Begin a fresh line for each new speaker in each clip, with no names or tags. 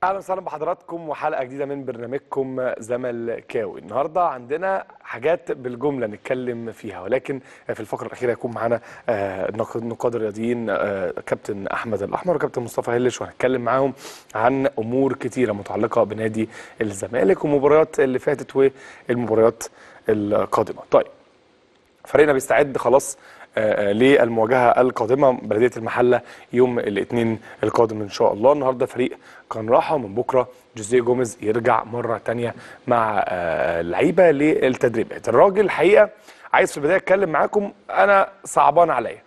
اهلا وسهلا بحضراتكم وحلقه جديده من برنامجكم زملكاوي النهارده عندنا حاجات بالجمله نتكلم فيها ولكن في الفقره الاخيره هيكون معانا آه، نق- نقاد الرياضيين آه، كابتن احمد الاحمر وكابتن مصطفى هلش وهنتكلم معاهم عن امور كتيره متعلقه بنادي الزمالك والمباريات اللي فاتت والمباريات القادمه طيب فريقنا بيستعد خلاص آه، آه، للمواجهه القادمه بلديه المحله يوم الاثنين القادم ان شاء الله النهارده فريق كان راحه ومن بكره جوزيه جوميز يرجع مره تانية مع آه، اللعيبه للتدريبات الراجل الحقيقه عايز في البدايه اتكلم معاكم انا صعبان عليا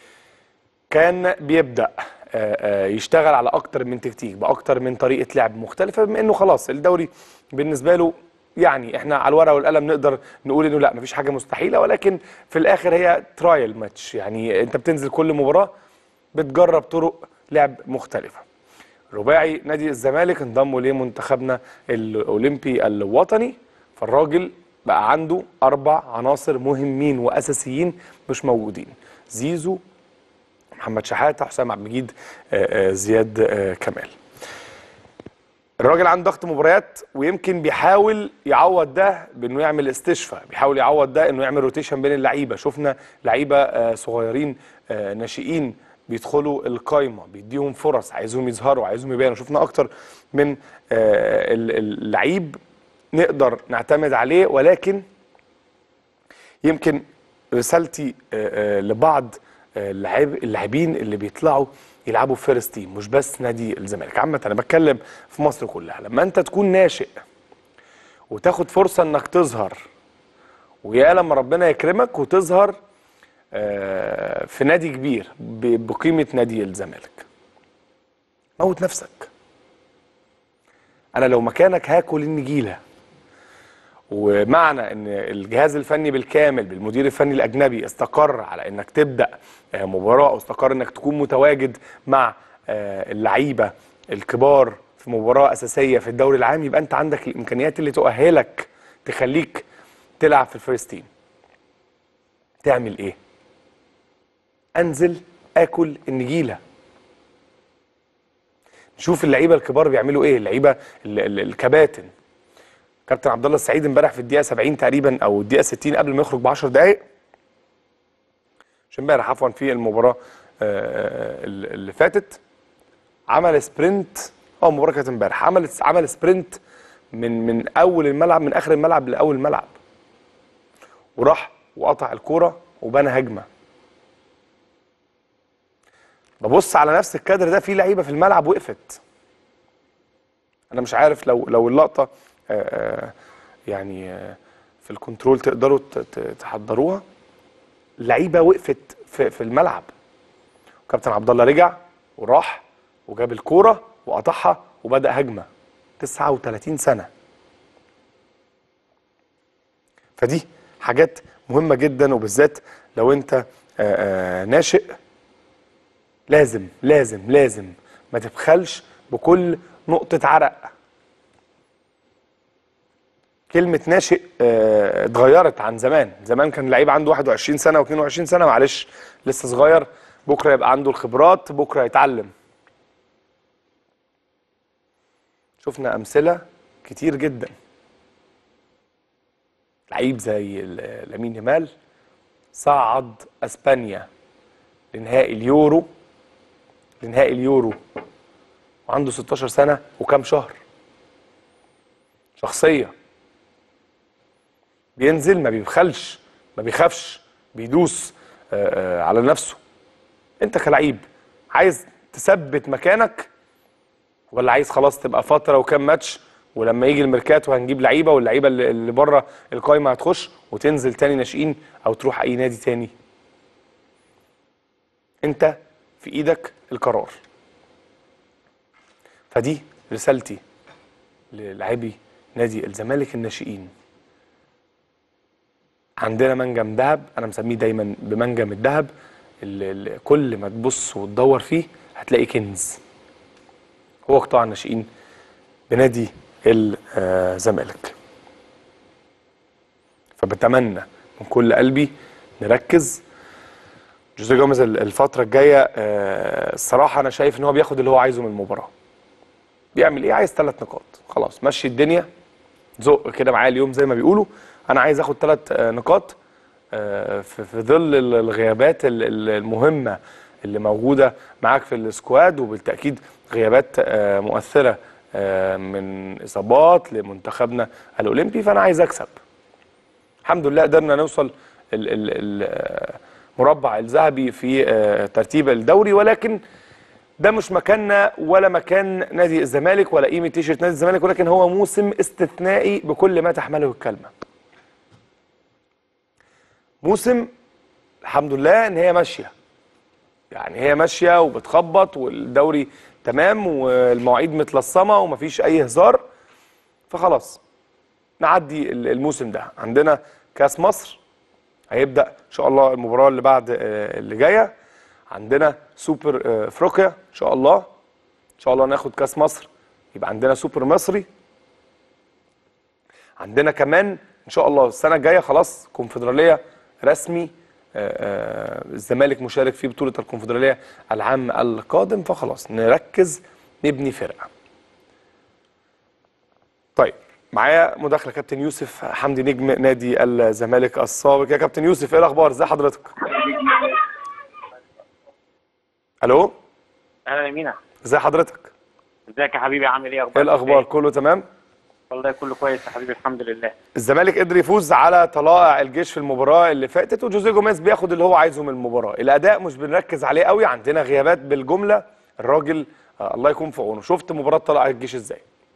كان بيبدا آه، آه، يشتغل على اكتر من تكتيك باكتر من طريقه لعب مختلفه بما انه خلاص الدوري بالنسبه له يعني احنا على الورقه والقلم نقدر نقول انه لا مفيش حاجه مستحيله ولكن في الاخر هي ترايل ماتش يعني انت بتنزل كل مباراه بتجرب طرق لعب مختلفه رباعي نادي الزمالك انضموا لمنتخبنا الاولمبي الوطني فالراجل بقى عنده اربع عناصر مهمين واساسيين مش موجودين زيزو محمد شحاته حسام عبد المجيد آه، آه، زياد آه، كمال الراجل عنده ضغط مباريات ويمكن بيحاول يعوض ده بانه يعمل استشفاء بيحاول يعوض ده انه يعمل روتيشن بين اللعيبه شفنا لعيبه آه، صغيرين آه، ناشئين بيدخلوا القايمه بيديهم فرص عايزهم يظهروا عايزهم يبانوا شفنا اكتر من آه، ال- اللعيب نقدر نعتمد عليه ولكن يمكن رسالتي آه، آه، لبعض آه، اللاعب اللاعبين اللي بيطلعوا يلعبوا في فيرست تيم مش بس نادي الزمالك عامة انا بتكلم في مصر كلها لما انت تكون ناشئ وتاخد فرصة انك تظهر ويا لما ربنا يكرمك وتظهر آه، في نادي كبير ب- بقيمة نادي الزمالك موت نفسك انا لو مكانك هاكل النجيله ومعنى ان الجهاز الفني بالكامل بالمدير الفني الاجنبي استقر على انك تبدا آه، مباراه او استقر انك تكون متواجد مع آه، اللعيبه الكبار في مباراه اساسيه في الدوري العام يبقى انت عندك الامكانيات اللي تؤهلك تخليك تلعب في الفيرست تيم تعمل ايه انزل اكل النجيله نشوف اللعيبه الكبار بيعملوا ايه اللعيبه ال- ال- الكباتن كابتن عبد الله السعيد امبارح في الدقيقه 70 تقريبا او الدقيقه 60 قبل ما يخرج ب 10 دقائق مش امبارح عفوا في المباراه آه، اللي فاتت عمل سبرنت اه المباراه كانت امبارح عمل عمل سبرنت من من اول الملعب من اخر الملعب لاول الملعب وراح وقطع الكوره وبنى هجمه ببص على نفس الكادر ده في لعيبه في الملعب وقفت انا مش عارف لو لو اللقطه آه، آه، يعني آه، في الكنترول تقدروا ت- ت- تحضروها لعيبه وقفت في في الملعب كابتن عبد الله رجع وراح وجاب الكوره وقطعها وبدا هجمه 39 سنه فدي حاجات مهمه جدا وبالذات لو انت آه، آه، ناشئ لازم لازم لازم ما تبخلش بكل نقطه عرق كلمة ناشئ آه، اتغيرت عن زمان، زمان كان لعيب عنده 21 سنة و22 سنة معلش لسه صغير بكرة يبقى عنده الخبرات بكرة يتعلم. شفنا أمثلة كتير جدا. لعيب زي ال- لامين يامال صعد اسبانيا لنهائي اليورو لنهائي اليورو وعنده 16 سنة وكام شهر. شخصية بينزل ما بيبخلش ما بيخافش بيدوس آه، آه، على نفسه انت كلعيب عايز تثبت مكانك ولا عايز خلاص تبقى فتره وكام ماتش ولما يجي الميركاتو هنجيب لعيبه واللعيبه اللي اللي بره القايمه هتخش وتنزل تاني ناشئين او تروح اي نادي تاني انت في ايدك القرار فدي رسالتي للاعبي نادي الزمالك الناشئين عندنا منجم ذهب انا مسميه دايما بمنجم الذهب اللي اللي كل ما تبص وتدور فيه هتلاقي كنز هو قطاع الناشئين بنادي الزمالك فبتمنى من كل قلبي نركز جوزيه جوميز الفتره الجايه آه، الصراحه انا شايف ان هو بياخد اللي هو عايزه من المباراه بيعمل ايه عايز ثلاث نقاط خلاص مشي الدنيا زق كده معايا اليوم زي ما بيقولوا انا عايز اخد ثلاث نقاط آه، في في ظل ال- الغيابات ال- ال- المهمه اللي موجوده معاك في السكواد وبالتاكيد غيابات آه، مؤثره آه، من اصابات لمنتخبنا الاولمبي فانا عايز اكسب الحمد لله قدرنا نوصل ال- ال- ال- المربع الذهبي في آه، ترتيب الدوري ولكن ده مش مكاننا ولا مكان نادي الزمالك ولا قيمه تيشيرت نادي الزمالك ولكن هو موسم استثنائي بكل ما تحمله الكلمه. موسم الحمد لله ان هي ماشيه. يعني هي ماشيه وبتخبط والدوري تمام والمواعيد متلصمه ومفيش اي هزار فخلاص نعدي ال- الموسم ده عندنا كاس مصر هيبدا ان شاء الله المباراه اللي بعد آه، اللي جايه عندنا سوبر آه، افريقيا ان شاء الله ان شاء الله ناخد كاس مصر يبقى عندنا سوبر مصري عندنا كمان ان شاء الله السنه الجايه خلاص كونفدراليه رسمي آه، آه، الزمالك مشارك في بطوله الكونفدراليه العام القادم فخلاص نركز نبني فرقه طيب معايا مداخله كابتن يوسف حمدي نجم نادي الزمالك السابق يا كابتن يوسف ايه الاخبار ازي حضرتك الو
اهلا يا مينا
ازي حضرتك
ازيك يا حبيبي عامل ايه اخبارك
ايه الاخبار
إيه؟
كله تمام
والله كله كويس يا حبيبي الحمد لله
الزمالك قدر يفوز على طلائع الجيش في المباراه اللي فاتت وجوزيه جوميز بياخد اللي هو عايزه من المباراه الاداء مش بنركز عليه قوي عندنا غيابات بالجمله الراجل آه الله يكون في عونه شفت مباراه طلائع الجيش ازاي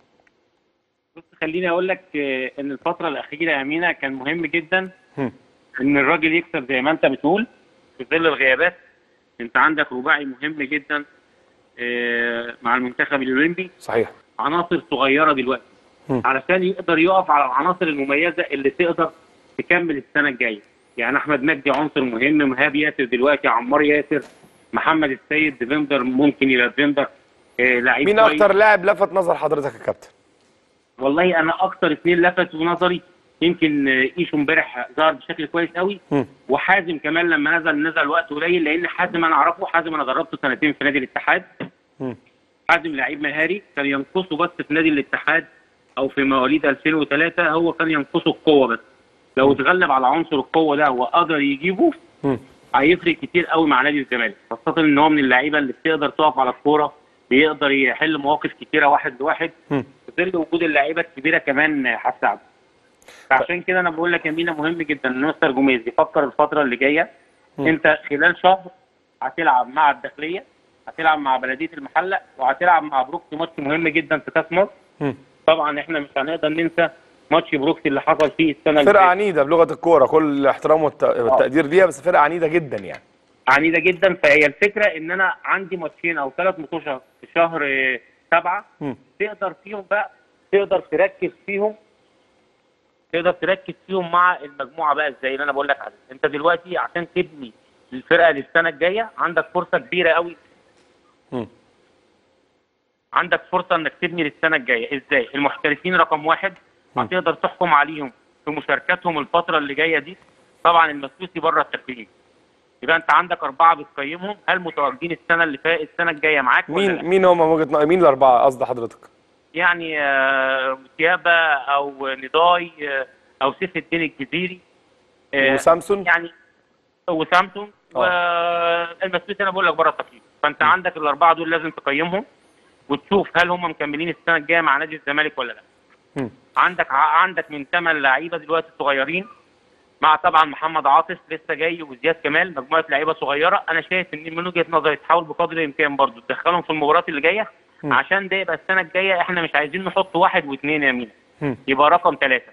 بص خليني اقول لك آه، ان الفتره الاخيره يا مينا كان مهم جدا
هم.
ان الراجل يكسب زي ما انت بتقول في ظل الغيابات انت عندك رباعي مهم جدا آه، مع المنتخب الاولمبي
صحيح
عناصر صغيره دلوقتي
مم.
علشان يقدر يقف على العناصر المميزه اللي تقدر تكمل السنه الجايه يعني احمد مجدي عنصر مهم مهاب ياسر دلوقتي عمار ياسر محمد السيد ديفندر ممكن يبقى ديفندر آه، لعيب
مين
كويس.
اكتر لاعب لفت نظر حضرتك يا كابتن
والله انا اكتر اثنين لفتوا نظري يمكن آه، ايشو امبارح ظهر بشكل كويس قوي
هم.
وحازم كمان لما نزل نزل وقت قليل لان حازم انا اعرفه حازم انا دربته سنتين في نادي الاتحاد
هم.
حازم لعيب مهاري كان ينقصه بس في نادي الاتحاد او في مواليد 2003 هو كان ينقصه القوه بس لو اتغلب على عنصر القوه ده وقدر يجيبه
هم.
هيفرق كتير قوي مع نادي الزمالك خاصه ان هو من اللعيبه اللي بتقدر تقف على الكوره بيقدر يحل مواقف كتيره واحد لواحد
هم.
في ظل وجود اللعيبه الكبيره كمان هتساعده فعشان كده انا بقول لك يا مينا مهم جدا ان مستر جوميز يفكر الفتره اللي جايه
مم.
انت خلال شهر هتلعب مع الداخليه هتلعب مع بلديه المحله وهتلعب مع بروكسي ماتش مهم جدا في كاس مصر
هم.
طبعا احنا مش هنقدر ننسى ماتش بروكسي اللي حصل فيه السنه اللي
فرقه
فاتت
عنيده بلغه الكوره كل الاحترام والت- والتقدير ليها بس فرقه عنيده جدا يعني
عنيده جدا فهي الفكره ان انا عندي ماتشين او ثلاث ماتشات في شهر آه، سبعه
هم.
تقدر فيهم بقى تقدر تركز فيهم تقدر تركز فيهم مع المجموعه بقى ازاي اللي انا بقول لك عليه انت دلوقتي عشان تبني الفرقه للسنه الجايه عندك فرصه كبيره قوي
هم.
عندك فرصه انك تبني للسنه الجايه ازاي المحترفين رقم واحد هتقدر تحكم عليهم في مشاركاتهم الفتره اللي جايه دي طبعا المسلوسي بره التقييم يبقى انت عندك اربعه بتقيمهم هل متواجدين السنه اللي فاتت السنه الجايه معاك ولا لا؟
مين مين هم من وجهه نظر- مين الاربعه قصد حضرتك
يعني آه، متيابة او نضاي آه، او سيف الدين الجزيري آه،
وسامسون
يعني وسامسونج والمسؤوليه انا بقول لك بره التقييم فانت عندك الاربعه دول لازم تقيمهم وتشوف هل هم مكملين السنه الجايه مع نادي الزمالك ولا لا
هم.
عندك ع- عندك من ثمان لعيبه دلوقتي صغيرين مع طبعا محمد عاطف لسه جاي وزياد كمال مجموعه لعيبه صغيره انا شايف ان من وجهه نظري تحاول بقدر الامكان برضو تدخلهم في المباريات اللي جايه
مم.
عشان ده يبقى السنه الجايه احنا مش عايزين نحط واحد واثنين يا مينا
هم.
يبقى رقم ثلاثه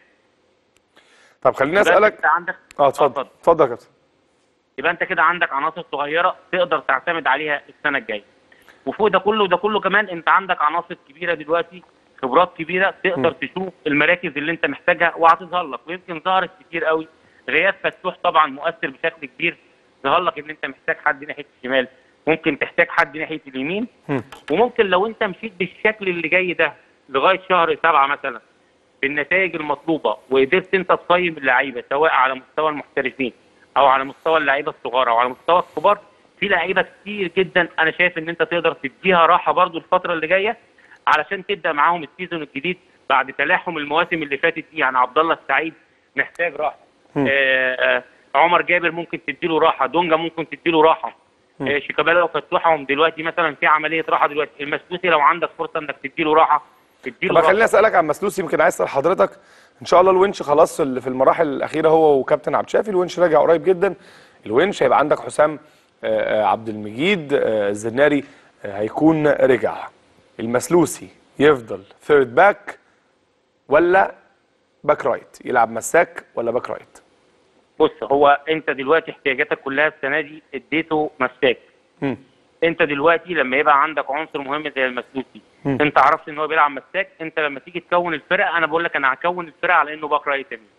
طب خليني
يبقى
اسالك
انت عندك
اه اتفضل اتفضل يا كابتن
يبقى انت كده عندك عناصر صغيره تقدر تعتمد عليها السنه الجايه وفوق ده كله وده كله كمان انت عندك عناصر كبيره دلوقتي خبرات كبيره تقدر تشوف المراكز اللي انت محتاجها وهتظهر لك ويمكن ظهرت كتير قوي غياب فتوح طبعا مؤثر بشكل كبير ظهر لك ان انت محتاج حد ناحيه الشمال ممكن تحتاج حد ناحيه اليمين
هم.
وممكن لو انت مشيت بالشكل اللي جاي ده لغايه شهر سبعه مثلا بالنتائج المطلوبه وقدرت انت تقيم اللعيبه سواء على مستوى المحترفين او على مستوى اللعيبه الصغار او على مستوى الكبار في لعيبه كتير جدا انا شايف ان انت تقدر تديها راحه برضو الفتره اللي جايه علشان تبدا معاهم السيزون الجديد بعد تلاحم المواسم اللي فاتت دي يعني عبد الله السعيد محتاج راحه
مم.
آه آه عمر جابر ممكن تديله راحه دونجا ممكن تديله راحه
مم.
آه شيكابالا وفتوحهم دلوقتي مثلا في عمليه راحه دلوقتي المسلوسي لو عندك فرصه انك تديله راحه تديله
طب خليني
راحه
اسالك عن مسلوسي يمكن عايز اسال حضرتك ان شاء الله الونش خلاص في في المراحل الاخيره هو وكابتن عبد الشافي الونش راجع قريب جدا الونش هيبقى عندك حسام آه، آه، عبد المجيد آه، الزناري آه، هيكون رجع المسلوسي يفضل ثيرد باك ولا باك رايت يلعب مساك ولا باك رايت
بص هو انت دلوقتي احتياجاتك كلها السنه دي اديته مساك
مم.
انت دلوقتي لما يبقى عندك عنصر مهم زي المسلوسي
مم.
انت عرفت ان هو بيلعب مساك انت لما تيجي تكون الفرقه انا بقول لك انا هكون الفرقه على انه باك رايت يمين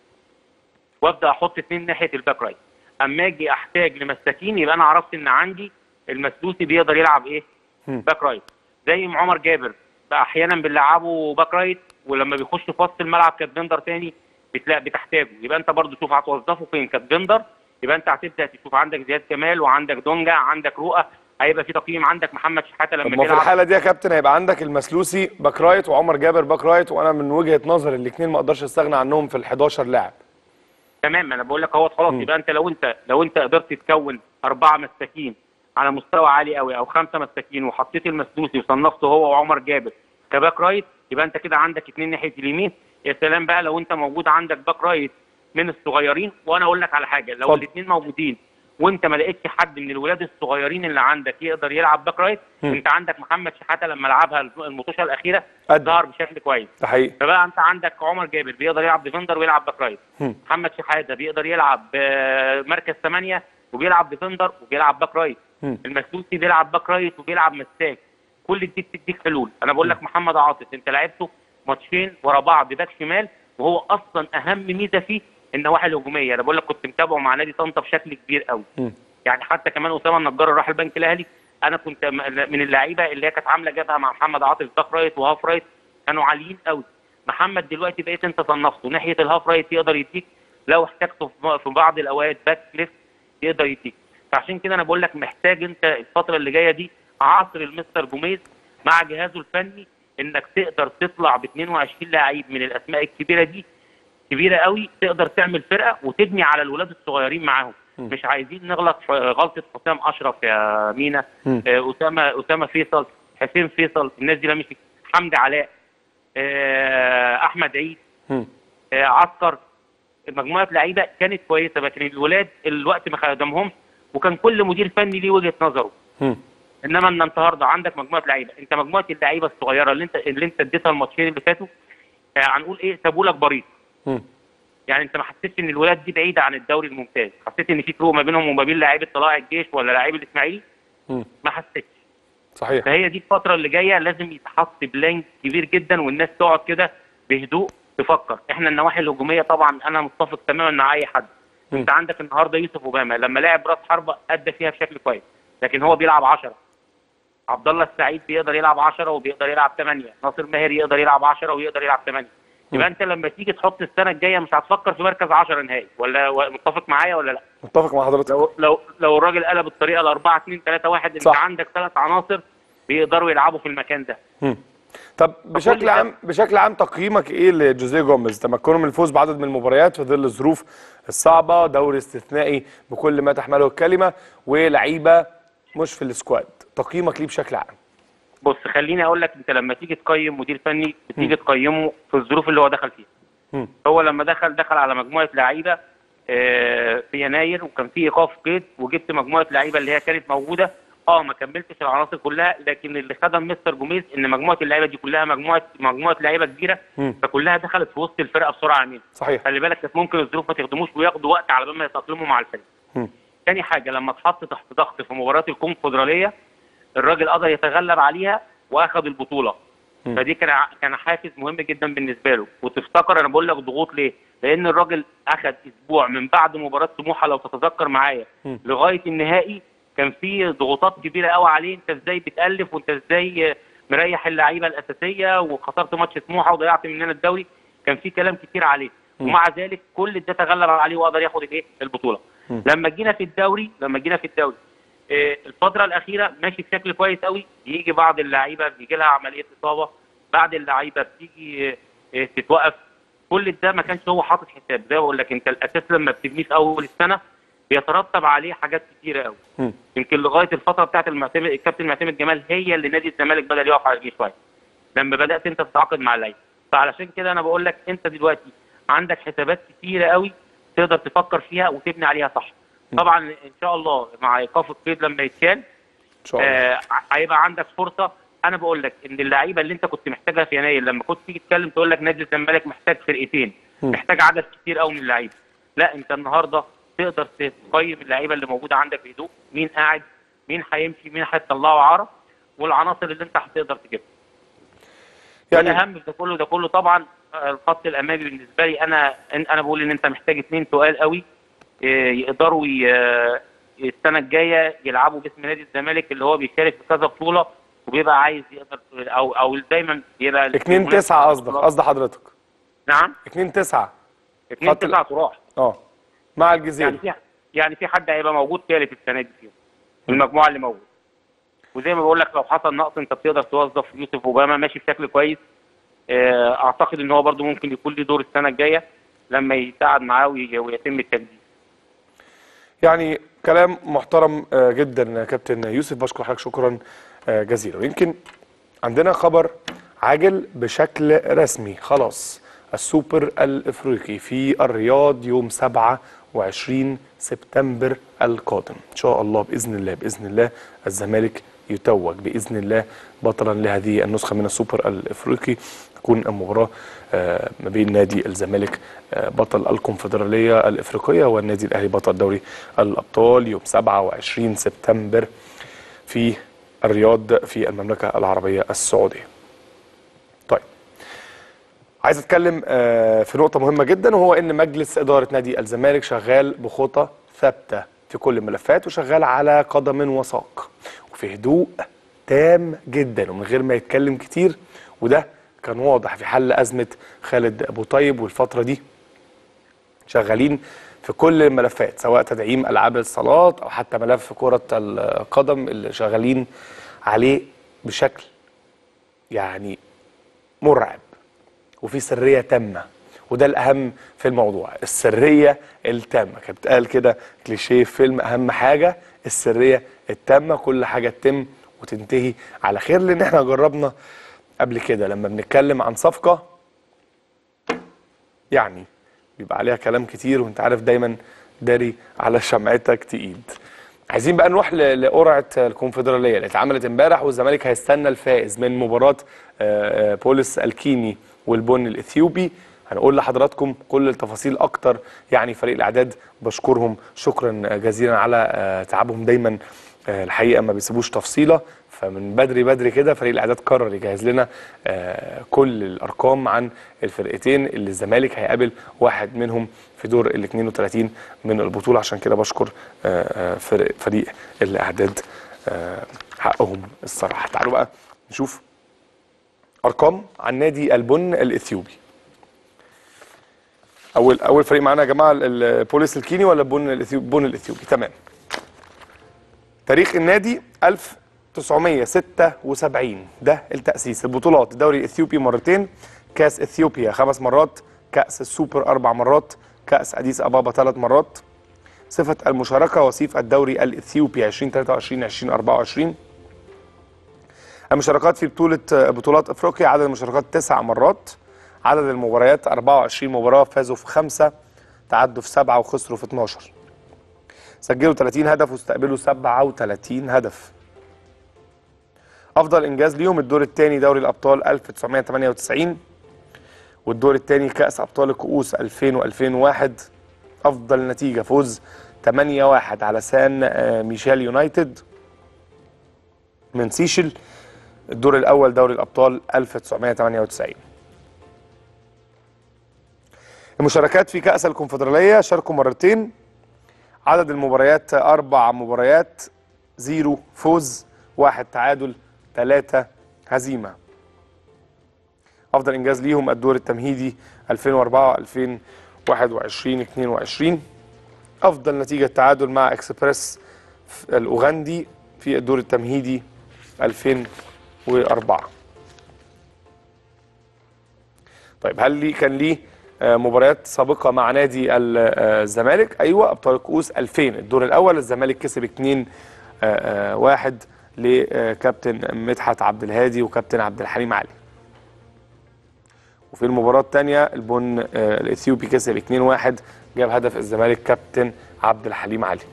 وابدا احط اثنين ناحيه الباك رايت اما اجي احتاج لمساكين يبقى انا عرفت ان عندي المسلوسي بيقدر يلعب ايه
مم.
باك رايت زي ما عمر جابر بقى احيانا بنلعبه باك رايت ولما بيخش في وسط الملعب كدفندر تاني بتلاقي بتحتاجه يبقى انت برضو شوف هتوظفه فين كدفندر يبقى انت هتبدا تشوف عندك زياد كمال وعندك دونجا عندك رؤى هيبقى في تقييم عندك محمد شحاته
طب
لما
ما في
تلعب
الحاله دي يا كابتن هيبقى عندك المسلوسي باك رايت وعمر جابر باك رايت وانا من وجهه نظري الاثنين ما اقدرش استغنى عنهم في ال 11 لاعب
تمام انا بقول لك اهوت خلاص
مم.
يبقى انت لو انت لو انت قدرت تكون اربعه مساكين على مستوى عالي قوي او خمسه مساكين وحطيت المسلوسي وصنفته هو وعمر جابر كباك رايت يبقى انت كده عندك اثنين ناحيه اليمين يا سلام بقى لو انت موجود عندك باك رايت من الصغيرين وانا اقول لك على حاجه لو
اتفضل.
الاثنين موجودين وانت ما لقيتش حد من الولاد الصغيرين اللي عندك يقدر يلعب باك رايت
مم.
انت عندك محمد شحاته لما لعبها المطوشه الاخيره
قد.
ظهر بشكل كويس
ده حقيقي
فبقى انت عندك عمر جابر بيقدر يلعب ديفندر ويلعب باك رايت
مم.
محمد شحاته بيقدر يلعب آه، مركز ثمانية وبيلعب ديفندر وبيلعب باك رايت
مم.
المسلوسي بيلعب باك رايت وبيلعب مساك كل دي بتديك حلول انا بقول لك محمد عاطف انت لعبته ماتشين ورا بعض باك شمال وهو اصلا اهم ميزه فيه النواحي الهجوميه انا بقول لك كنت متابعه مع نادي طنطا بشكل كبير قوي
مم.
يعني حتى كمان اسامه النجار راح البنك الاهلي انا كنت م- من اللعيبه اللي هي كانت عامله جبهه مع محمد عاطف باك رايت وهاف رايت كانوا عاليين قوي محمد دلوقتي بقيت انت صنفته ناحيه الهاف رايت يقدر يديك لو احتاجته في في بعض الاوقات باك ليفت يقدر يديك فعشان كده انا بقول لك محتاج انت الفتره اللي جايه دي عصر المستر جوميز مع جهازه الفني انك تقدر تطلع ب 22 لعيب من الاسماء الكبيره دي كبيره قوي تقدر تعمل فرقه وتبني على الولاد الصغيرين معاهم
مم.
مش عايزين نغلط في غلطه حسام اشرف يا مينا
مم.
آه، اسامه اسامه فيصل حسين فيصل الناس دي لمشت حمدي علاء آه، احمد عيد
مم.
آه، عسكر مجموعه لعيبه كانت كويسه لكن الولاد الوقت ما خدمهمش وكان كل مدير فني ليه وجهه نظره
مم.
انما ان النهارده عندك مجموعه لعيبه انت مجموعه اللعيبه الصغيره اللي انت اللي انت اديتها الماتشين اللي فاتوا آه، هنقول ايه سابوا لك بريق
مم.
يعني انت ما حسيتش ان الولاد دي بعيده عن الدوري الممتاز حسيت ان في فروق ما بينهم وما بين لعيبه طلائع الجيش ولا لعيبه الاسماعيلي
مم.
ما حسيتش
صحيح
فهي دي الفتره اللي جايه لازم يتحط بلان كبير جدا والناس تقعد كده بهدوء تفكر احنا النواحي الهجوميه طبعا انا متفق تماما مع اي حد
مم.
انت عندك النهارده يوسف اوباما لما لعب راس حربه ادى فيها بشكل كويس لكن هو بيلعب 10 عبد الله السعيد بيقدر يلعب 10 وبيقدر يلعب 8 ناصر ماهر يقدر يلعب 10 ويقدر يلعب 8 يبقى انت لما تيجي تحط السنه الجايه مش هتفكر في مركز 10 نهائي ولا و- متفق معايا ولا لا
متفق مع حضرتك
لو لو لو الراجل قلب الطريقه ل 4 2 3 1 انت
صح.
عندك ثلاث عناصر بيقدروا يلعبوا في المكان ده
مم. طب بشكل
ده-
عام بشكل عام تقييمك ايه لجوزيه جوميز تمكنه من الفوز بعدد من المباريات في ظل الظروف الصعبه دوري استثنائي بكل ما تحمله الكلمه ولعيبه مش في السكواد تقييمك ليه بشكل عام
بص خليني اقول لك انت لما تيجي تقيم مدير فني بتيجي تقيمه في الظروف اللي هو دخل فيها
مم.
هو لما دخل دخل على مجموعه لعيبه آه، في يناير وكان في ايقاف قيد وجبت مجموعه لعيبه اللي هي كانت موجوده اه ما كملتش العناصر كلها لكن اللي خدم مستر جوميز ان مجموعه اللعيبه دي كلها مجموعه مجموعه لعيبه كبيره
مم.
فكلها دخلت في وسط الفرقه بسرعه عمين
صحيح
خلي بالك كانت ممكن الظروف ما تخدموش وياخدوا وقت على بال ما يتاقلموا مع الفريق
مم.
تاني حاجه لما اتحط تحت ضغط في مباراه الكونفدراليه الراجل قدر يتغلب عليها واخد البطوله
مم.
فدي كان ع- كان حافز مهم جدا بالنسبه له وتفتكر انا بقول لك ضغوط ليه؟ لان الراجل اخد اسبوع من بعد مباراه سموحه لو تتذكر معايا
مم.
لغايه النهائي كان في ضغوطات كبيره قوي عليه انت ازاي بتالف وانت ازاي آه، مريح اللعيبه الاساسيه وخسرت ماتش سموحه وضيعت مننا الدوري كان في كلام كتير عليه
مم.
ومع ذلك كل ده تغلب عليه وقدر ياخد الايه البطوله
مم.
لما جينا في الدوري لما جينا في الدوري آه، الفتره الاخيره ماشي بشكل كويس قوي يجي بعض اللعيبه بيجي لها عمليه اصابه بعد اللعيبه بتيجي آه، تتوقف كل ده ما كانش هو حاطط حساب زي ما بقول لك انت الاساس لما بتبنيه في اول السنه بيترتب عليه حاجات كتيره قوي
مم.
يمكن لغايه الفتره بتاعت المعتمد الكابتن معتمد جمال هي اللي نادي الزمالك بدا يقف على رجليه شويه لما بدات انت تتعاقد مع اللعيبه فعلشان كده انا بقول لك انت دلوقتي عندك حسابات كتيره قوي تقدر تفكر فيها وتبني عليها صح طبعا ان شاء الله مع ايقاف القيد لما يتشال
ان شاء الله
آه، هيبقى عندك فرصه انا بقول لك ان اللعيبه اللي انت كنت محتاجها في يناير لما كنت تيجي تتكلم تقول لك نادي الزمالك محتاج فرقتين
مم.
محتاج عدد كتير قوي من اللعيبه لا انت النهارده تقدر تقيم اللعيبه اللي موجوده عندك بهدوء مين قاعد مين هيمشي مين هتطلعه عاره والعناصر اللي انت هتقدر تجيبها
يعني
والاهم في ده كله ده كله طبعا آه، الخط الامامي بالنسبه لي انا إن- انا بقول ان انت محتاج اثنين تقال قوي آه، يقدروا ي- آه، السنه الجايه يلعبوا باسم نادي الزمالك اللي هو بيشارك في كذا بطوله وبيبقى عايز يقدر او او دايما بيبقى
2 9 قصدك قصد حضرتك
نعم
2 9
اثنين
خط ال-
تسعه تروح
اه مع
يعني
الجزيرة
في يعني في حد هيبقى موجود ثالث السنه دي فيهم في المجموعه اللي موجوده وزي ما بقول لك لو حصل نقص انت بتقدر توظف يوسف اوباما ماشي بشكل كويس آه، اعتقد ان هو برده ممكن يكون له دور السنه الجايه لما يساعد معاه وي- ويتم التجديد
يعني كلام محترم آه، جدا يا كابتن يوسف بشكر حضرتك شكرا آه، جزيلا ويمكن عندنا خبر عاجل بشكل رسمي خلاص السوبر الافريقي في الرياض يوم 27 سبتمبر القادم ان شاء الله باذن الله باذن الله الزمالك يتوج باذن الله بطلا لهذه النسخه من السوبر الافريقي تكون المباراه آه، ما بين نادي الزمالك آه، بطل الكونفدراليه الافريقيه والنادي الاهلي بطل دوري الابطال يوم 27 سبتمبر في الرياض في المملكه العربيه السعوديه. طيب عايز اتكلم آه، في نقطه مهمه جدا وهو ان مجلس اداره نادي الزمالك شغال بخطى ثابته في كل الملفات وشغال على قدم وساق وفي هدوء تام جدا ومن غير ما يتكلم كتير وده كان واضح في حل ازمه خالد ابو طيب والفتره دي شغالين في كل الملفات سواء تدعيم العاب الصالات او حتى ملف كره القدم اللي شغالين عليه بشكل يعني مرعب وفي سريه تامه وده الاهم في الموضوع السريه التامه كانت بتقال كده كليشيه في فيلم اهم حاجه السريه التامه كل حاجه تتم وتنتهي على خير لان احنا جربنا قبل كده لما بنتكلم عن صفقه يعني بيبقى عليها كلام كتير وانت عارف دايما داري على شمعتك تقيد عايزين بقى نروح ل- لقرعه الكونفدراليه اللي اتعملت امبارح والزمالك هيستنى الفائز من مباراه آه، آه، بوليس الكيني والبن الاثيوبي هنقول لحضراتكم كل التفاصيل اكتر يعني فريق الاعداد بشكرهم شكرا جزيلا على آه، تعبهم دايما آه، الحقيقه ما بيسيبوش تفصيله فمن بدري بدري كده فريق الاعداد قرر يجهز لنا آه، كل الارقام عن الفرقتين اللي الزمالك هيقابل واحد منهم في دور ال 32 من البطوله عشان كده بشكر آه، آه، فرق فريق الاعداد آه، حقهم الصراحه تعالوا بقى نشوف ارقام عن نادي البن الاثيوبي اول اول فريق معانا يا جماعه ال- البوليس الكيني ولا البن الاثيوبي البن الاثيوبي تمام تاريخ النادي 1976 ده التأسيس البطولات الدوري الإثيوبي مرتين كأس إثيوبيا خمس مرات كأس السوبر أربع مرات كأس أديس أبابا ثلاث مرات صفة المشاركة وصيف الدوري الإثيوبي 2023 2024 المشاركات في بطولة بطولات أفريقيا عدد المشاركات تسع مرات عدد المباريات 24 مباراة فازوا في خمسة تعدوا في سبعة وخسروا في 12 سجلوا 30 هدف واستقبلوا 37 هدف افضل انجاز ليهم الدور الثاني دوري الابطال 1998 والدور الثاني كاس ابطال الكؤوس 2000 و2001 افضل نتيجه فوز 8-1 على سان آه، ميشيل يونايتد من سيشل الدور الاول دوري الابطال 1998 المشاركات في كاس الكونفدراليه شاركوا مرتين عدد المباريات أربع مباريات زيرو فوز واحد تعادل ثلاثة هزيمة أفضل إنجاز ليهم الدور التمهيدي 2004 2021 22 أفضل نتيجة تعادل مع إكسبريس الأوغندي في الدور التمهيدي 2004 طيب هل لي كان ليه آه، مباريات سابقه مع نادي ال- آه، الزمالك ايوه ابطال الكؤوس 2000 الدور الاول الزمالك كسب 2 آه، آه، واحد لكابتن مدحت عبد الهادي وكابتن عبد الحليم علي وفي المباراة الثانية البن آه، الإثيوبي كسب 2-1 جاب هدف الزمالك كابتن عبد الحليم علي.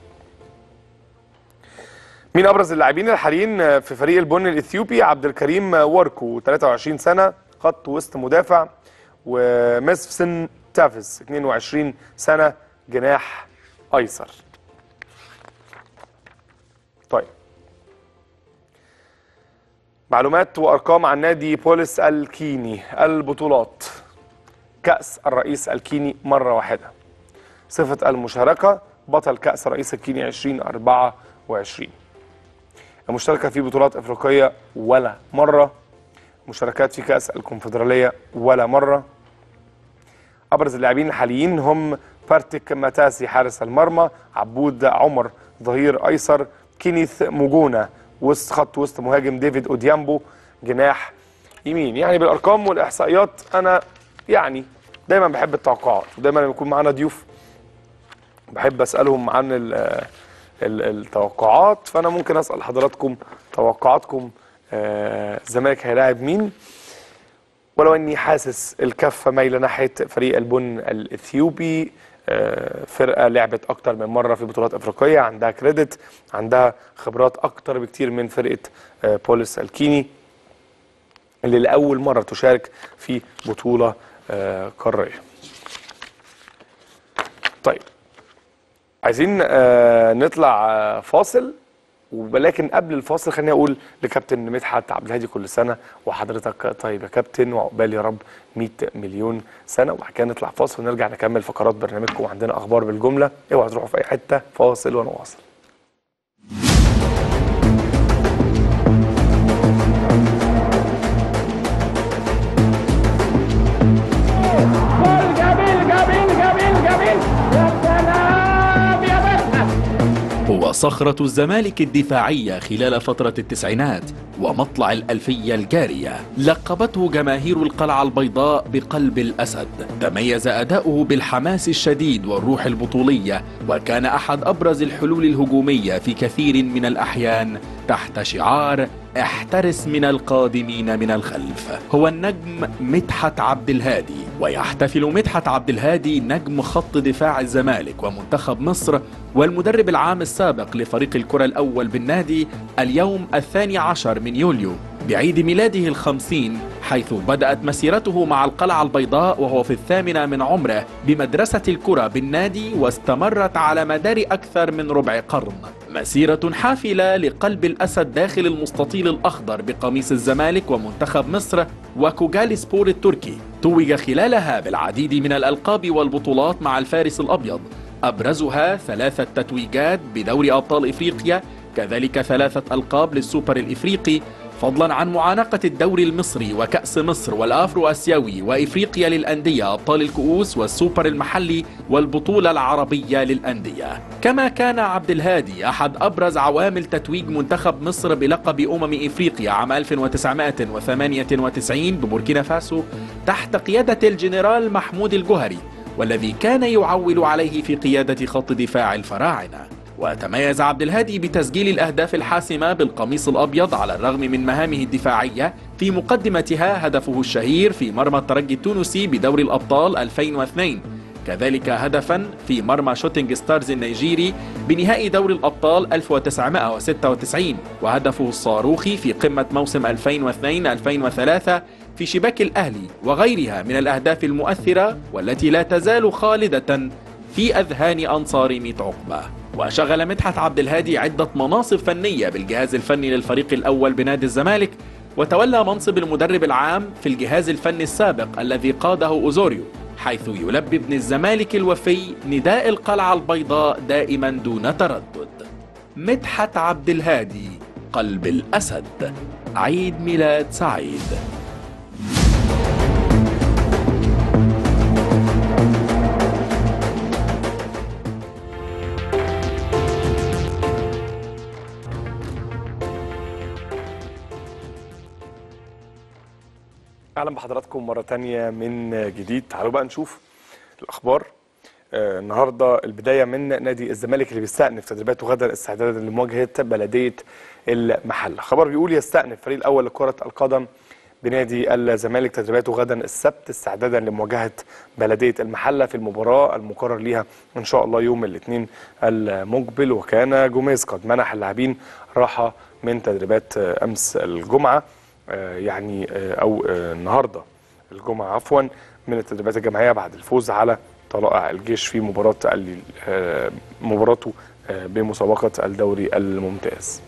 مين أبرز اللاعبين الحاليين آه، في فريق البن الإثيوبي؟ عبد الكريم آه، واركو 23 سنة خط وسط مدافع ومسفسن تافز 22 سنة جناح أيسر. طيب معلومات وارقام عن نادي بوليس الكيني البطولات كاس الرئيس الكيني مره واحده صفه المشاركه بطل كاس الرئيس الكيني 2024 المشاركه في بطولات افريقيه ولا مره مشاركات في كاس الكونفدراليه ولا مره ابرز اللاعبين الحاليين هم بارتيك ماتاسي حارس المرمى عبود عمر ظهير ايسر كينيث موجونا وسط خط وسط مهاجم ديفيد اوديامبو جناح يمين يعني بالارقام والاحصائيات انا يعني دايما بحب التوقعات ودايما لما يكون معانا ضيوف بحب اسالهم عن ال ال التوقعات فانا ممكن اسال حضراتكم توقعاتكم آه، الزمالك هيلاعب مين ولو اني حاسس الكفه مايله ناحيه فريق البن الاثيوبي آه، فرقه لعبت اكتر من مره في بطولات افريقيه عندها كريدت عندها خبرات اكتر بكتير من فرقه آه، بوليس الكيني اللي لاول مره تشارك في بطوله آه، قاريه. طيب عايزين آه، نطلع آه، فاصل ولكن قبل الفاصل خليني اقول لكابتن مدحت عبد الهادي كل سنه وحضرتك طيب يا كابتن وعقبال يا رب 100 مليون سنه وبعد كده نطلع فاصل ونرجع نكمل فقرات برنامجكم وعندنا اخبار بالجمله اوعوا تروحوا في اي حته فاصل وانا واصل
جول جميل جميل جميل جميل يا سلام يا مدحت
هو صخرة الزمالك الدفاعية خلال فترة التسعينات ومطلع الألفية الجارية لقبته جماهير القلعة البيضاء بقلب الأسد تميز أداؤه بالحماس الشديد والروح البطولية وكان أحد أبرز الحلول الهجومية في كثير من الأحيان تحت شعار احترس من القادمين من الخلف هو النجم مدحت عبد الهادي ويحتفل مدحت عبد الهادي نجم خط دفاع الزمالك ومنتخب مصر والمدرب العام السابق لفريق الكرة الأول بالنادي اليوم الثاني عشر من يوليو بعيد ميلاده الخمسين حيث بدأت مسيرته مع القلعة البيضاء وهو في الثامنة من عمره بمدرسة الكرة بالنادي واستمرت على مدار أكثر من ربع قرن مسيرة حافلة لقلب الأسد داخل المستطيل الأخضر بقميص الزمالك ومنتخب مصر وكوجالي سبور التركي توج خلالها بالعديد من الألقاب والبطولات مع الفارس الأبيض أبرزها ثلاثة تتويجات بدوري أبطال إفريقيا كذلك ثلاثة ألقاب للسوبر الإفريقي فضلا عن معانقة الدوري المصري وكأس مصر والأفرو أسيوي وإفريقيا للأندية أبطال الكؤوس والسوبر المحلي والبطولة العربية للأندية كما كان عبد الهادي أحد أبرز عوامل تتويج منتخب مصر بلقب أمم إفريقيا عام 1998 ببوركينا فاسو تحت قيادة الجنرال محمود الجهري والذي كان يعول عليه في قيادة خط دفاع الفراعنة وتميز عبد الهادي بتسجيل الأهداف الحاسمة بالقميص الأبيض على الرغم من مهامه الدفاعية في مقدمتها هدفه الشهير في مرمى الترجي التونسي بدوري الأبطال 2002 كذلك هدفا في مرمى شوتينج ستارز النيجيري بنهائي دوري الأبطال 1996 وهدفه الصاروخي في قمة موسم 2002-2003 في شباك الأهلي وغيرها من الأهداف المؤثرة والتي لا تزال خالدة في أذهان أنصار ميت عقبة وشغل مدحت عبد الهادي عدة مناصب فنية بالجهاز الفني للفريق الأول بنادي الزمالك وتولى منصب المدرب العام في الجهاز الفني السابق الذي قاده أوزوريو حيث يلبي ابن الزمالك الوفي نداء القلعة البيضاء دائما دون تردد مدحت عبد الهادي قلب الأسد عيد ميلاد سعيد
اهلا بحضراتكم مره تانية من جديد تعالوا بقى نشوف الاخبار آه، النهارده البدايه من نادي الزمالك اللي بيستأنف تدريباته غدا استعدادا لمواجهه بلديه المحله خبر بيقول يستأنف الفريق الاول لكره القدم بنادي الزمالك تدريباته غدا السبت استعدادا لمواجهه بلديه المحله في المباراه المقرر ليها ان شاء الله يوم الاثنين المقبل وكان جوميز قد منح اللاعبين راحه من تدريبات آه، امس الجمعه آه، يعني آه، او آه، النهارده الجمعه عفوا من التدريبات الجماعيه بعد الفوز على طلائع الجيش في مباراه ال- آه، مباراته آه، بمسابقه الدوري الممتاز.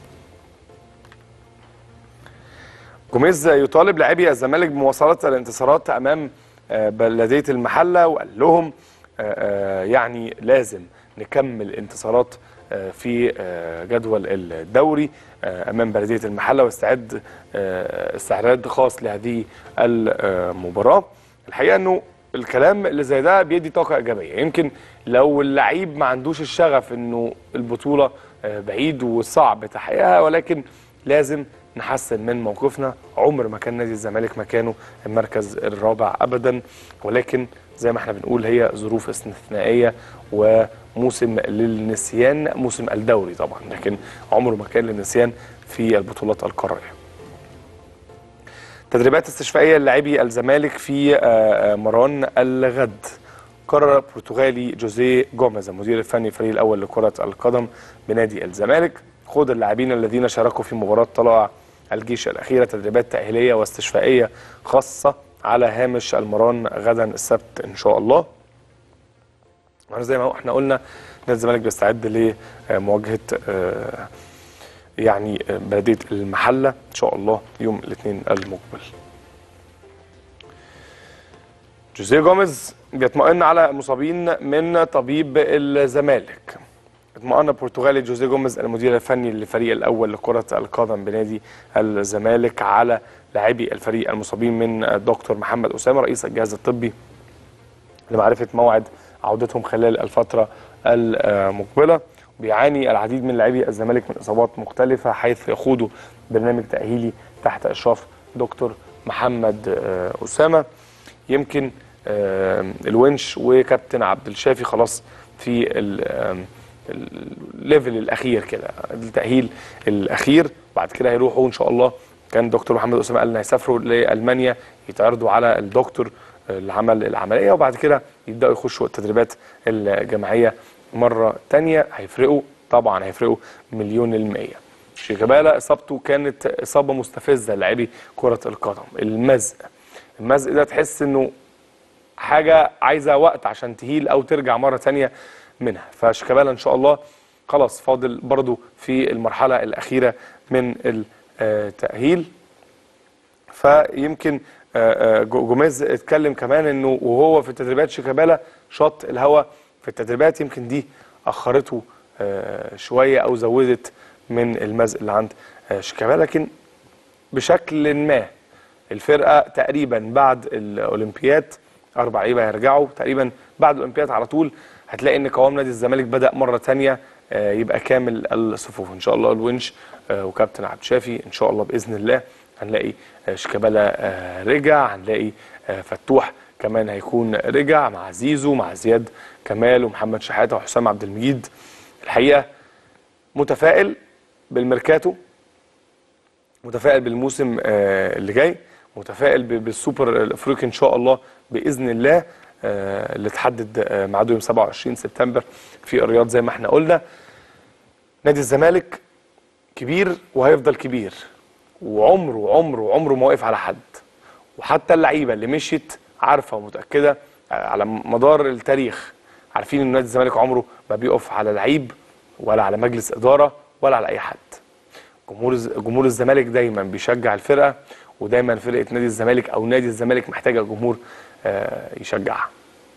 جوميز يطالب لاعبي الزمالك بمواصله الانتصارات امام آه، بلديه المحله وقال لهم آه، آه، يعني لازم نكمل انتصارات آه، في آه، جدول الدوري آه، امام بلديه المحله واستعد آه، استعداد خاص لهذه المباراه الحقيقه انه الكلام اللي زي ده بيدي طاقه ايجابيه يمكن لو اللعيب ما عندوش الشغف انه البطوله آه، بعيد وصعب تحقيقها ولكن لازم نحسن من موقفنا عمر ما كان نادي الزمالك مكانه المركز الرابع ابدا ولكن زي ما احنا بنقول هي ظروف استثنائيه وموسم للنسيان موسم الدوري طبعا لكن عمره ما كان للنسيان في البطولات القاريه تدريبات استشفائيه للاعبي الزمالك في آه، آه، مران الغد قرر البرتغالي جوزيه جوميز المدير الفني الفريق الاول لكره القدم بنادي الزمالك خد اللاعبين الذين شاركوا في مباراه طلائع الجيش الاخيره تدريبات تاهيليه واستشفائيه خاصه على هامش المران غدا السبت ان شاء الله وانا زي ما احنا قلنا نادي الزمالك بيستعد لمواجهه آه، يعني بلديه المحله ان شاء الله يوم الاثنين المقبل. جوزيه جوميز بيطمئن على المصابين من طبيب الزمالك. اطمأن البرتغالي جوزيه جوميز المدير الفني للفريق الاول لكره القدم بنادي الزمالك على لاعبي الفريق المصابين من الدكتور محمد اسامه رئيس الجهاز الطبي لمعرفه موعد عودتهم خلال الفتره المقبله بيعاني العديد من لاعبي الزمالك من اصابات مختلفه حيث يخوضوا برنامج تاهيلي تحت اشراف دكتور محمد آه، اسامه يمكن آه، الونش وكابتن عبد الشافي خلاص في ال- آم، الليفل الاخير كده التاهيل الاخير بعد كده هيروحوا ان شاء الله كان دكتور محمد اسامه قال ان هيسافروا لالمانيا يتعرضوا على الدكتور اللي عمل العمليه وبعد كده يبداوا يخشوا التدريبات الجماعيه مره تانية هيفرقوا طبعا هيفرقوا مليون المية شيكابالا اصابته كانت اصابه مستفزه للاعبي كره القدم المزق المزق ده تحس انه حاجه عايزه وقت عشان تهيل او ترجع مره تانية منها فشيكابالا ان شاء الله خلاص فاضل برضو في المرحله الاخيره من التاهيل فيمكن آه، آه، جو- جوميز اتكلم كمان انه وهو في التدريبات شيكابالا شط الهواء في التدريبات يمكن دي اخرته آه، شويه او زودت من المزق اللي عند آه، شيكابالا لكن بشكل ما الفرقه تقريبا بعد الاولمبياد اربع لعيبه هيرجعوا تقريبا بعد الاولمبياد على طول هتلاقي ان قوام نادي الزمالك بدا مره تانية آه، يبقى كامل الصفوف ان شاء الله الونش آه، وكابتن عبد الشافي ان شاء الله باذن الله هنلاقي آه، شيكابالا آه، رجع هنلاقي آه، فتوح كمان هيكون رجع مع زيزو مع زياد كمال ومحمد شحاته وحسام عبد المجيد الحقيقه متفائل بالميركاتو متفائل بالموسم آه، اللي جاي متفائل ب- بالسوبر الافريقي ان شاء الله باذن الله آه، اللي اتحدد آه، ميعاده يوم 27 سبتمبر في الرياض زي ما احنا قلنا نادي الزمالك كبير وهيفضل كبير وعمره عمره عمره ما وقف على حد وحتى اللعيبه اللي مشيت عارفه ومتاكده على مدار التاريخ عارفين ان نادي الزمالك عمره ما بيقف على لعيب ولا على مجلس اداره ولا على اي حد جمهور الز- جمهور الزمالك دايما بيشجع الفرقه ودايما فرقه نادي الزمالك او نادي الزمالك محتاجه جمهور آه، يشجعها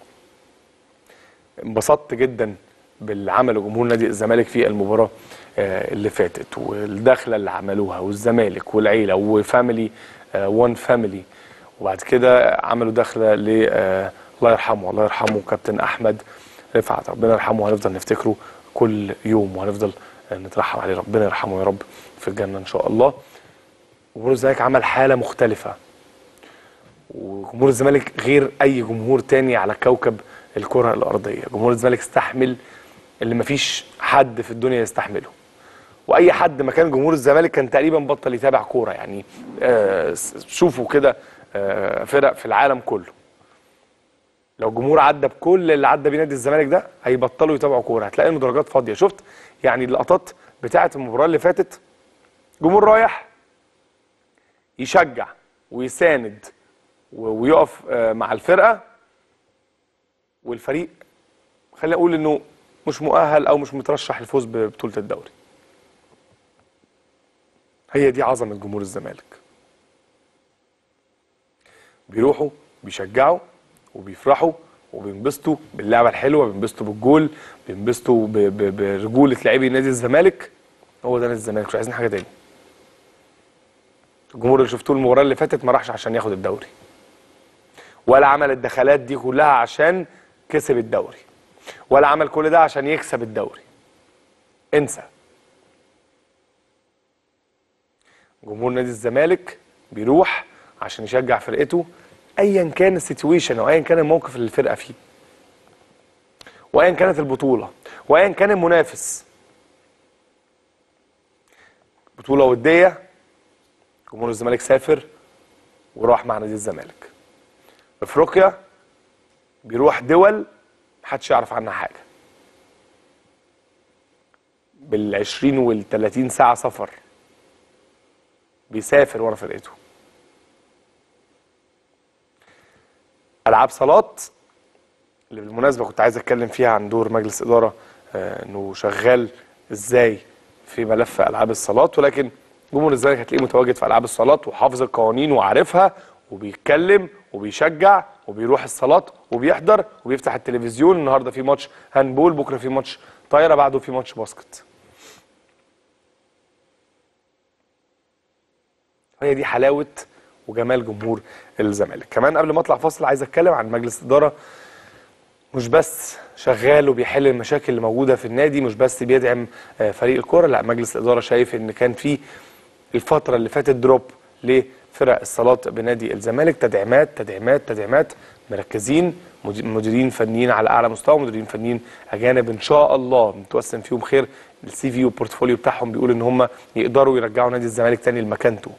انبسطت جدا باللي عمله جمهور نادي الزمالك في المباراه آه، اللي فاتت والدخله اللي عملوها والزمالك والعيله وفاميلي وان فاميلي وبعد كده عملوا دخله ل آه، الله يرحمه الله يرحمه كابتن احمد رفعت ربنا يرحمه هنفضل نفتكره كل يوم وهنفضل آه، نترحم عليه ربنا يرحمه يا رب في الجنه ان شاء الله جمهور الزمالك عمل حاله مختلفه وجمهور الزمالك غير اي جمهور تاني على كوكب الكره الارضيه جمهور الزمالك استحمل اللي مفيش حد في الدنيا يستحمله واي حد مكان جمهور الزمالك كان تقريبا بطل يتابع كوره يعني آه شوفوا كده آه فرق في العالم كله لو الجمهور عدى بكل اللي عدى بيه نادي الزمالك ده هيبطلوا يتابعوا كوره هتلاقي المدرجات فاضيه شفت يعني اللقطات بتاعه المباراه اللي فاتت جمهور رايح يشجع ويساند و- ويقف آه، مع الفرقه والفريق خلينا نقول انه مش مؤهل او مش مترشح للفوز ببطوله الدوري هي دي عظمه جمهور الزمالك بيروحوا بيشجعوا وبيفرحوا وبينبسطوا باللعبه الحلوه بينبسطوا بالجول بينبسطوا ب- ب- برجوله لاعبي نادي الزمالك هو ده نادي الزمالك مش عايزين حاجه تاني الجمهور اللي شفتوه المباراه اللي فاتت ما راحش عشان ياخد الدوري ولا عمل الدخلات دي كلها عشان كسب الدوري ولا عمل كل ده عشان يكسب الدوري انسى جمهور نادي الزمالك بيروح عشان يشجع فرقته ايا كان السيتويشن او ايا كان الموقف اللي الفرقه فيه وايا كانت البطوله وايا كان المنافس بطوله وديه جمهور الزمالك سافر وراح مع نادي الزمالك افريقيا بيروح دول محدش يعرف عنها حاجه بال20 وال30 ساعه سفر بيسافر ورا فرقته العاب صالات اللي بالمناسبه كنت عايز اتكلم فيها عن دور مجلس اداره آه، انه شغال ازاي في ملف العاب الصالات ولكن جمهور الزمالك هتلاقيه متواجد في العاب الصالات وحافظ القوانين وعارفها وبيتكلم وبيشجع وبيروح الصالات وبيحضر وبيفتح التلفزيون النهارده في ماتش هاندبول بكره في ماتش طايره بعده في ماتش باسكت هي دي حلاوه وجمال جمهور الزمالك كمان قبل ما اطلع فاصل عايز اتكلم عن مجلس اداره مش بس شغال وبيحل المشاكل اللي موجوده في النادي مش بس بيدعم آه، فريق الكوره لا مجلس الاداره شايف ان كان في الفتره اللي فاتت دروب لفرق الصالات بنادي الزمالك تدعيمات تدعيمات تدعيمات مركزين مدي- مديرين فنيين على اعلى مستوى مديرين فنيين اجانب ان شاء الله متوسم فيهم خير السي في والبورتفوليو بتاعهم بيقول ان هم يقدروا يرجعوا نادي الزمالك تاني لمكانته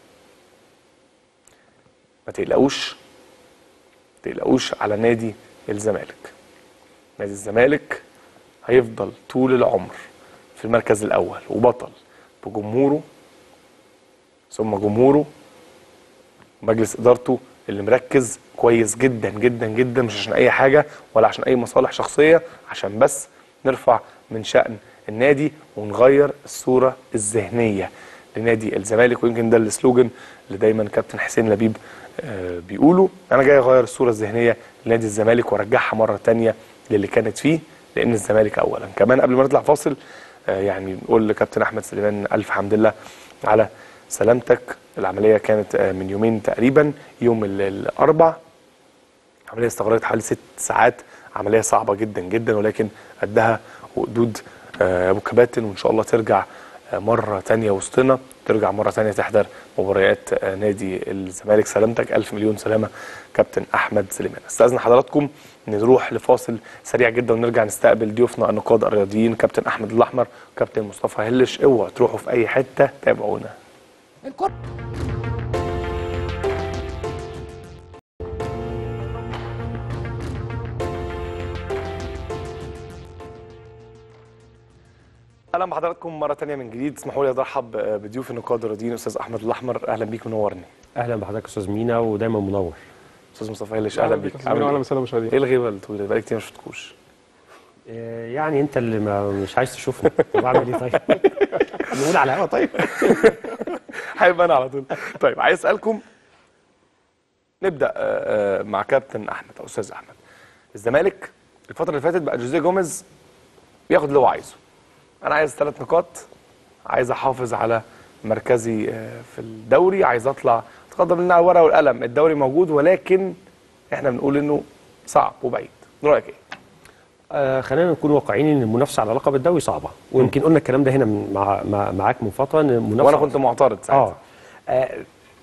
ما تقلقوش ما تقلقوش على نادي الزمالك نادي الزمالك هيفضل طول العمر في المركز الاول وبطل بجمهوره ثم جمهوره مجلس ادارته اللي مركز كويس جدا جدا جدا مش عشان اي حاجه ولا عشان اي مصالح شخصيه عشان بس نرفع من شان النادي ونغير الصوره الذهنيه لنادي الزمالك ويمكن ده السلوجن اللي دايما كابتن حسين لبيب آه، بيقوله انا جاي اغير الصوره الذهنيه لنادي الزمالك وارجعها مره تانية للي كانت فيه لان الزمالك اولا كمان قبل ما نطلع فاصل آه، يعني نقول لكابتن احمد سليمان الف حمد لله على سلامتك العمليه كانت آه، من يومين تقريبا يوم ال- الاربع عمليه استغرقت حوالي ست ساعات عمليه صعبه جدا جدا ولكن قدها وقدود آه، ابو كباتن وان شاء الله ترجع آه، مره تانية وسطنا ترجع مره تانية تحضر مباريات آه، نادي الزمالك سلامتك الف مليون سلامه كابتن احمد سليمان استاذن حضراتكم نروح لفاصل سريع جدا ونرجع نستقبل ضيوفنا النقاد الرياضيين كابتن احمد الاحمر وكابتن مصطفى هلش اوعوا تروحوا في اي حته تابعونا
الكرة
اهلا بحضراتكم مره تانية من جديد اسمحوا لي ارحب بضيوف النقاد الرياضيين استاذ احمد الاحمر اهلا بيك منورني
اهلا بحضرتك استاذ مينا ودايما منور
استاذ مصطفى هلش اهلا بيك عامل
اهلا
ايه؟
وسهلا مشاهدين
ايه الغيبه الطويله بقالي كتير ما شفتكوش
آه، يعني انت اللي ما مش عايز تشوفني طب اعمل ايه طيب نقول على الهوا طيب
حابب انا على طول طيب عايز اسالكم نبدا آه، آه، مع كابتن احمد او استاذ احمد الزمالك الفتره اللي فاتت بقى جوزيه جوميز بياخد اللي هو عايزه انا عايز ثلاث نقاط عايز احافظ على مركزي آه، في الدوري عايز اطلع اتقدم لنا على الورقه والقلم الدوري موجود ولكن احنا بنقول انه صعب وبعيد رايك ايه
آه خلينا نكون واقعيين ان المنافسه على لقب الدوري صعبه ويمكن قلنا الكلام ده هنا من مع مع معاك من فتره ان المنافسه
وانا كنت معترض ساعتها
اه آه،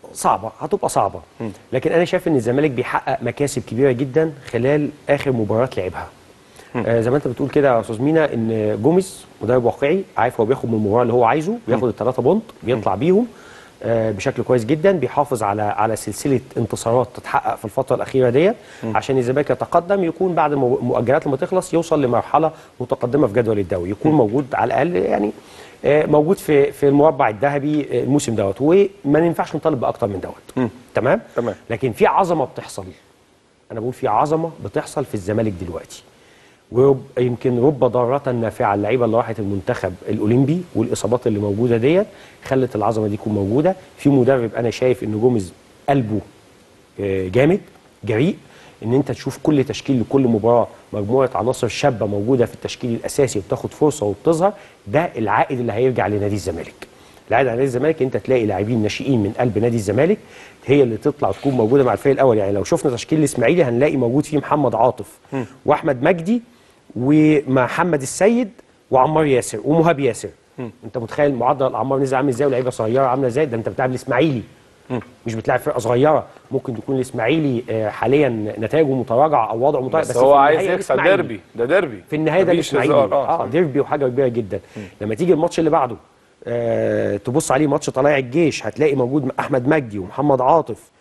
صعبه هتبقى صعبه لكن انا شايف ان الزمالك بيحقق مكاسب كبيره جدا خلال اخر مباراه لعبها آه زي ما انت بتقول كده يا استاذ مينا ان جوميز مدرب واقعي عارف هو بياخد من المباراه اللي هو عايزه بياخد الثلاثه بونت بيطلع بيهم آه بشكل كويس جدا بيحافظ على على سلسله انتصارات تتحقق في الفتره الاخيره ديت عشان الزمالك يتقدم يكون بعد المو- المؤجلات لما تخلص يوصل لمرحله متقدمه في جدول الدوري يكون موجود على الاقل يعني آه، موجود في في المربع الذهبي آه، الموسم دوت وما ينفعش نطالب باكتر من دوت تمام
تمام.
لكن في عظمه بتحصل انا بقول في عظمه بتحصل في الزمالك دلوقتي ويمكن رب ضاره نافعه اللعيبه اللي راحت المنتخب الاولمبي والاصابات اللي موجوده ديت خلت العظمه دي تكون موجوده في مدرب انا شايف ان جوميز قلبه آه، جامد جريء ان انت تشوف كل تشكيل لكل مباراه مجموعه عناصر شابه موجوده في التشكيل الاساسي وبتاخد فرصه وبتظهر ده العائد اللي هيرجع لنادي الزمالك العائد على نادي الزمالك انت تلاقي لاعبين ناشئين من قلب نادي الزمالك هي اللي تطلع تكون موجوده مع الفريق الاول يعني لو شفنا تشكيل الاسماعيلي هنلاقي موجود فيه محمد عاطف واحمد مجدي ومحمد السيد وعمار ياسر ومهاب ياسر انت متخيل معدل الاعمار نزل عامل ازاي ولاعيبه صغيره عامله ازاي ده انت بتلعب الاسماعيلي مش بتلعب فرقه صغيره ممكن تكون الاسماعيلي آه، حاليا نتائجه متراجعه او وضعه متراجع
بس,
في
هو عايز
النهاية
يكسب
الإسماعيلي.
ديربي ده ديربي
في النهايه ده
مفيش
الاسماعيلي
هزار.
اه,
صح.
آه ديربي وحاجه كبيره جدا لما تيجي الماتش اللي بعده آه تبص عليه ماتش طلائع الجيش هتلاقي موجود احمد مجدي ومحمد عاطف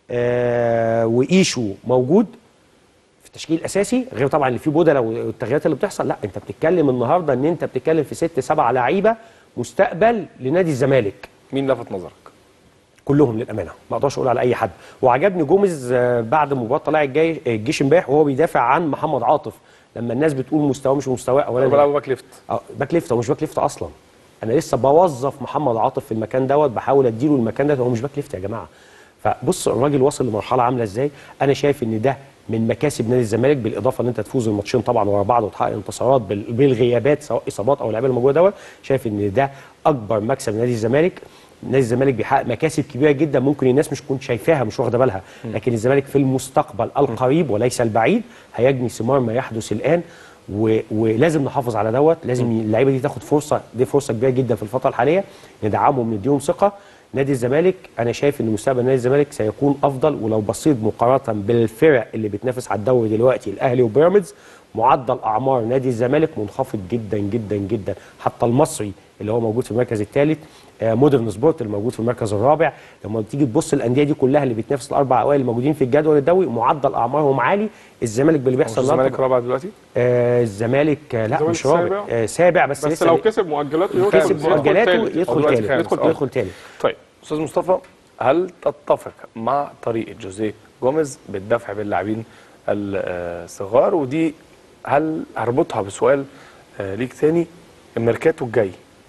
آه وايشو موجود في التشكيل الاساسي غير طبعا اللي فيه بدله والتغييرات اللي بتحصل لا انت بتتكلم النهارده ان انت بتتكلم في ست سبع لعيبه مستقبل لنادي الزمالك
مين لفت نظرك؟
كلهم للامانه ما اقدرش اقول على اي حد وعجبني جوميز آه، بعد مباراه طلائع الجي- الجيش امبارح وهو بيدافع عن محمد عاطف لما الناس بتقول مستواه مش مستواه
انا
اولا
بلعب باك ليفت
اه باك ليفت هو مش باك ليفت اصلا انا لسه بوظف محمد عاطف في المكان دوت بحاول اديله المكان ده هو مش باك ليفت يا جماعه فبص الراجل واصل لمرحله عامله ازاي انا شايف ان ده من مكاسب نادي الزمالك بالاضافه ان انت تفوز الماتشين طبعا ورا بعض وتحقق انتصارات بال- بالغيابات سواء اصابات او اللعيبه الموجوده دوت شايف ان ده اكبر مكسب نادي الزمالك نادي الزمالك بيحقق مكاسب كبيره جدا ممكن الناس مش تكون شايفاها مش واخده بالها لكن الزمالك في المستقبل القريب وليس البعيد هيجني ثمار ما يحدث الان و... ولازم نحافظ على دوت لازم اللعيبه دي تاخد فرصه دي فرصه كبيره جدا في الفتره الحاليه ندعمهم نديهم ثقه نادي الزمالك انا شايف ان مستقبل نادي الزمالك سيكون افضل ولو بصيت مقارنه بالفرق اللي بتنافس على الدوري دلوقتي الاهلي وبيراميدز معدل اعمار نادي الزمالك منخفض جدا جدا جدا حتى المصري اللي هو موجود في المركز الثالث آه، مودرن سبورت اللي موجود في المركز الرابع لما تيجي تبص الانديه دي كلها اللي بتنافس الاربع اوائل الموجودين في الجدول الدوري معدل اعمارهم عالي الزمالك باللي
مش
بيحصل
الزمالك
النهارده
رابع دلوقتي؟
آه الزمالك آه لا
الزمالك
مش رابع
سابع.
آه سابع بس,
بس
لسه
لو كسب مؤجلاته يدخل-
كسب
يدخل
مؤجلاته
تالت.
يدخل
دلوقتي
تالت
خامس،
يدخل
آه.
يدخل تالت
طيب استاذ مصطفى هل تتفق مع طريقه جوزيه جوميز بالدفع باللاعبين الصغار ودي هل هربطها بسؤال آه، ليك تاني الميركاتو الجاي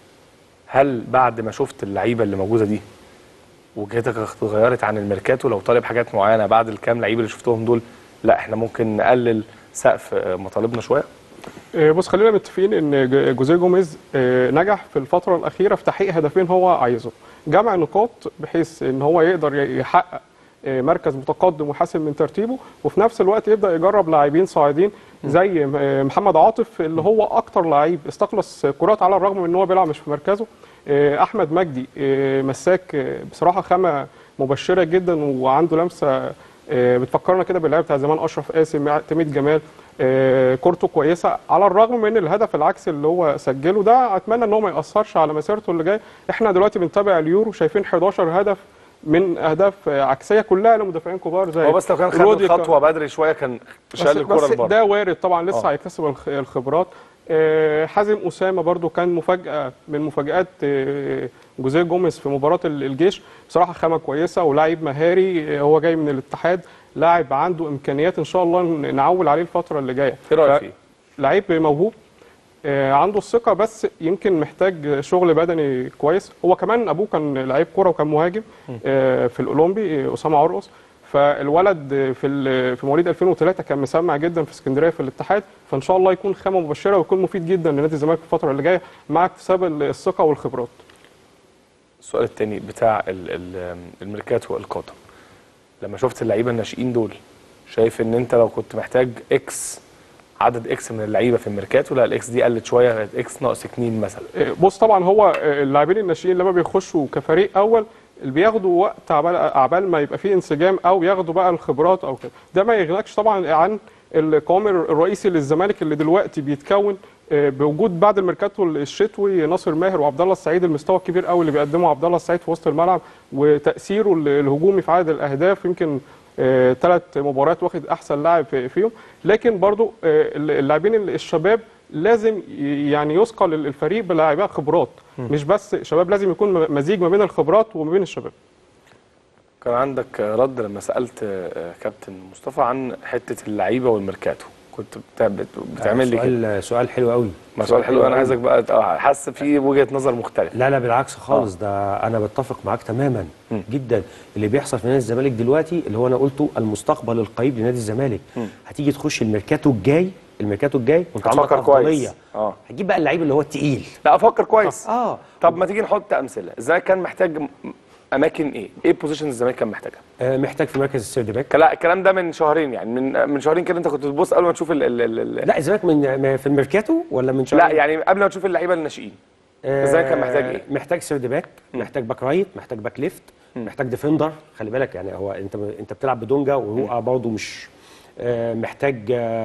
هل بعد ما شفت اللعيبه اللي موجوده دي وجهتك اتغيرت عن الميركاتو لو طالب حاجات معينه بعد الكام لعيب اللي شفتهم دول لا احنا ممكن نقلل سقف آه، مطالبنا شويه
آه، بص خلينا متفقين ان ج- جوزيه جوميز آه، نجح في الفتره الاخيره في تحقيق هدفين هو عايزه جمع نقاط بحيث ان هو يقدر ي- يحقق آه، مركز متقدم وحاسم من ترتيبه وفي نفس الوقت يبدا يجرب لاعبين صاعدين زي آه، محمد عاطف اللي هو اكتر لعيب استخلص كرات على الرغم من ان هو بيلعب مش في مركزه آه، احمد مجدي آه، مساك آه، بصراحه خامه مبشره جدا وعنده لمسه آه، بتفكرنا كده باللعيبه بتاع زمان اشرف قاسم اعتماد جمال آه، كورته كويسه على الرغم من الهدف العكسي اللي هو سجله ده اتمنى ان هو ما ياثرش على مسيرته اللي جايه احنا دلوقتي بنتابع اليورو شايفين 11 هدف من اهداف آه، عكسيه كلها لمدافعين كبار زي
هو بس لو كان خد
رودي كا-
الخطوه بدري شويه كان
بس,
شال الكوره
بس
لبره
ده وارد طبعا لسه
آه.
هيكتسب الخ- الخبرات آه، حازم اسامه برضو كان مفاجاه من مفاجات آه، جوزيه جوميز في مباراه ال- الجيش بصراحه خامه كويسه ولاعب مهاري آه، هو جاي من الاتحاد لاعب عنده امكانيات ان شاء الله ن- نعول عليه الفتره اللي جايه
ايه رايك
ف-
فيه؟
لعيب موهوب آه، عنده الثقه بس يمكن محتاج شغل بدني كويس هو كمان ابوه كان لعيب كوره وكان مهاجم آه، في الاولمبي آه، اسامه عرقص فالولد آه، في ال- في مواليد 2003 كان مسمع جدا في اسكندريه في الاتحاد فان شاء الله يكون خامه مبشره ويكون مفيد جدا لنادي الزمالك في الفتره اللي جايه مع اكتساب ال- الثقه والخبرات
السؤال التاني بتاع ال- ال- الميركاتو القادم لما شفت اللعيبه الناشئين دول شايف ان انت لو كنت محتاج اكس عدد اكس من اللعيبه في الميركاتو لا الاكس دي قلت شويه بقت اكس ناقص اتنين مثلا
آه، بص طبعا هو آه، اللاعبين الناشئين لما بيخشوا كفريق اول اللي بياخدوا وقت عبال عبال ما يبقى فيه انسجام او ياخدوا بقى الخبرات او كده ده ما يغنكش طبعا عن القوام الرئيسي للزمالك اللي دلوقتي بيتكون آه، بوجود بعد الميركاتو الشتوي ناصر ماهر وعبد الله السعيد المستوى الكبير قوي اللي بيقدمه عبد الله السعيد في وسط الملعب وتاثيره ال- الهجومي في عدد الاهداف يمكن ثلاث مباريات واخد احسن لاعب في- فيهم لكن برضو آه، اللاعبين ال- الشباب لازم ي- يعني يثقل الفريق بلاعيبه خبرات مش بس شباب لازم يكون م- مزيج ما بين الخبرات وما بين الشباب
كان عندك رد لما سالت آه، كابتن مصطفى عن حته اللعيبه والميركاتو كنت بتا- بت- بتعمل لي كده
سؤال سؤال حلو قوي
ما سؤال حلو انا عايزك بقى آه، حاسس في وجهه نظر مختلفه
لا لا بالعكس خالص ده انا بتفق معاك تماما جدا اللي بيحصل في نادي الزمالك دلوقتي اللي هو انا قلته المستقبل القريب لنادي الزمالك هتيجي تخش الميركاتو الجاي الميركاتو الجاي وانت عندك
هتفكر كويس.
افضليه
اه
هتجيب بقى اللعيب اللي هو التقيل
لا افكر كويس
اه
طب ما تيجي نحط امثله الزمالك كان محتاج م- اماكن ايه ايه بوزيشن الزمالك كان محتاجها
آه، محتاج في مركز السيرد باك
لا الكلام ده من شهرين يعني من من شهرين كده انت كنت بتبص قبل ما تشوف ال ال ال ال
لا الزمالك من من- في الميركاتو ولا من شهر
لا يعني قبل ما تشوف اللعيبه الناشئين
آه،
الزمالك كان محتاج إيه؟
محتاج سيرد باك محتاج باك رايت محتاج باك ليفت محتاج ديفندر خلي بالك يعني هو انت انت بتلعب بدونجا وهو برضه مش آه، محتاج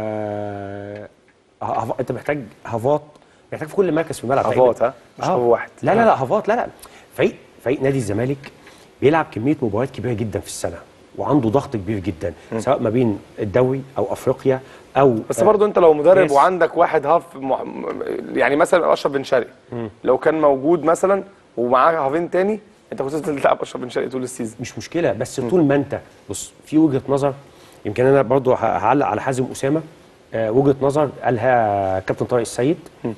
آه، هف- انت محتاج هافات محتاج في كل مركز في الملعب
هافات،
تقريباً.
ها؟ مش هو واحد.
لا لا لا هافات لا لا فريق فريق نادي الزمالك بيلعب كميه مباريات كبيره جدا في السنه وعنده ضغط كبير جدا سواء ما بين الدوري او افريقيا او
بس برضه انت لو مدرب
كاس.
وعندك واحد هاف مح... يعني مثلا اشرف بن شرقي لو كان موجود مثلا ومعاه هافين تاني انت كنت تلعب اشرف بن شرقي طول السيزون
مش مشكله بس طول ما انت بص في وجهه نظر يمكن انا برضو ه- هعلق على حازم اسامه آه وجهه نظر قالها كابتن طارق السيد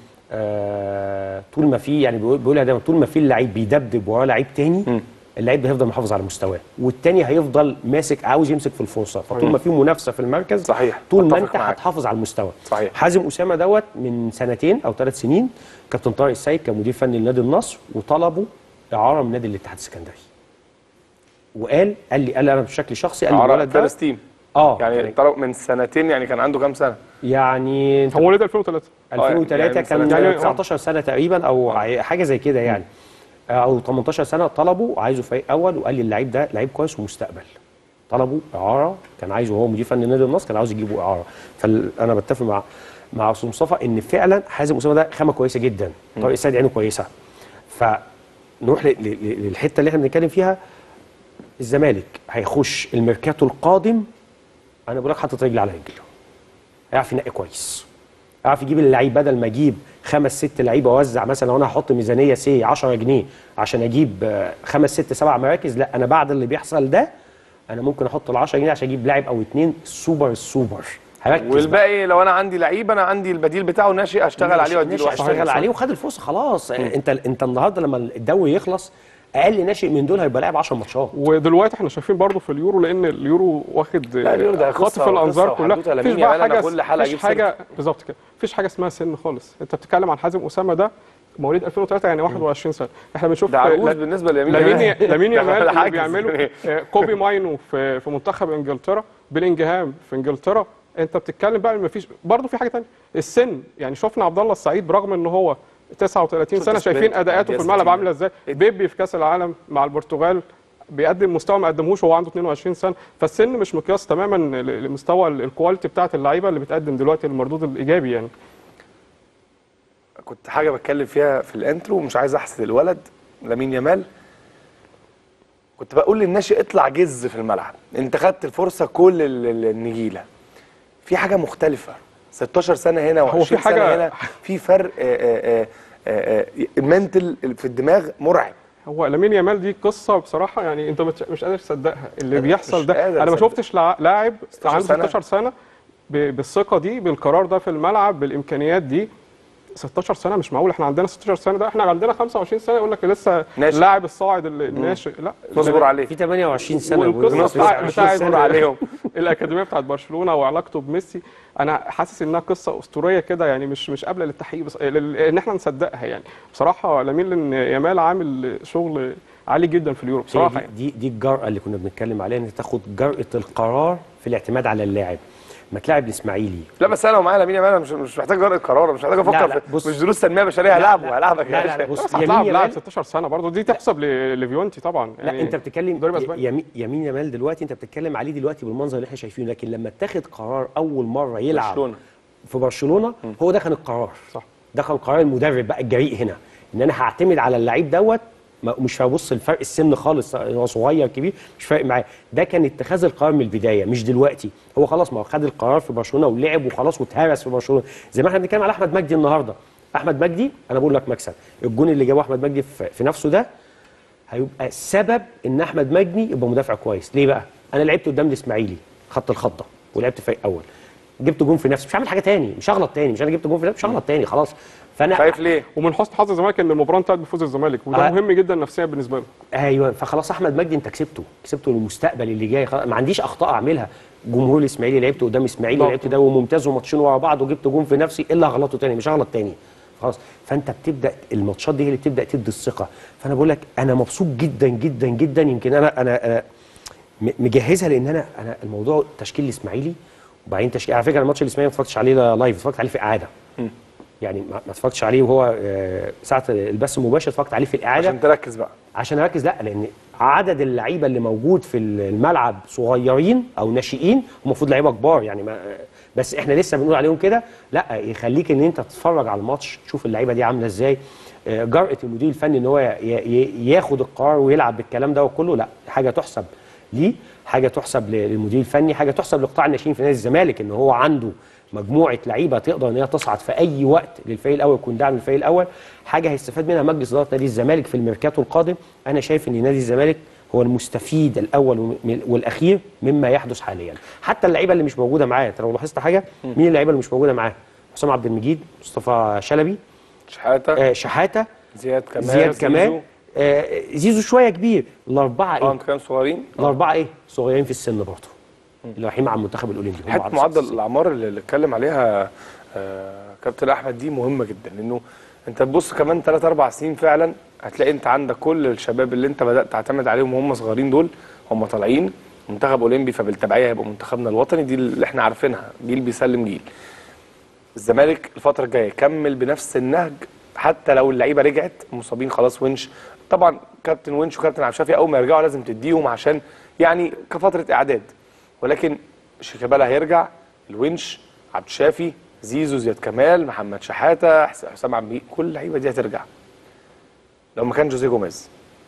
آه طول ما في يعني بيقول بيقولها دايما طول ما في اللعيب بيدبدب وراه لعيب تاني اللعيب ده هيفضل محافظ على مستواه والتاني هيفضل ماسك عاوز يمسك في الفرصه فطول ما في منافسه في المركز
صحيح.
طول ما
أتفق
انت
معاك.
هتحافظ على المستوى
صحيح.
حازم اسامه دوت من سنتين او ثلاث سنين كابتن طارق السيد كان مدير فني لنادي النصر وطلبوا اعاره من نادي الاتحاد السكندري وقال قال لي قال لي انا بشكل شخصي قال لي
عرب
الولد ده
فيرست تيم
اه
يعني
يعني
طلب من سنتين يعني كان عنده كام سنه
يعني انت
هو ولد 2003
2003
يعني من
كان
سنتين.
19 سنه تقريبا او حاجه زي كده يعني او 18 سنه طلبوا عايزه فريق اول وقال لي اللعيب ده لعيب كويس ومستقبل طلبوا اعاره كان عايزه هو مدير فني نادي النصر كان عاوز يجيبه اعاره فانا بتفق مع مع استاذ مصطفى ان فعلا حازم اسامه ده خامه كويسه جدا طارق السيد عينه كويسه فنروح ل- ل- ل- للحته اللي احنا بنتكلم فيها الزمالك هيخش الميركاتو القادم انا بقول لك حاطط رجل على رجل هيعرف ينقي كويس يعرف يجيب اللعيب بدل ما اجيب خمس ست لعيبه اوزع مثلا لو انا هحط ميزانيه سي 10 جنيه عشان اجيب آه، خمس ست سبع مراكز لا انا بعد اللي بيحصل ده انا ممكن احط ال 10 جنيه عشان اجيب لاعب او اتنين سوبر السوبر هركز بقى.
والباقي لو انا عندي لعيب انا عندي البديل بتاعه ناشئ اشتغل عليه واديله
ناشئ
واحد.
اشتغل عليه وخد الفرصه خلاص انت انت النهارده لما الدوري يخلص اقل ناشئ من دول هيبقى لاعب 10 ماتشات
ودلوقتي احنا شايفين برضو في اليورو لان اليورو واخد
لا، اليورو ده
خط
قصة-
في الانظار
قصة
كلها
وحدوتة.
مفيش
لامين
بقى
يامال أنا
حاجه
كل حلقة
مفيش
أجيب
حاجه بالظبط كده مفيش حاجه اسمها سن خالص انت بتتكلم عن حازم اسامه ده مواليد 2003 يعني 21 سنه احنا بنشوف
ده عجوز
لا-
بالنسبه ليمين
لامين
يامال.
لامين
ده
يامال اللي
حاجز.
بيعمله آه، كوبي ماينو في في منتخب انجلترا بيلينجهام في انجلترا انت بتتكلم بقى ما فيش برضه في حاجه ثانيه السن يعني شفنا عبد الله السعيد برغم ان هو 39
شفت
سنه شايفين
سبرنت
اداءاته في
عدية
الملعب
ستين.
عامله ازاي بيبي في كاس العالم مع البرتغال بيقدم مستوى ما قدمهوش وهو عنده 22 سنه فالسن مش مقياس تماما ل- لمستوى ال- الكواليتي بتاعه اللعيبه اللي بتقدم دلوقتي المردود الايجابي يعني
كنت حاجه بتكلم فيها في الانترو ومش عايز احسد الولد لامين يامال كنت بقول للناشئ اطلع جز في الملعب انت خدت الفرصه كل ال- ال- النجيله في حاجه مختلفه 16 سنه هنا
هو
و20
في
سنه
حاجة-
هنا في فرق المنتل في الدماغ مرعب
هو لامين يامال دي قصه بصراحه يعني انت مش مش قادر تصدقها اللي
أنا
بيحصل
مش
ده
قادر
انا ما
أصدق.
شفتش لع- لاعب
16
عنده
سنة.
16 سنه ب- بالثقه دي بالقرار ده في الملعب بالامكانيات دي 16 سنه مش معقول احنا عندنا 16 سنه ده احنا عندنا 25 سنه يقول لك لسه
ناشئ.
اللاعب الصاعد ال- الناشئ لا
نصبر عليه
في 28 سنه
والقصه
بيقولوا
بتاع-
29
بتاعت
سنة.
عليهم.
الاكاديميه بتاعت برشلونه وعلاقته بميسي انا حاسس انها قصه اسطوريه كده يعني مش مش قابله للتحقيق بس لل- ان احنا نصدقها يعني بصراحه لامين يامال عامل شغل عالي جدا في اليورو
هي
بصراحه
دي,
يعني
دي دي الجرأة اللي كنا بنتكلم عليها ان انت تاخد جرأة القرار في الاعتماد على اللاعب ما تلعب الاسماعيلي
لا بس انا ومعايا لامين يامال انا مش مش محتاج جرأة قرار مش محتاج افكر
لا، لا،
في
بص.
مش دروس تنميه بشريه
لا،
هلعبه
لا.
هلعبك يا
لا، لا،
باشا.
بص.
بس
يمين
هتلاعب لاعب
يامال
16 سنه برضه دي تحسب ل- لفيونتي طبعا
لا انت بتتكلم
مدرب اسباني
يمين يمين يمين يامال دلوقتي انت بتتكلم عليه دلوقتي بالمنظر اللي احنا شايفينه لكن لما اتخذ قرار اول مره يلعب
برشلونة.
في برشلونه هو ده كان القرار
صح.
ده كان قرار المدرب بقى الجريء هنا ان انا هعتمد على اللعيب دوت ما- مش هبص لفرق السن خالص هو صغير كبير مش فارق معاه ده كان اتخاذ القرار من البدايه مش دلوقتي هو خلاص ما هو خد القرار في برشلونه ولعب وخلاص واتهرس في برشلونه زي ما احنا بنتكلم على احمد مجدي النهارده احمد مجدي انا بقول لك مكسب الجون اللي جابه احمد مجدي في في نفسه ده هيبقى سبب ان احمد مجدي يبقى مدافع كويس ليه بقى انا لعبت قدام الاسماعيلي خط الخضه ولعبت فريق اول جبت جون في نفسي مش هعمل حاجه تاني مش هغلط تاني مش انا جبت جون في نفسي مش هغلط تاني خلاص فانا
خايف ليه؟
ومن حسن حظ الزمالك ان المباراه انتهت بفوز الزمالك وده
آه.
مهم جدا نفسيا بالنسبه له
ايوه فخلاص احمد مجدي انت كسبته كسبته للمستقبل اللي جاي خلاص ما عنديش اخطاء اعملها جمهور الاسماعيلي لعبت قدام اسماعيلي
بالظبط.
ولعبت ده وممتاز وماتشين ورا بعض وجبت جون في نفسي الا هغلطه تاني مش هغلط تاني خلاص فانت بتبدا الماتشات دي هي اللي بتبدا تدي الثقه فانا بقول لك انا مبسوط جدا جدا جدا يمكن انا انا, أنا م- مجهزها لان انا انا الموضوع تشكيل الاسماعيلي وبعدين تشكيل على فكره الماتش الاسماعيلي ما اتفرجتش عليه لايف اتفرجت عليه في اعاده يعني ما ما اتفرجتش عليه وهو آه، ساعه البث المباشر اتفرجت عليه في الاعاده
عشان تركز بقى
عشان اركز لا لان عدد اللعيبه اللي موجود في الملعب صغيرين او ناشئين هم المفروض لعيبه كبار يعني ما بس احنا لسه بنقول عليهم كده لا يخليك ان انت تتفرج على الماتش تشوف اللعيبه دي عامله ازاي آه، جرأة المدير الفني ان هو ي- ي- ياخد القرار ويلعب بالكلام ده كله لا حاجه تحسب ليه حاجه تحسب ل- للمدير الفني حاجه تحسب لقطاع الناشئين في نادي الزمالك ان هو عنده مجموعه لعيبه تقدر ان هي تصعد في اي وقت للفريق الاول يكون داعم للفريق الاول حاجه هيستفاد منها مجلس اداره نادي الزمالك في الميركاتو القادم انا شايف ان نادي الزمالك هو المستفيد الاول وم- والاخير مما يحدث حاليا حتى اللعيبه اللي مش موجوده معاه انت لو لاحظت حاجه مين اللعيبه اللي مش موجوده معاه حسام عبد المجيد مصطفى شلبي
شحاته
آه شحاته
زياد كمال
زياد
زيزو.
كمال آه زيزو شويه كبير الاربعه
اه
ايه
انتوا كام صغيرين
الاربعه ايه صغيرين في السن برضه اللي رايحين مع المنتخب الاولمبي هم
حته
على
معدل
السن.
الاعمار اللي اللي اتكلم عليها آه، كابتن احمد دي مهمه جدا لانه انت تبص كمان 3 4 سنين فعلا هتلاقي انت عندك كل الشباب اللي انت بدات تعتمد عليهم وهم صغيرين دول هم طالعين منتخب اولمبي فبالتبعيه هيبقى منتخبنا الوطني دي اللي احنا عارفينها جيل بيسلم جيل الزمالك الفتره الجايه يكمل بنفس النهج حتى لو اللعيبه رجعت المصابين خلاص ونش طبعا كابتن ونش وكابتن عبد الشافي اول ما يرجعوا لازم تديهم عشان يعني كفتره اعداد ولكن شيكابالا هيرجع الونش عبد الشافي زيزو زياد كمال محمد شحاته حس- حسام عبد المجيد كل اللعيبه دي هترجع لو ما كان جوزيه جوميز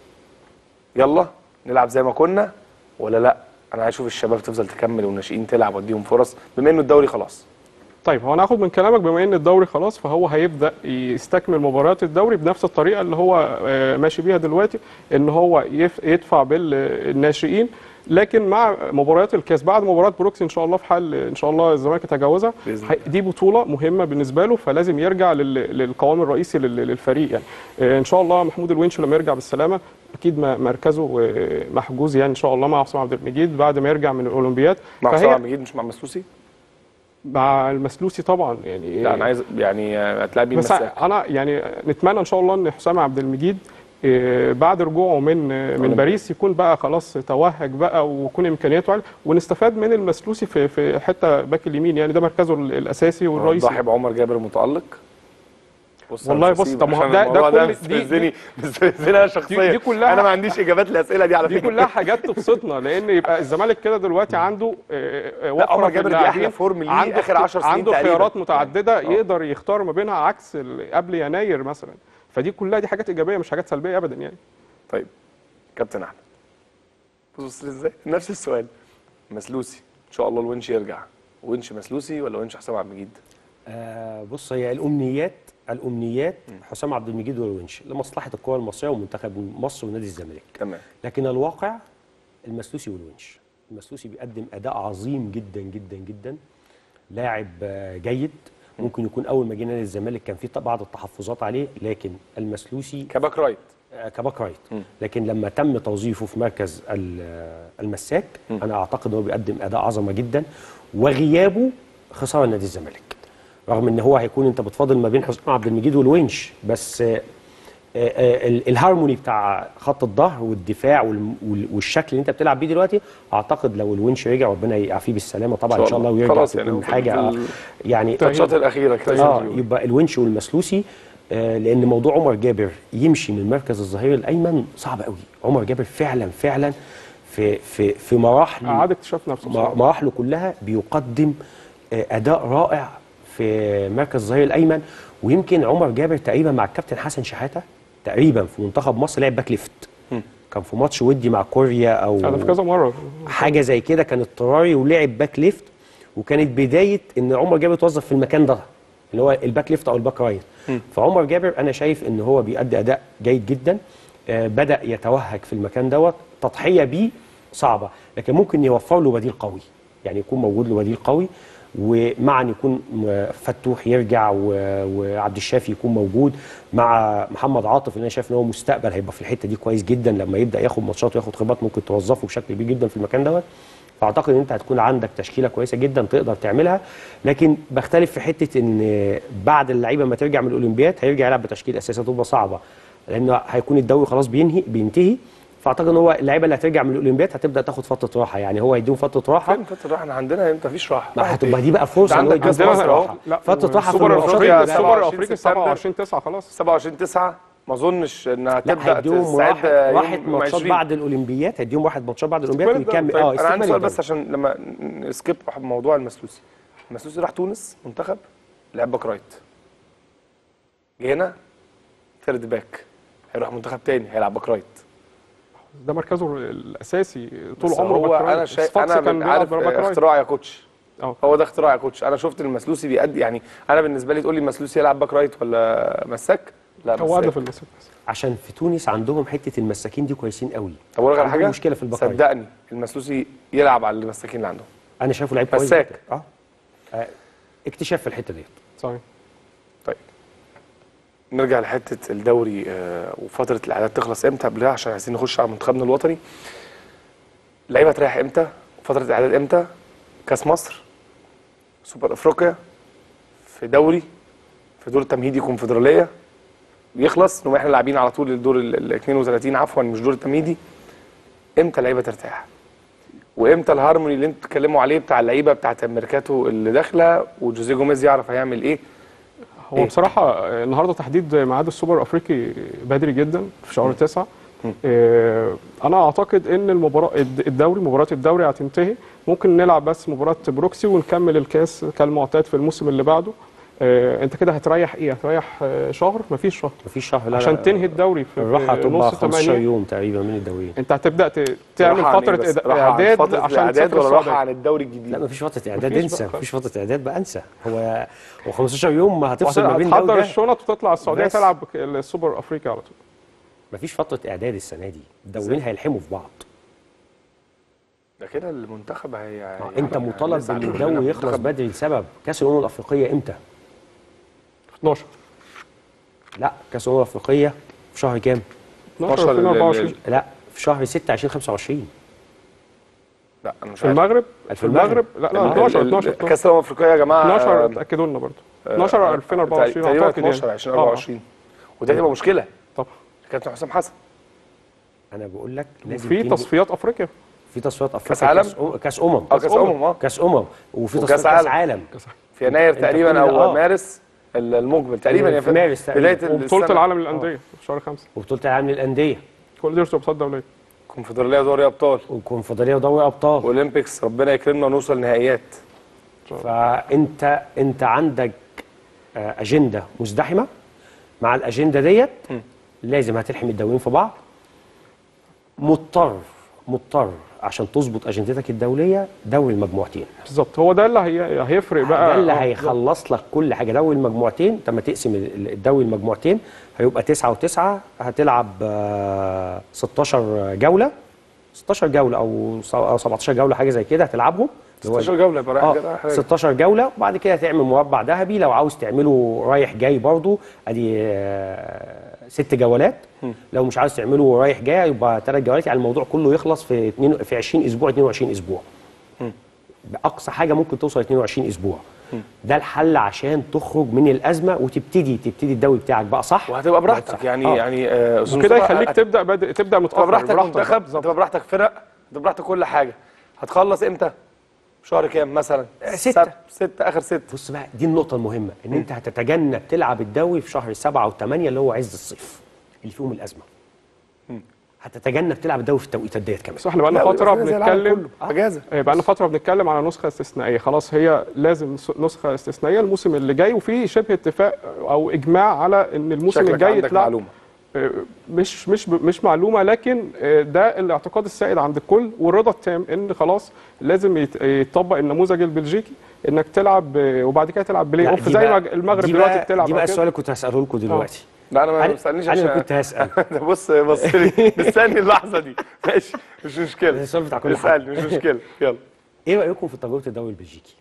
يلا نلعب زي ما كنا ولا لا انا عايز اشوف الشباب تفضل تكمل والناشئين تلعب واديهم فرص بما انه الدوري خلاص
طيب هو انا هاخد من كلامك بما ان الدوري خلاص فهو هيبدا يستكمل مباريات الدوري بنفس الطريقه اللي هو آه، ماشي بيها دلوقتي ان هو يف- يدفع بالناشئين لكن مع مباريات الكاس بعد مباراه بروكس ان شاء الله في حال ان شاء الله الزمالك يتجاوزها
بإذن
هي- دي بطوله مهمه بالنسبه له فلازم يرجع لل- للقوام الرئيسي لل- للفريق يعني آه، ان شاء الله محمود الونش لما يرجع بالسلامه اكيد ما- مركزه آه، محجوز يعني ان شاء الله مع حسام عبد المجيد بعد ما يرجع من الاولمبياد
مع
فهي-
حسام عبد المجيد مش مع مسلوسي
مع المسلوسي طبعا يعني
لا انا عايز يعني آه، هتلاقي بيه
بس
مساك
انا يعني نتمنى ان شاء الله ان حسام عبد المجيد آه، بعد رجوعه من آه، من باريس يكون بقى خلاص توهج بقى ويكون امكانياته عاليه ونستفاد من المسلوسي في في حته باك اليمين يعني ده مركزه ال- الاساسي والرئيسي
ضاحي بعمر جابر متالق بص أنا
والله
مش
بص،
هسيب
طب ما هو
عشان
ده- ده
الموضوع
كل- دي-
مستفزني مستفزني انا شخصيا
دي كلها-
انا ما عنديش اجابات للاسئله دي على
دي
فكره
كلها حاجات تبسطنا لان يبقى الزمالك كده دلوقتي عنده آه، آه، وفرة
عمر
في
جابر دي
اللاعبين.
أحلى فورم ليه
عنده
آخر 10 سنين
عنده
تقريباً.
خيارات متعدده
آه.
يقدر يختار ما بينها عكس ال- قبل يناير مثلا فدي كلها دي حاجات ايجابيه مش حاجات سلبيه ابدا يعني
طيب كابتن احمد بص لي ازاي نفس السؤال مسلوسي ان شاء الله الونش يرجع ونش مسلوسي ولا ونش حسام عبد المجيد
آه بص هي الامنيات الامنيات حسام عبد المجيد والونش لمصلحه الكره المصريه ومنتخب مصر ونادي الزمالك
تمام
لكن الواقع المسلوسي والونش المسلوسي بيقدم اداء عظيم جدا جدا جدا لاعب آه، جيد ممكن يكون اول ما جه نادي الزمالك كان في بعض التحفظات عليه لكن المسلوسي
كباك رايت
آه، كباك رايت لكن لما تم توظيفه في مركز ال- آه، المساك انا اعتقد ان هو بيقدم اداء عظمه جدا وغيابه خساره نادي الزمالك رغم ان هو هيكون انت بتفاضل ما بين حسام عبد المجيد والونش بس آه، آه، آه، ال- الهارموني بتاع خط الظهر والدفاع والم- وال- والشكل اللي انت بتلعب بيه دلوقتي اعتقد لو الونش رجع ربنا يعافيه بالسلامه طبعا ان
إن
شاء
شاء
الله
الله.
ويرجع
خلاص يعني
تكون
هو في
حاجه آه،
ال-
يعني
الماتشات الاخيره كده
اه يبقى الونش والمسلوسي آه لان موضوع عمر جابر يمشي من مركز الظهير الايمن صعب قوي عمر جابر فعلا فعلا في في في مراحل
اعاد اكتشاف نفسه
م-
بصراحة.
مراحله كلها بيقدم آه، اداء رائع في مركز الظهير الايمن ويمكن عمر جابر تقريبا مع الكابتن حسن شحاته تقريبا في منتخب مصر لعب باك ليفت كان في ماتش ودي مع كوريا او
انا في كذا مره
حاجه زي كده كان اضطراري ولعب باك ليفت وكانت بدايه ان عمر جابر اتوظف في المكان ده اللي هو الباك ليفت او الباك رايت فعمر جابر انا شايف ان هو بيأدي اداء جيد جدا آه بدا يتوهج في المكان دوت تضحيه بيه صعبه لكن ممكن يوفر له بديل قوي يعني يكون موجود له بديل قوي ومعا يكون م- فتوح يرجع و- وعبد الشافي يكون موجود مع محمد عاطف اللي انا شايف ان هو مستقبل هيبقى في الحته دي كويس جدا لما يبدا ياخد ماتشات وياخد خبرات ممكن توظفه بشكل كبير جدا في المكان دوت فاعتقد ان انت هتكون عندك تشكيله كويسه جدا تقدر تعملها لكن بختلف في حته ان بعد اللعيبه ما ترجع من الاولمبياد هيرجع يلعب بتشكيل اساسي تبقى صعبه لان هيكون الدوري خلاص بينهي بينتهي فاعتقد ان هو اللعيبه اللي هترجع من الاولمبياد هتبدا تاخد فتره راحه يعني هو هيديهم فتره راحه
فين فتره راحه احنا عندنا امتى مفيش راحه
ما هتبقى دي بقى فرصه
ده
ان هو
عندك
يديهم
كأس مصر
فتره
أهو.
راحه
لا
فتره راحه في
السوبر
الماتشات
الافريقي
لا،
السوبر
27
الافريقي
سبتمبر.
27 9 خلاص
27 9 ما اظنش انها
لا
تبدا
هيديهم
تستعد
راحه
يوم
راحه ماتشات
20.
بعد الاولمبياد هيديهم واحد ماتشات بعد الاولمبياد
استقبال
ويكمل
الدوري.
اه
طيب انا عندي
استكمال
سؤال
الدوري.
بس عشان لما نسكيب موضوع المسلوسي المسلوسي راح تونس منتخب لعب باك رايت جه هنا ثيرد باك هيروح منتخب تاني هيلعب باك رايت
ده مركزه الاساسي طول
بس
عمره
هو
باك
انا
رايت.
شايف
صفاقسي
انا
كان
من-
بيلعب
عارف
باك رايت.
اختراع يا كوتش
اه
هو ده اختراع يا كوتش انا شفت المسلوسي بيأدي يعني انا بالنسبه لي تقول لي المسلوسي يلعب باك رايت ولا مساك لا
هو هدف
مساك
المسك
عشان في تونس عندهم حته المساكين دي كويسين قوي
طب اقول لك على
عندهم
حاجه
مشكله في الباك رايت.
صدقني المسلوسي يلعب على المساكين اللي عندهم
انا شايفه لعيب كويس
مساك.
جدا. اه آه، اكتشاف في الحته ديت
صحيح
طيب نرجع لحته الدوري آه، وفتره الاعداد تخلص امتى قبلها عشان عايزين نخش على منتخبنا الوطني اللعيبه هتريح امتى فتره الاعداد امتى كاس مصر سوبر افريقيا في دوري في دور التمهيدي كونفدراليه بيخلص نقوم احنا لاعبين على طول الدور ال ال 32 عفوا مش دور التمهيدي امتى اللعيبه ترتاح وامتى الهارموني اللي انتوا بتتكلموا عليه بتاع اللعيبه بتاعت الميركاتو اللي داخله وجوزيه جوميز يعرف هيعمل ايه
هو
إيه؟
بصراحة آه، النهارده تحديد ميعاد السوبر الافريقي بدري جدا في شهر تسعة آه، انا اعتقد ان المباراة الد- الدوري مباراة الدوري هتنتهي ممكن نلعب بس مباراة بروكسي ونكمل الكاس كالمعتاد في الموسم اللي بعده آه، انت كده هتريح ايه هتريح آه، شهر مفيش شهر
مفيش شهر لا
عشان
لا.
تنهي الدوري في
الراحه
في
هتبقى
نص
15
8
يوم تقريبا من الدوريين
انت هتبدا ت- تعمل
راحة عن
فترة
إيه بس؟
إد-
راحة عن
اعداد
فترة
عشان
الاعداد
تسافر
ولا راحه
السعودية.
عن الدوري الجديد
لا مفيش فتره اعداد
مفيش
انسى
بقى.
مفيش فتره اعداد بقى انسى هو هو 15 يوم ما هتفصل ما بين ده
هتحضر
وده
الشنط وتطلع السعوديه
بس.
تلعب السوبر الافريقي على طول
مفيش فتره اعداد السنه دي الدورين هيلحموا في بعض
ده كده المنتخب هي
آه،
هي-
انت
يعني
مطالب
لسه
ان
عندنا
الدوري يخلص
منتخب.
بدري لسبب كاس الامم الافريقيه امتى
12
لا كاس الامم الافريقيه في شهر كام
12
ال- ال-
2024
لا في شهر 6 2025
لا انا مش
في
عارف
المغرب
في
في المغرب لا لا 12
ال- ال-
12
كاس الامم الافريقيه يا جماعه
12
آه،
اتاكدوا لنا برضه 12 2024
تقريبا
اعتقد
12
يعني
2024 ودي هتبقى مشكله
طب
كابتن حسام حسن
انا بقول لك لازم
في
تنهي-
تصفيات افريقيا
في تصفيات افريقيا
كأس عالم؟
كاس أم- كاس امم
اه كاس امم اه
كاس امم وفي
وكأس
تصفيات كاس
عالم.
عالم
في يناير
أنت
تقريبا
كل-
او
آه.
مارس ال- المقبل تقريبا
في
يا
مارس تقريبا.
بدايه
وبطوله
السنة.
العالم للانديه في شهر 5
وبطوله العالم للانديه
كل دي بطولات دوليه
كونفدراليه ودوري ابطال
والكونفدراليه ودوري ابطال
واولمبيكس ربنا يكرمنا ونوصل نهائيات
فانت انت عندك آه، اجنده مزدحمه مع الاجنده ديت لازم هتلحم الدورين في بعض مضطر مضطر عشان تظبط اجندتك الدوليه دوري المجموعتين
بالظبط هو ده اللي هي... هيفرق بقى
ده اللي
آه،
هيخلص لك كل حاجه دوري المجموعتين انت لما تقسم ال- الدوري المجموعتين هيبقى 9 و9 هتلعب آه، 16 جوله 16 جوله او س- أو 17 جوله حاجه زي كده هتلعبهم اللي هو
16 جوله يبقى رايح كده
اه
حاجة.
16 جوله وبعد كده تعمل مربع ذهبي لو عاوز تعمله رايح جاي برضو ادي آه، ست جولات لو مش عاوز تعمله رايح جاي يبقى ثلاث جولات يعني الموضوع كله يخلص في اتنين في 20 اسبوع 22 اسبوع باقصى حاجه ممكن توصل 22 اسبوع ده الحل عشان تخرج من الازمه وتبتدي تبتدي الدوري بتاعك بقى صح
وهتبقى براحتك
صح.
يعني
آه.
يعني آه، أستاذ
وكده
مصطفى،
يخليك
هت-
تبدا بادئ تبدا
تبقى
متاخر
براحتك
براحتك.
منتخب
بالظبط.
تبقى براحتك فرق تبقى براحتك كل حاجه هتخلص امتى شهر كام مثلا
ستة.
سبت- ستة اخر ستة
بص بقى دي النقطه المهمه ان انت هتتجنب تلعب الدوري في شهر سبعة وثمانية اللي هو عز الصيف اللي فيهم الازمه هتتجنب تلعب الدوري في التوقيتات ديت كمان
بس احنا بقى لنا
لا،
فتره
زي- زي العالم
بنتكلم
كله. اجازه
بقى لنا فتره بنتكلم على نسخه استثنائيه خلاص هي لازم نس- نسخه استثنائيه الموسم اللي جاي وفي شبه اتفاق او اجماع على ان الموسم
شكلك
الجاي
عندك
يتلعب
معلومه
آه، مش مش مش معلومه لكن آه، ده الاعتقاد السائد عند الكل والرضا التام ان خلاص لازم يت- يتطبق النموذج البلجيكي انك تلعب آه، وبعد كده تلعب بلاي
لا،
اوف
دي
زي
بقى-
ما المغرب
دي
دلوقتي
بقى-
بتلعب
دي بقى
أو كده.
السؤال اللي كنت هساله لكم دلوقتي
لا انا ما
انا
بسالنيش
أنا اللي
عشان
كنت هسال
ده بص بص لي مستني اللحظه دي ماشي مش مشكله
السؤال بتاع كل حاجة.
اسالني مش مشكله يلا
ايه رايكم في تجربه الدوري البلجيكي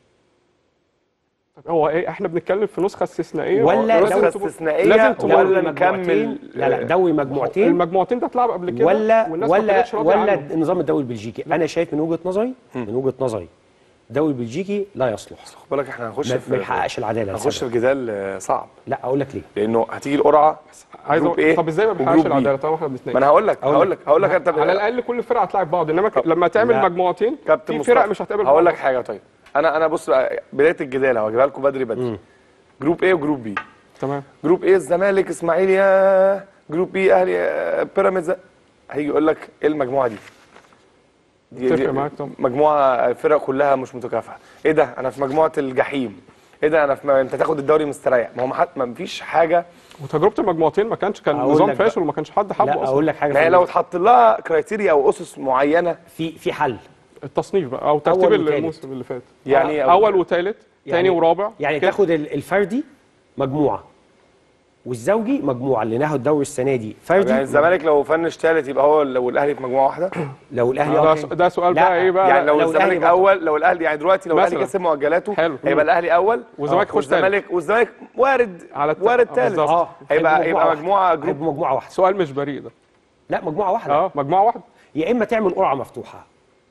هو ايه احنا بنتكلم في نسخه استثنائيه
ولا
لازم
نسخه
تبقى-
استثنائيه
لازم تبقى
ولا
دوري
نكمل
مجموعتين؟ لا لا دوري مجموعتين
المجموعتين ده اتلعب قبل كده
ولا
والناس ما
ولا
كانتش راضية
ولا
عنه.
نظام الدوري البلجيكي انا شايف من وجهه نظري من وجهه نظري الدوري البلجيكي لا يصلح
خد بالك احنا هنخش
ما
في
ما يحققش العداله
هنخش
لسبب.
في جدال آه، صعب
لا اقول لك ليه
لانه هتيجي القرعه
عايز
جروب
أقول-
ايه
طب ازاي ما بيحققش
وجروب بي.
العداله طالما احنا
ما
بنتناقش
انا هقول لك
أقول
هقول لك هقول لك انت
على الاقل كل فرقه هتلاعب بعض انما ك- لما تعمل
لا.
مجموعتين
كابتن
في
مصطفى
فرق مش هتقابل
هقول
بعض.
لك حاجه طيب انا انا بص بقى بدايه الجدال اهو هجيبها لكم بدري بدري جروب ايه وجروب بي
تمام
جروب ايه الزمالك اسماعيلي يا جروب بي اهلي يا بيراميدز هيجي يقول لك ايه المجموعه دي دي-
اتفق
دي
معاك طبعا.
مجموعه الفرق كلها مش متكافئه ايه ده انا في مجموعه الجحيم ايه ده انا في م... انت تاخد الدوري مستريح ما هو ما حد- ما فيش حاجه
وتجربه المجموعتين ما كانش كان
أقول
نظام
لك بقى.
فاشل وما كانش حد حابه
لا
اصلا
اقول لك حاجه
ما هي
في
لو
النص.
اتحط لها كرايتيريا او اسس معينه
في في حل
التصنيف بقى او ترتيب
أول وتالت.
الموسم اللي فات
يعني
اول وثالث تاني ورابع
يعني
كده.
تاخد ال- الفردي مجموعه والزوجي مجموعه اللي نهوا الدوري السنه دي فردي
يعني الزمالك لو فنش ثالث يبقى هو لو الاهلي في مجموعه واحده
لو الاهلي
ده,
آه
س-
كان-
ده سؤال
لا،
بقى ايه بقى
يعني لو,
لو الأهلي
الزمالك
بطل.
اول لو الاهلي يعني دلوقتي لو الاهلي
مثلاً.
كسب مؤجلاته
حلو.
هيبقى الاهلي اول
والزمالك
آه،
يخش تالت.
والزمالك والزمالك وارد
على الت-
وارد
آه،
ثالث
بالظبط.
اه
هيبقى يبقى
واحدة.
مجموعه جروب
هيبقى مجموعه واحده
سؤال مش بريء ده
لا مجموعه واحده
اه مجموعه واحده
يا اما تعمل قرعه مفتوحه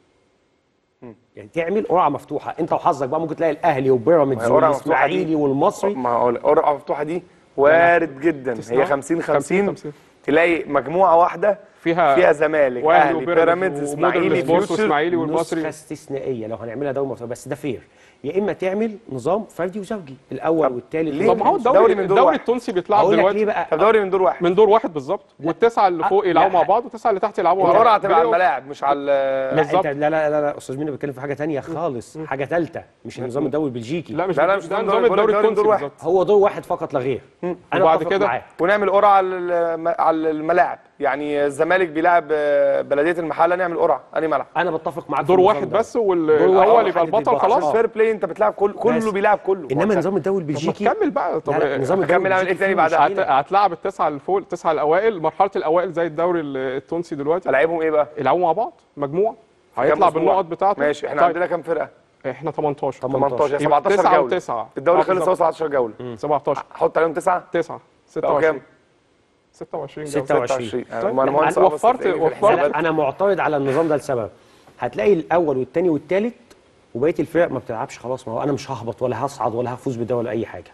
يعني تعمل قرعه مفتوحه انت وحظك بقى ممكن تلاقي الاهلي وبيراميدز
ما هي قرعة مفتوحة دي.
والاسماعيلي والمصري
ما هو القرعه مفتوحه دي وارد جدا
تسمع؟
هي 50 50
50.
تلاقي مجموعه واحده
فيها
فيها زمالك
وأهلي
اهلي
وبيراميدز
بيراميدز اسماعيلي
ومودرن سبورت
فيوتشر
واسماعيلي
نسخه
والمصري
استثنائيه لو هنعملها دوري مفتوح بس ده فير يا اما تعمل نظام فردي وزوجي الاول والثالث
ليه؟
طب ما هو
دوري
الدوري
من دور
الدوري
واحد.
التونسي بيتلعب
هقول لك ليه
دلوقتي
بقى
طب دوري من دور واحد
من دور واحد بالظبط والتسعه اللي فوق يلعبوا مع
لا.
بعض والتسعه اللي تحت يلعبوا مع بعض
القرعه تبقى على
بلاي أوف.
الملاعب مش على
لا
بالظبط.
انت لا لا لا, لا استاذ مينا بيتكلم في حاجه تانية خالص حاجه ثالثه مش النظام الدوري البلجيكي
لا مش
لا، لا، مش
ده
نظام
نظام
الدوري-
الدوري
الدوري من
التونسي
دور واحد.
بالظبط
هو دور واحد فقط لا غير انا
وبعد
اتفق
كده
معاك.
ونعمل قرعه على الم- على الملاعب يعني الزمالك بيلعب آه، بلديه المحله نعمل قرعه انهي ملعب
انا بتفق معاك في
دور
النظام
واحد
ده.
بس
دور
والاول
واحد
يبقى
يبقى
البطل
عشان
خلاص
عشان فير بلاي انت بتلعب كل كله
بس.
بيلعب كله
انما
هو
نظام الدوري
طب ما
البلجيكي
تكمل بقى طب
لا لا نظام الدوري
هكمل اعمل ايه
البلجيكي
تاني
فيه
بعدها؟
مشكلة.
هت- هتلعب التسعه اللي فوق التسعه الاوائل مرحله الاوائل زي الدوري التونسي دلوقتي
العبهم ايه بقى؟
يلعبوا مع بعض مجموعه
كام
هيطلع
أسبوع؟
بالنقط بتاعته
ماشي احنا
طيب.
عندنا كام فرقه؟
احنا 18
18
يبقى
17
تسعة
جوله
وتسعة.
الدوري
آه،
خلص
بالظبط.
هو 17 جوله
17
حط عليهم تسعه
9
بقوا كام؟
26 26
26.
26
طيب،
ما انا مهندس
أنا
آه، بس
وفرت-
تلاقيني في
وفرت.
الحسابات.
لا انا معترض على النظام ده لسبب هتلاقي الاول والثاني والثالث وبقيه الفرق ما بتلعبش خلاص ما هو انا مش ههبط ولا هصعد ولا هفوز بالدوري ولا اي حاجه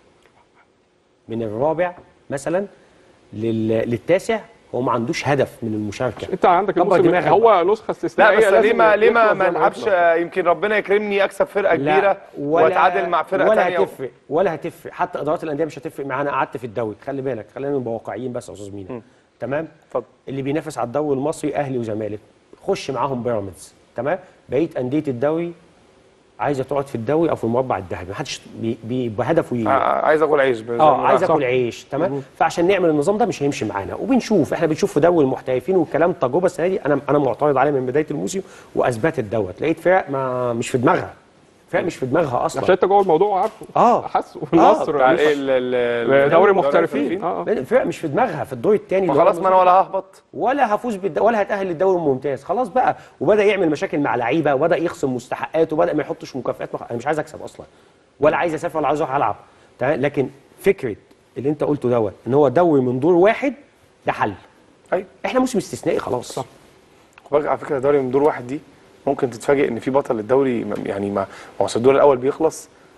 من الرابع مثلا لل... للتاسع هو ما عندوش هدف من المشاركه
انت عندك
كبر
الموسم
دماغك
هو نسخه
لا
استثنائيه
بس ليه
لازم
ما ليه ما
يخلص
ما
زي ما
نلعبش
يخلص.
آه، يمكن ربنا يكرمني اكسب فرقه كبيره واتعادل مع فرقه
ولا
ثانيه
هتفرق ولا هتفرق حتى ادارات الانديه مش هتفرق معانا قعدت في الدوري خلي بالك خلينا نبقى واقعيين بس يا استاذ مينا تمام
اتفضل.
اللي بينافس على الدوري المصري اهلي وزمالك خش معاهم بيراميدز تمام بقيه انديه الدوري عايزه تقعد في الدوري او في المربع الذهبي محدش بي- بي- بهدفه ي-
آه، عايز اكل عيش بزي
اه
ما-
عايز
صح.
اكل عيش تمام فعشان نعمل النظام ده مش هيمشي معانا وبنشوف احنا بنشوف في دوري المحترفين والكلام تجربه السنه دي انا انا معترض عليه من بدايه الموسم واثبتت دوت لقيت فرق ما مش في دماغها فرق مش في دماغها اصلا
عشان انت جوه الموضوع عارفه
اه
حاسه والنصر
بتاع
لسه.
ايه ال- ال-
دوري
ال-
محترفين اه آه.
الفرق مش في دماغها في الدور الثاني
ما خلاص ما انا ولا ههبط
ولا هفوز بالد... ولا هتاهل للدوري الممتاز خلاص بقى وبدا يعمل مشاكل مع لعيبه وبدا يخصم مستحقات وبدا ما يحطش مكافئات مخ... انا مش عايز اكسب اصلا ولا عايز اسافر ولا عايز اروح العب تمام لكن فكره اللي انت قلته دوت ان هو دوري من دور واحد ده حل
ايوه
احنا موسم استثنائي خلاص صح.
خد بالك على فكره الدوري من دور واحد دي ممكن تتفاجئ ان في بطل الدوري م- يعني ما ما هو أصل الدور الاول بيخلص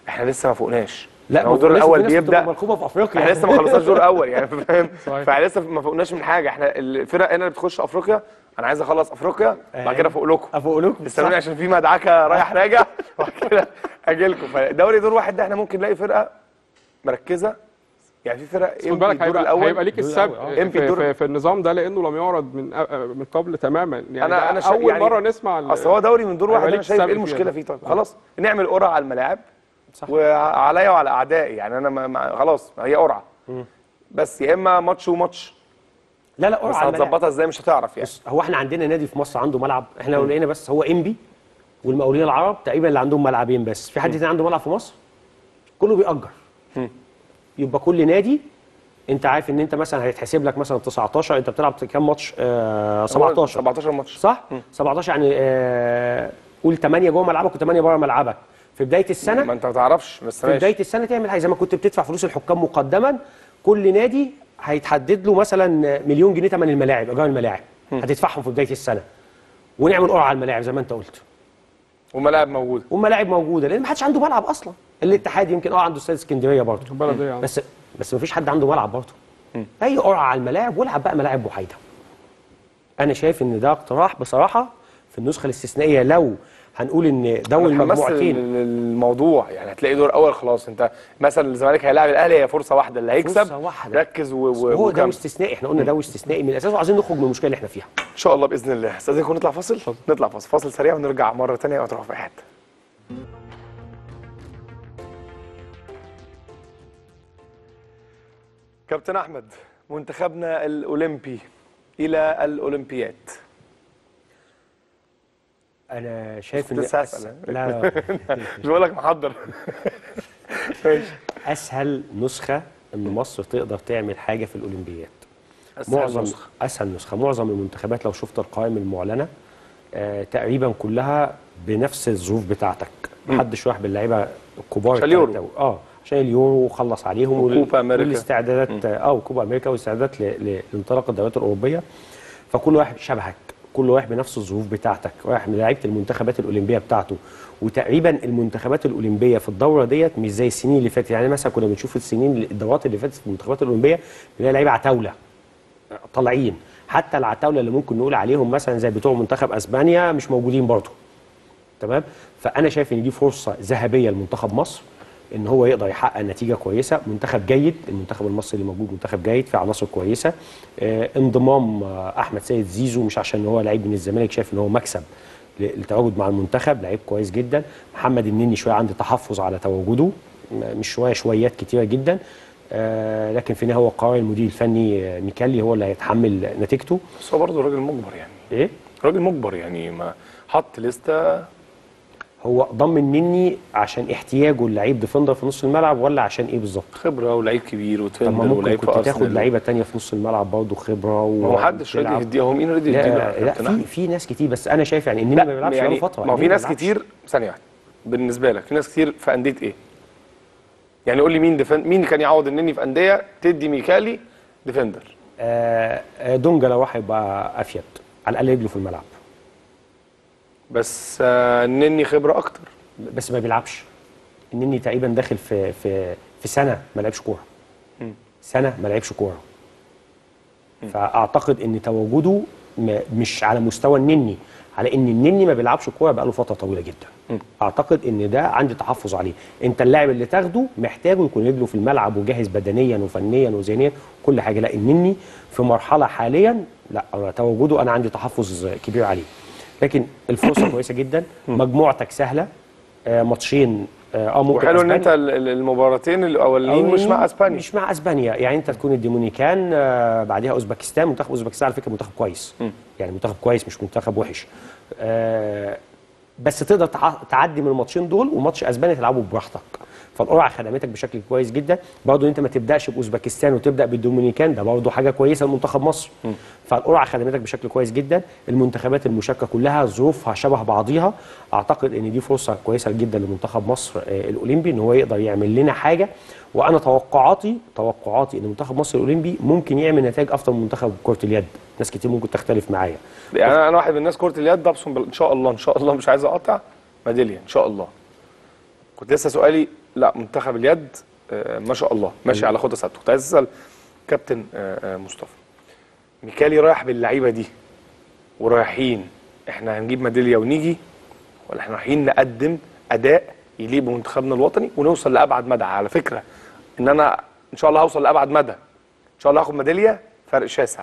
احنا لسه ما فوقناش
لا
هو الدور
ما
الاول
الناس بتبقى
بيبدا
ملخوبه في افريقيا
احنا لسه ما خلصناش دور اول يعني فاهم
صحيح.
فاحنا لسه ما فوقناش من حاجه احنا الفرق هنا اللي بتخش افريقيا انا عايز اخلص افريقيا بعد كده افوق لكم
افوق لكم
استنوني عشان في مدعكه رايح راجع وبعد كده اجي لكم فدوري دور واحد ده احنا ممكن نلاقي فرقه مركزه يعني في فرق
خد
يمكن
بالك
الدور
هيبقى,
الاول
هيبقى ليك السبق
الأول،
في,
يمكن
في,
الدور-
في, في النظام ده لانه لم يعرض من أ- من قبل تماما يعني
انا
ده
انا شا-
اول
يعني
مره نسمع ال-
اصل هو دوري من دور
هيبقى
واحد انا
ليك
شايف ايه
سبق
المشكله
فيها.
فيه طيب خلاص نعمل قرعه على الملاعب
صح.
وعليا وعلى اعدائي يعني انا ما ما خلاص هي قرعه بس يا اما ماتش وماتش
لا لا
بس
قرعه على الملاعب.
هتظبطها ازاي مش هتعرف يعني
بص هو احنا عندنا نادي في مصر عنده ملعب احنا لو لقينا بس هو انبي والمقاولين العرب تقريبا اللي عندهم ملعبين بس في حد تاني عنده ملعب في مصر كله بيأجر يبقى كل نادي انت عارف ان انت مثلا هيتحسب لك مثلا 19 انت بتلعب كام ماتش آه 17
17 ماتش
صح 17 يعني آه قول 8 جوه ملعبك و8 بره ملعبك في بدايه السنه
ما انت ما تعرفش بس
في
ماشي
بدايه السنه تعمل حاجه زي ما كنت بتدفع فلوس الحكام مقدما كل نادي هيتحدد له مثلا مليون جنيه ثمن الملاعب ايجار الملاعب هتدفعهم في بدايه السنه ونعمل قرعه على الملاعب زي ما انت قلت
وملاعب موجوده
والملاعب موجوده لان ما حدش عنده ملعب اصلا الاتحاد يمكن اه عنده استاد اسكندريه برضه
البلد يعني
بس بس ما فيش حد عنده ملعب برضه اي قرعه على الملاعب والعب بقى ملاعب محايده انا شايف ان ده اقتراح بصراحه في النسخه الاستثنائيه لو هنقول ان دوري
أنا اتحمست
المجموعتين
لل- للموضوع يعني هتلاقي دور اول خلاص انت مثلا الزمالك هيلاعب الاهلي هي فرصه واحده اللي هيكسب
فرصة واحدة.
ركز و... و...
هو ده
وكمل.
استثنائي احنا قلنا ده استثنائي من الاساس وعايزين نخرج من المشكله اللي احنا فيها
ان شاء الله باذن الله استاذنكم نطلع فاصل نطلع فاصل فاصل سريع ونرجع مره ثانيه وتروح في أي حته كابتن احمد منتخبنا الاولمبي الى الاولمبياد
انا شايف
كنت
ان
لسه
أس...
هسأل.
لا لا
مش بقول لك محضر ماشي
اسهل نسخه ان مصر تقدر تعمل حاجه في الاولمبياد
أسهل
معظم
نسخة.
اسهل نسخه معظم المنتخبات لو شفت القوائم المعلنه آه تقريبا كلها بنفس الظروف بتاعتك محدش راح باللعيبه الكبار
عشان اليورو.
التلاتة. اه عشان اليورو وخلص عليهم وال-
وكوبا أمريكا.
والاستعدادات اه وكوبا امريكا والاستعدادات ل- ل- لانطلاق الدوريات الاوروبيه فكل واحد شبهك كل واحد بنفس الظروف بتاعتك رايح من لعيبه المنتخبات الاولمبيه بتاعته وتقريبا المنتخبات الاولمبيه في الدوره ديت مش زي السنين اللي فاتت يعني مثلا كنا بنشوف السنين الدورات اللي فاتت في المنتخبات الاولمبيه بنلاقي لعيبه عتاوله طالعين حتى العتاوله اللي ممكن نقول عليهم مثلا زي بتوع منتخب اسبانيا مش موجودين برضه تمام فانا شايف ان دي فرصه ذهبيه لمنتخب مصر ان هو يقدر يحقق نتيجه كويسه منتخب جيد المنتخب المصري اللي موجود منتخب جيد في عناصر كويسه آه انضمام آه احمد سيد زيزو مش عشان هو لعيب من الزمالك شايف ان هو مكسب ل- للتواجد مع المنتخب لعيب كويس جدا محمد النني شويه عندي تحفظ على تواجده م- مش شويه شويات كتيره جدا آه لكن في النهايه هو قرار المدير الفني آه، ميكالي هو اللي هيتحمل نتيجته
بس هو برضه راجل مجبر يعني
ايه
راجل مجبر يعني ما حط لسته
هو ضم النني عشان احتياجه للعيب ديفندر في نص الملعب ولا عشان ايه بالظبط
خبره ولعيب كبير
طب ما
وتفندر
ممكن
ولعيب
كنت
في
تاخد
ارسنال
لعيبه تانية في نص الملعب برضه خبره و...
ما هو محدش راضي
وتلعب.
يديها هو مين راضي يديها
لا, لا
كابتن
في
أحمد؟
في ناس كتير بس انا شايف يعني النني ما بيلعبش
يعني
بقاله فتره
ما هو في
النني
ناس
ما بيلعبش.
كتير ثانيه واحده بالنسبه لك في ناس كتير في انديه ايه؟ يعني قول لي مين ديفند مين كان يعوض النني في انديه تدي ميكالي ديفندر
آه آه، دونجا لو راح يبقى افيد على الاقل رجله في الملعب
بس آه، النني خبره اكتر
بس ما بيلعبش النني تقريبا داخل في في في سنه ما لعبش كوره سنه ما لعبش كوره فاعتقد ان تواجده م- مش على مستوى النني على ان النني ما بيلعبش كوره بقاله فتره طويله جدا اعتقد ان ده عندي تحفظ عليه انت اللاعب اللي تاخده محتاجه يكون رجله في الملعب وجاهز بدنيا وفنيا وذهنيا كل حاجه لا النني في مرحله حاليا لا أنا تواجده انا عندي تحفظ كبير عليه لكن الفرصه كويسه جدا مجموعتك سهله آه، ماتشين اه آه، ممكن
وحلو ان
أسبانيا-
انت ال- ال- المباراتين الاولين مش مع اسبانيا
مش مع اسبانيا يعني انت تكون الدومينيكان آه، بعدها اوزبكستان منتخب اوزبكستان على فكره منتخب كويس يعني منتخب كويس مش منتخب وحش آه، بس تقدر تع- تعدي من الماتشين دول وماتش اسبانيا تلعبه براحتك فالقرعه خدمتك بشكل كويس جدا برضه انت ما تبداش باوزبكستان وتبدا بالدومينيكان ده برضه حاجه كويسه لمنتخب مصر فالقرعه خدمتك بشكل كويس جدا المنتخبات المشاركه كلها ظروفها شبه بعضيها اعتقد ان دي فرصه كويسه جدا لمنتخب مصر آه، الاولمبي ان هو يقدر يعمل لنا حاجه وانا توقعاتي توقعاتي ان منتخب مصر الاولمبي ممكن يعمل نتائج افضل من منتخب كره اليد ناس كتير ممكن تختلف معايا
يعني انا أنا واحد من الناس كره اليد ابصم بال- ان شاء الله ان شاء الله مش عايز اقاطع ميداليه ان شاء الله كنت لسه سؤالي لا منتخب اليد آه، ما شاء الله ماشي على خطى ثابته كنت عايز اسال كابتن آه، آه، مصطفى ميكالي رايح باللعيبه دي ورايحين احنا هنجيب ميداليه ونيجي ولا احنا رايحين نقدم اداء يليق بمنتخبنا الوطني ونوصل لابعد مدى على فكره ان انا ان شاء الله هوصل لابعد مدى ان شاء الله هاخد ميداليه فرق شاسع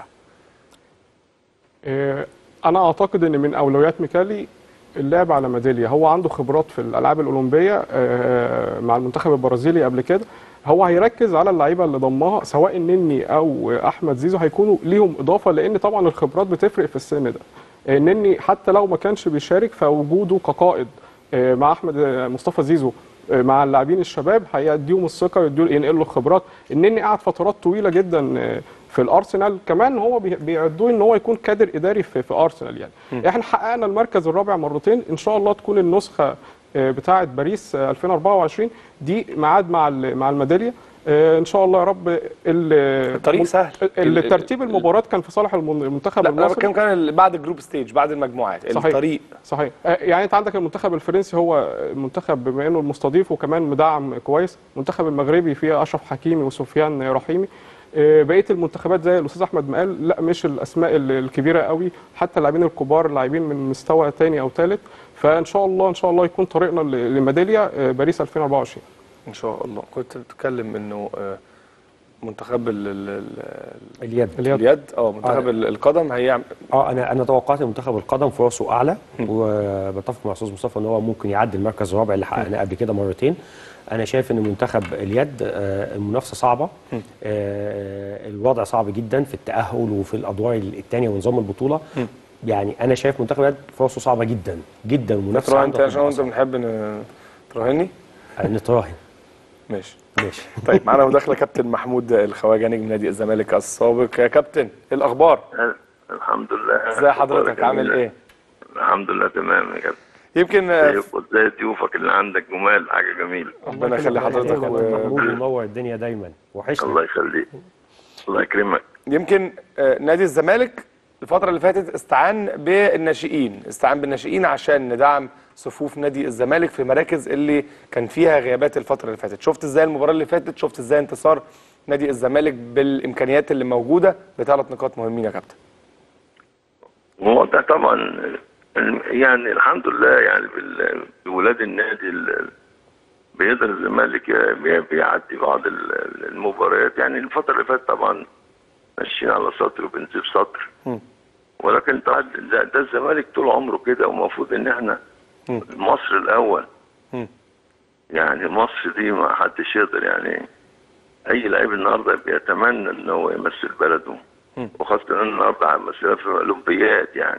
آه، انا اعتقد ان من اولويات ميكالي اللعب على ميداليه هو عنده خبرات في الالعاب الاولمبيه آه، مع المنتخب البرازيلي قبل كده هو هيركز على اللعيبه اللي ضمها سواء النني او احمد زيزو هيكونوا ليهم اضافه لان طبعا الخبرات بتفرق في السن ده آه، النني حتى لو ما كانش بيشارك فوجوده كقائد آه، مع احمد آه، مصطفى زيزو آه، مع اللاعبين الشباب هيديهم الثقه يديهم ينقلوا الخبرات النني قعد فترات طويله جدا آه، في الارسنال كمان هو بي- بيعدوه ان هو يكون كادر اداري في, في ارسنال يعني احنا حققنا المركز الرابع مرتين ان شاء الله تكون النسخه آه، بتاعه باريس آه، 2024 دي ميعاد مع ال- مع الميداليه آه، ان شاء الله يا رب ال-
الطريق سهل.
ال-
ال-
ترتيب
ال-
المباراه كان في صالح المن- المنتخب
لا انا
المصري
بتكلم كان ال- بعد الجروب ستيج بعد المجموعات
صحيح.
الطريق
صحيح آه، يعني انت عندك المنتخب الفرنسي هو منتخب بما انه المستضيف وكمان مدعم كويس المنتخب المغربي فيه اشرف حكيمي وسفيان رحيمي آه، بقيه المنتخبات زي الاستاذ احمد ما قال لا مش الاسماء ال- الكبيره قوي حتى اللاعبين الكبار اللاعبين من مستوى ثاني او ثالث فان شاء الله ان شاء الله يكون طريقنا ل- لميداليه آه، باريس 2024
ان شاء الله كنت بتتكلم انه آه، منتخب ال- ال- ال-
اليد
اليد.
اليد اه منتخب
آه.
ال- القدم هيعمل
اه انا انا توقعت ان منتخب القدم فرصه اعلى وبتفق مع استاذ مصطفى ان هو ممكن يعدي المركز الرابع اللي حققناه قبل كده مرتين انا شايف ان منتخب اليد آه، المنافسه صعبه آه، الوضع صعب جدا في التاهل وفي الادوار الثانيه ونظام البطوله يعني انا شايف منتخب اليد فرصه صعبه جدا جدا المنافسه
تراهن انت
عنده
عشان انت
هتبقى
بنحب ن- تراهني
صعبة. نتراهن
ماشي
ماشي
طيب معانا مداخله كابتن محمود الخواجه نجم نادي الزمالك السابق يا كابتن ايه الاخبار
الحمد لله
ازي حضرتك عامل ايه
الحمد لله تمام يا كابتن
يمكن آه،
ازيك وازاي ضيوفك اللي عندك جمال حاجه جميله
ربنا يخلي حضرتك و...
محمود منور الدنيا دايما وحشنا
الله يخليك الله يكرمك
يمكن آه، نادي الزمالك الفترة اللي فاتت استعان بالناشئين استعان بالناشئين عشان ندعم صفوف نادي الزمالك في مراكز اللي كان فيها غيابات الفترة اللي فاتت شفت ازاي المباراة اللي فاتت شفت ازاي انتصار نادي الزمالك بالامكانيات اللي موجودة بثلاث نقاط مهمين يا كابتن
هو ده طبعا الم- يعني الحمد لله يعني بال- بولاد النادي ال- بيقدر الزمالك ي- بي- بيعدي بعض ال- المباريات يعني الفتره اللي فاتت طبعا ماشيين على سطر وبنسيب سطر ولكن طبعا ده, ده الزمالك طول عمره كده ومفروض ان احنا مصر الاول يعني مصر دي ما حدش يقدر يعني اي لعيب النهارده بيتمنى ان هو يمثل بلده وخاصه ان النهارده عم مثلها في الاولمبياد يعني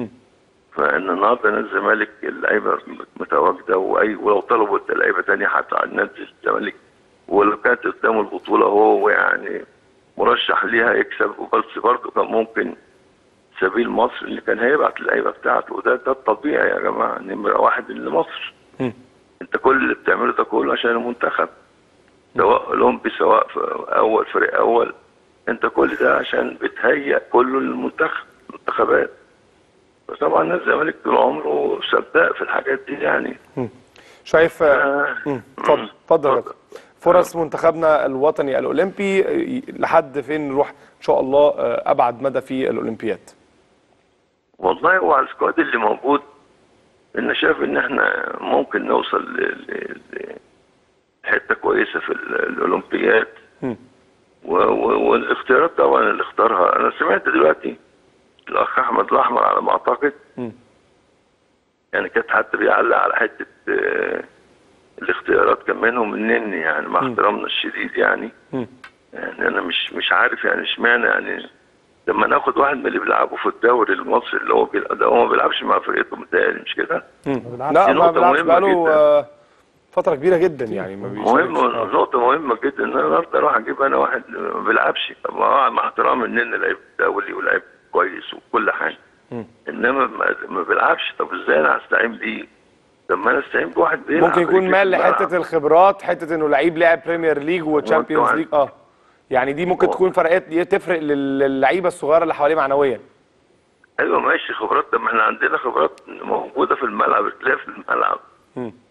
فان النهارده نادي الزمالك اللعيبه متواجده واي ولو طلبوا لعيبه ثانيه حتى على نادي الزمالك ولو كانت قدامه البطوله هو يعني مرشح ليها يكسب بس برضه كان ممكن سبيل مصر اللي كان هيبعت اللعيبه بتاعته وده ده الطبيعي يا جماعه نمره واحد لمصر انت كل اللي بتعمله ده كله عشان المنتخب سواء اولمبي سواء في اول فريق اول انت كل ده عشان بتهيئ كله للمنتخب المنتخبات فطبعا نادي الزمالك طول عمره سباق في الحاجات دي يعني
شايف آه،
آه.
مم، اتفضل اتفضل يا كابتن. فرص منتخبنا الوطني الاولمبي آه، لحد فين نروح ان شاء الله آه، ابعد مدى في الاولمبياد
والله هو على السكواد اللي موجود انا شايف ان احنا ممكن نوصل ل- ل- ل- لحته كويسه في ال- الاولمبياد
مم.
و- و- والاختيارات طبعا اللي اختارها انا سمعت دلوقتي الاخ احمد الاحمر على ما اعتقد
مم.
يعني كانت حتى بيعلق على حته آه، الاختيارات كان منهم النني يعني مع احترامنا الشديد يعني
مم.
يعني انا مش مش عارف يعني اشمعنى يعني لما ناخد واحد من اللي بيلعبوا في الدوري المصري اللي هو بيلعب ده هو ما بيلعبش مع فرقته متهيألي مش كده؟
لا
دي
ما
نقطة
بيلعبش
مهمة
بقاله
جداً.
آه، فترة كبيرة جدا يعني ما بيشاركش
مهم
آه.
نقطة مهمة جدا ان انا النهارده اروح اجيب انا واحد ما بيلعبش طب ما هو مع احترامي ان لعيب دولي ولعيب كويس وكل حاجة انما ما, ما بيلعبش طب ازاي انا هستعين بيه؟ طب ما انا استعين بواحد بيلعب
ممكن يكون
يجي
مال
في الملعب.
لحته الخبرات حته انه لعيب لعب بريمير ليج وتشامبيونز
طبعاً.
ليج اه يعني دي ممكن
هو-
تكون فرقات دي تفرق لل- للعيبه الصغيره اللي حواليه معنويا
ايوه ماشي خبرات طب ما احنا عندنا خبرات موجودة في الملعب تلاقي في الملعب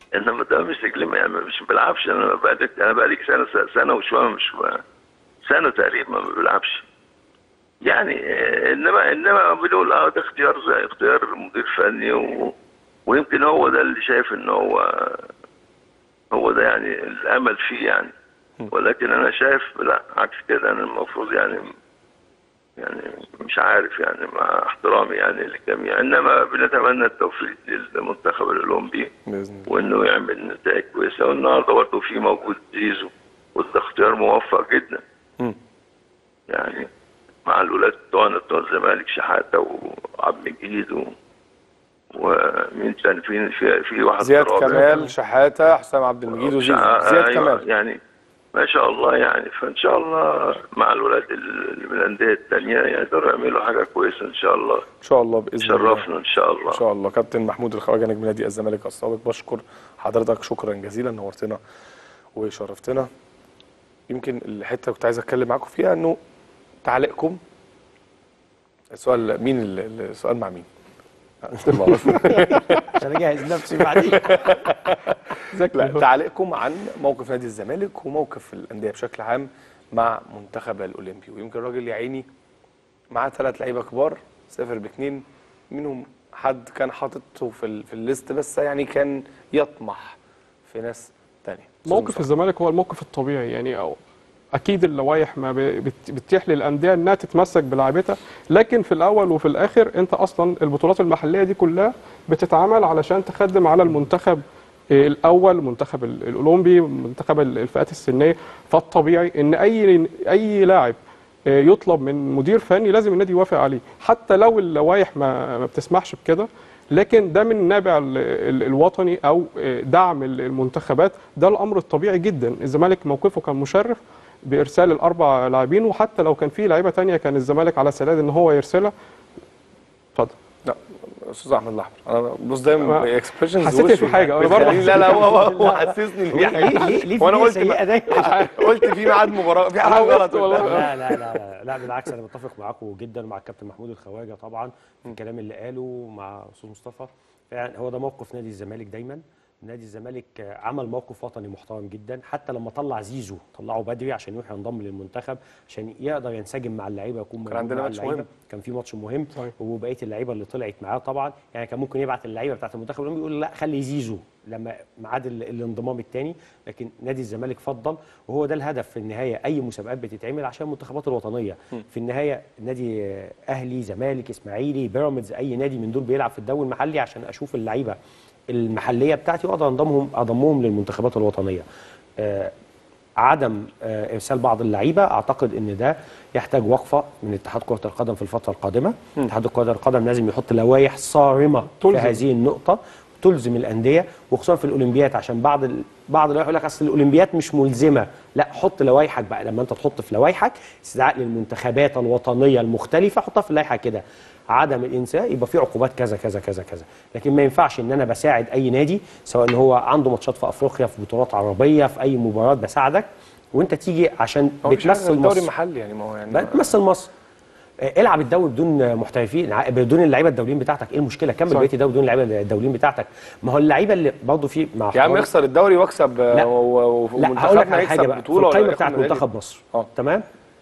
انما ده مش رجلي يعني مش بيلعبش انا بقالي انا بقالي سنه سنه وشويه مش سنه تقريبا ما بيلعبش يعني آه، انما انما بنقول اه ده اختيار زي اختيار مدير فني و... ويمكن هو ده اللي شايف ان هو هو ده يعني الامل فيه يعني ولكن انا شايف لا عكس كده انا المفروض يعني يعني مش عارف يعني مع احترامي يعني للجميع انما بنتمنى التوفيق للمنتخب الاولمبي
باذن الله
وانه يعمل نتائج كويسه والنهارده برضه في موجود زيزو وده اختيار موفق جدا
مم.
يعني مع الولاد بتوعنا بتوع الزمالك شحاته وعبد المجيد و... ومين تاني في في في واحد
زياد
رابع.
كمال شحاته حسام عبد المجيد وزيزو
آه،
زياد
أيوة،
كمال
يعني ما شاء الله يعني فان شاء الله مع الولاد اللي من الانديه الثانيه يقدروا يعملوا حاجه كويسه ان شاء الله
ان شاء الله باذن الله
شرفنا ان شاء الله
ان شاء الله كابتن محمود الخواجه نجم نادي الزمالك السابق بشكر حضرتك شكرا جزيلا نورتنا وشرفتنا يمكن الحته اللي كنت عايز اتكلم معاكم فيها انه تعليقكم السؤال مين ال- ال- السؤال مع مين؟
عشان اجهز نفسي بعدين
لا تعليقكم عن موقف نادي الزمالك وموقف الانديه بشكل عام مع منتخب الاولمبي ويمكن الراجل يا عيني معاه ثلاث لعيبه كبار سافر باثنين منهم حد كان حاططه في ال- في الليست بس يعني كان يطمح في ناس تانية
موقف الزمالك هو الموقف الطبيعي يعني او اكيد اللوائح ما ب- بت- بتتيح للانديه انها تتمسك بلاعيبتها لكن في الاول وفي الاخر انت اصلا البطولات المحليه دي كلها بتتعمل علشان تخدم على المنتخب آه، الاول المنتخب ال- الاولمبي منتخب ال- الفئات السنيه فالطبيعي ان اي اي لاعب آه، يطلب من مدير فني لازم النادي يوافق عليه حتى لو اللوائح ما ما بتسمحش بكده لكن ده من نابع ال- ال- الوطني او آه، دعم ال- المنتخبات ده الامر الطبيعي جدا الزمالك موقفه كان مشرف بارسال الاربع لاعبين وحتى لو كان في لعيبه تانية كان الزمالك على سداد ان هو يرسلها اتفضل
لا استاذ احمد الاحمر انا بص دايما
ما-
اكسبريشنز
حسيت إن في حاجة، أنا برضه
لا لا هو هو- هو حسسني ان في
ليه
حاجه
ليه ليه في
وانا
نية
قلت
سيئه دايما
قلت في ميعاد مباراه في حاجه
أنا
غلط
قلت والله.
قلتها.
لا لا لا لا, لا بالعكس انا متفق معاكم جدا ومع الكابتن محمود الخواجه طبعا في الكلام اللي قاله مع استاذ مصطفى فعلا هو ده موقف نادي الزمالك دايما نادي الزمالك آه، عمل موقف وطني محترم جدا حتى لما طلع زيزو طلعه بدري عشان يروح ينضم للمنتخب عشان يقدر ينسجم مع اللعيبه يكون موجود
عندنا
مع
ماتش
اللعيبة.
مهم.
كان في ماتش مهم
صحيح.
وبقيه اللعيبه اللي طلعت معاه طبعا يعني كان ممكن يبعت اللعيبه بتاعت المنتخب الاولمبي يقول لا خلي زيزو لما ميعاد ال- الانضمام الثاني لكن نادي الزمالك فضل وهو ده الهدف في النهايه اي مسابقات بتتعمل عشان المنتخبات الوطنيه في النهايه نادي آه، اهلي زمالك اسماعيلي بيراميدز اي نادي من دول بيلعب في الدوري المحلي عشان اشوف اللعيبه المحليه بتاعتي واقدر انضمهم اضمهم للمنتخبات الوطنيه آه، عدم آه، ارسال بعض اللعيبه اعتقد ان ده يحتاج وقفه من اتحاد كره القدم في الفتره القادمه اتحاد كره القدم لازم يحط لوائح صارمه في
تلزم.
هذه النقطه تلزم الانديه وخصوصا في الاولمبيات عشان بعض ال... بعض اللوائح يقول لك اصل الاولمبيات مش ملزمه لا حط لوائحك بقى لما انت تحط في لوائحك استدعاء للمنتخبات الوطنيه المختلفه حطها في اللائحه كده عدم الانساء يبقى في عقوبات كذا كذا كذا كذا لكن ما ينفعش ان انا بساعد اي نادي سواء ان هو عنده ماتشات في افريقيا في بطولات عربيه في اي مباراه بساعدك وانت تيجي عشان
هو مش عارف
بتمثل
الدوري
مصر
المحلي يعني ما هو يعني
بقى تمثل مصر آه، العب الدوري بدون محترفين ع- بدون اللعيبه الدوليين بتاعتك ايه المشكله كمل
صحيح.
بقيه الدوري بدون اللعيبه الدوليين بتاعتك ما هو اللعيبه اللي برضه في مع
يا عم
احترامي-
يخسر الدوري واكسب
لا.
آه، و- و-
لا هقول لك
ومنتخبنا
على حاجه
يكسب
بقى في
بطوله ولا
القائمه
ياخد
بتاعت
ميدالية.
منتخب مصر
اه
تمام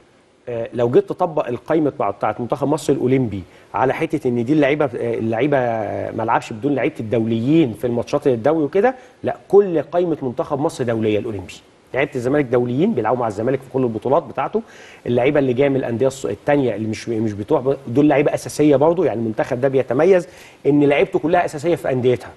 آه، لو جيت تطبق القائمه بتاع- بتاعت منتخب مصر الاولمبي على حته ان دي اللعيبه آه، اللعيبه آه، ما لعبش بدون لعيبه الدوليين في الماتشات الدوري وكده لا كل قائمه منتخب مصر دوليه الاولمبي لعيبه الزمالك دوليين بيلعبوا مع الزمالك في كل البطولات بتاعته اللعيبه اللي جايه من الانديه الص- التانيه اللي مش مش بتوع دول لعيبه اساسيه برضه يعني المنتخب ده بيتميز ان لعيبته كلها اساسيه في انديتها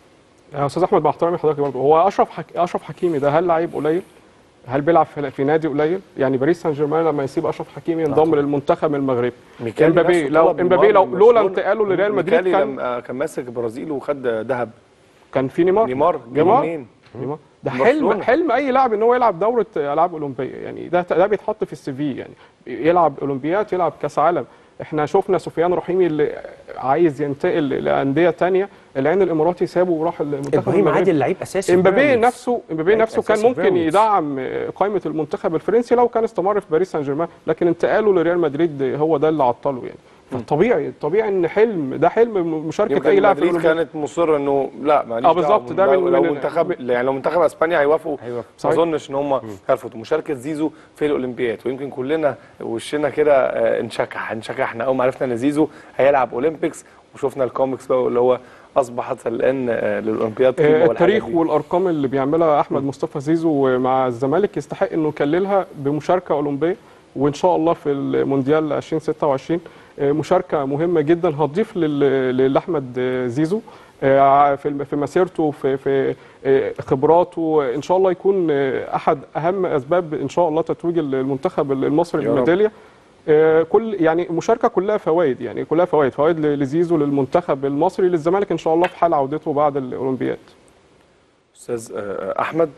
يا استاذ احمد مع احترامي لحضرتك برضه هو اشرف حك... اشرف حكيمي ده هل لعيب قليل؟ هل بيلعب في, في نادي قليل؟ يعني باريس سان جيرمان لما يسيب اشرف حكيمي ينضم للمنتخب المغربي
ميكالي
امبابي
نفسه
لو
طلب
امبابي
نيمار
لو
من
لولا
برشلونة.
انتقاله لريال مدريد
ميكالي
كان
لما كان ماسك البرازيل وخد ذهب
كان في نيمار
نيمار جابه
نيمار.
منين؟
نيمار. ده
برشلونة.
حلم حلم اي لاعب ان هو يلعب دوره العاب اولمبيه يعني ده ده بيتحط في السي في يعني يلعب اولمبيات يلعب كاس عالم احنا شفنا سفيان رحيمي اللي عايز ينتقل لانديه تانية العين الاماراتي سابه وراح المنتخب
ابراهيم
المغربي.
عادل لعيب اساسي في
امبابي
بيراميدز.
نفسه امبابي
لعيب
نفسه كان
أساسي في
ممكن
بيراميدز.
يدعم قائمه المنتخب الفرنسي لو كان استمر في باريس سان جيرمان لكن انتقاله لريال مدريد هو ده اللي عطله يعني فطبيعي طبيعي ان حلم ده حلم مشاركه اي
يمكن
لاعب في
مدريد
الأولمبياد.
كانت مصره انه لا معلش
آه، بالظبط، ده
لو,
من-
لو
من-
منتخب يعني لو منتخب اسبانيا هيوافقوا
هيوافقوا.
ما
صحيح.
اظنش ان هم هيرفضوا مشاركه زيزو في الاولمبياد ويمكن كلنا وشنا كده آه، انشكح انشكحنا اول ما عرفنا ان زيزو هيلعب اولمبيكس وشفنا الكوميكس بقى اللي هو اصبحت الان آه، للاولمبياد قيمة
آه،
والحاجات
التاريخ
دي.
والارقام اللي بيعملها احمد مصطفى زيزو مع الزمالك يستحق انه يكللها بمشاركه اولمبيه وان شاء الله في المونديال 2026 آه، مشاركه مهمه جدا هتضيف لل- لاحمد آه، زيزو آه، في الم- في مسيرته في في آه، خبراته ان شاء الله يكون آه، احد اهم اسباب ان شاء الله تتويج المنتخب المصري
يا رب.
بالميداليه آه، كل يعني مشاركه كلها فوائد يعني كلها فوائد فوائد ل- لزيزو للمنتخب المصري للزمالك ان شاء الله في حال عودته بعد الاولمبياد
استاذ آه، احمد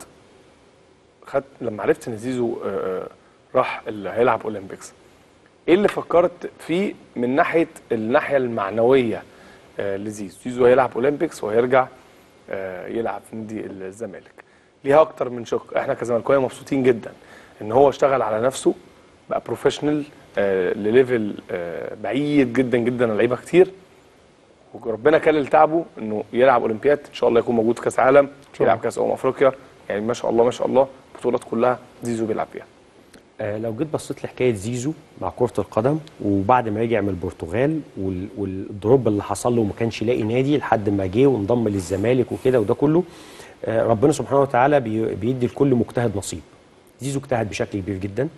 خد لما عرفت ان زيزو آه، آه، راح اللي هيلعب اولمبيكس ايه اللي فكرت فيه من ناحيه الناحيه المعنويه آه، لزيزو زيزو هيلعب اولمبيكس وهيرجع آه، يلعب في نادي الزمالك ليها اكتر من شق احنا كزملكاويه مبسوطين جدا ان هو اشتغل على نفسه بقى بروفيشنال آه، لليفل آه، بعيد جدا جدا عن لعيبه كتير وربنا كلل تعبه انه يلعب اولمبياد ان شاء الله يكون موجود في كاس عالم يلعب كاس امم افريقيا يعني ما شاء الله ما شاء الله البطولات كلها زيزو بيلعب فيها
آه، لو جيت بصيت لحكايه زيزو مع كره القدم وبعد ما رجع من البرتغال وال- والدروب اللي حصل له وما كانش لاقي نادي لحد ما جه وانضم للزمالك وكده وده كله آه، ربنا سبحانه وتعالى بي- بيدي لكل مجتهد نصيب زيزو اجتهد بشكل كبير جدا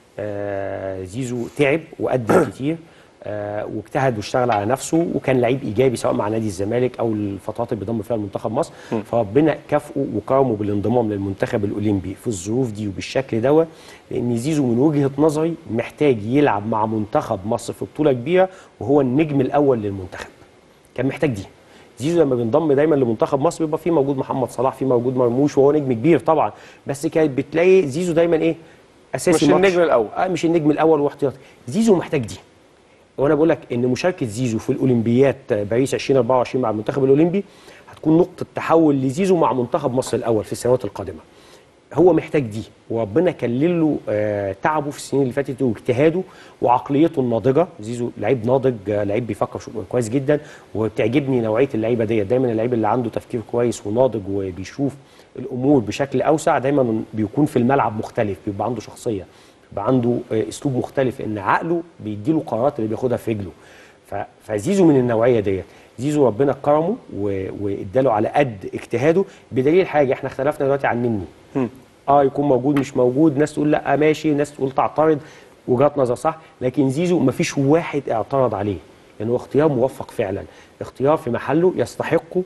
آه، زيزو تعب وقدم كتير آه، واجتهد واشتغل على نفسه وكان لعيب ايجابي سواء مع نادي الزمالك او الفترات اللي بيضم فيها لمنتخب مصر فربنا كافئه وكرمه بالانضمام للمنتخب الاولمبي في الظروف دي وبالشكل دوت لان زيزو من وجهه نظري محتاج يلعب مع منتخب مصر في بطوله كبيره وهو النجم الاول للمنتخب كان محتاج دي زيزو لما بينضم دايما لمنتخب مصر بيبقى فيه موجود محمد صلاح فيه موجود مرموش وهو نجم كبير طبعا بس كانت بتلاقي زيزو دايما ايه اساسي
مش
ماتش.
النجم الأول.
آه مش النجم الاول واحتياطي زيزو محتاج دي وانا بقول لك ان مشاركه زيزو في الاولمبياد باريس 2024 مع المنتخب الاولمبي هتكون نقطه تحول لزيزو مع منتخب مصر الاول في السنوات القادمه هو محتاج دي وربنا كلل له آه، تعبه في السنين اللي فاتت واجتهاده وعقليته الناضجه زيزو لعيب ناضج آه، لعيب بيفكر شو- كويس جدا وبتعجبني نوعيه اللعيبه ديت دايما اللعيب اللي عنده تفكير كويس وناضج وبيشوف الامور بشكل اوسع دايما بيكون في الملعب مختلف بيبقى عنده شخصيه بيبقى عنده آه، اسلوب مختلف ان عقله بيديله القرارات اللي بياخدها في رجله ف- فزيزو من النوعيه ديت زيزو ربنا كرمه و- واداله على قد اجتهاده بدليل حاجه احنا اختلفنا دلوقتي عن مني اه يكون موجود مش موجود ناس تقول لا ماشي ناس تقول تعترض وجهات نظر صح لكن زيزو ما فيش واحد اعترض عليه لانه اختيار موفق فعلا اختيار في محله يستحقه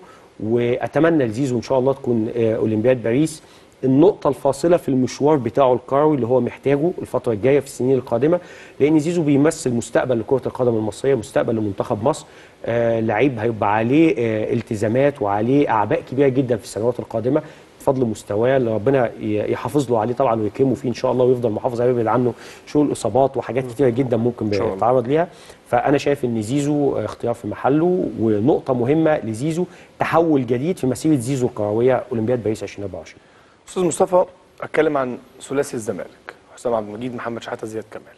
واتمنى لزيزو ان شاء الله تكون آه، اولمبياد باريس النقطة الفاصلة في المشوار بتاعه الكروي اللي هو محتاجه الفترة الجاية في السنين القادمة لأن زيزو بيمثل مستقبل لكرة القدم المصرية مستقبل لمنتخب مصر آه لعيب هيبقى عليه آه التزامات وعليه أعباء كبيرة جدا في السنوات القادمة بفضل مستواه اللي ربنا ي- يحافظ له عليه طبعا ويكرمه فيه ان شاء الله ويفضل محافظ عليه ويبعد عنه شغل اصابات وحاجات كتيره جدا ممكن
شاء الله.
يتعرض ليها فانا شايف ان زيزو اختيار في محله ونقطه مهمه لزيزو تحول جديد في مسيره زيزو الكرويه اولمبياد باريس 2024
استاذ مصطفى اتكلم عن ثلاثي الزمالك حسام عبد المجيد محمد شحاته زياد كمال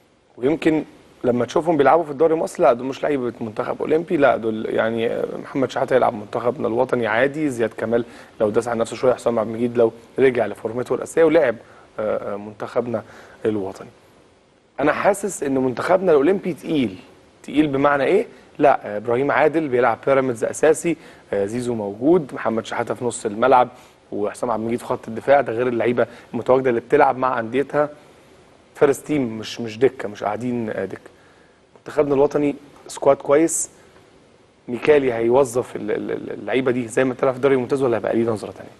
ويمكن لما تشوفهم بيلعبوا في الدوري المصري لا دول مش لعيبه منتخب اولمبي لا دول يعني محمد شحاته يلعب منتخبنا الوطني عادي زياد كمال لو داس على نفسه شويه حسام عبد المجيد لو رجع لفورمته الاساسيه ولعب آه، آه، منتخبنا الوطني انا حاسس ان منتخبنا الاولمبي تقيل تقيل بمعنى ايه لا آه، ابراهيم عادل بيلعب بيراميدز اساسي آه، زيزو موجود محمد شحاته في نص الملعب وحسام عبد المجيد في خط الدفاع ده غير اللعيبه المتواجده اللي بتلعب مع انديتها فيرست تيم مش مش دكه مش قاعدين آه، دكه منتخبنا الوطني سكواد كويس ميكالي هيوظف ال- ال- ال- اللعيبه دي زي ما بتلعب في الدوري الممتاز ولا هيبقى ليه نظره ثانيه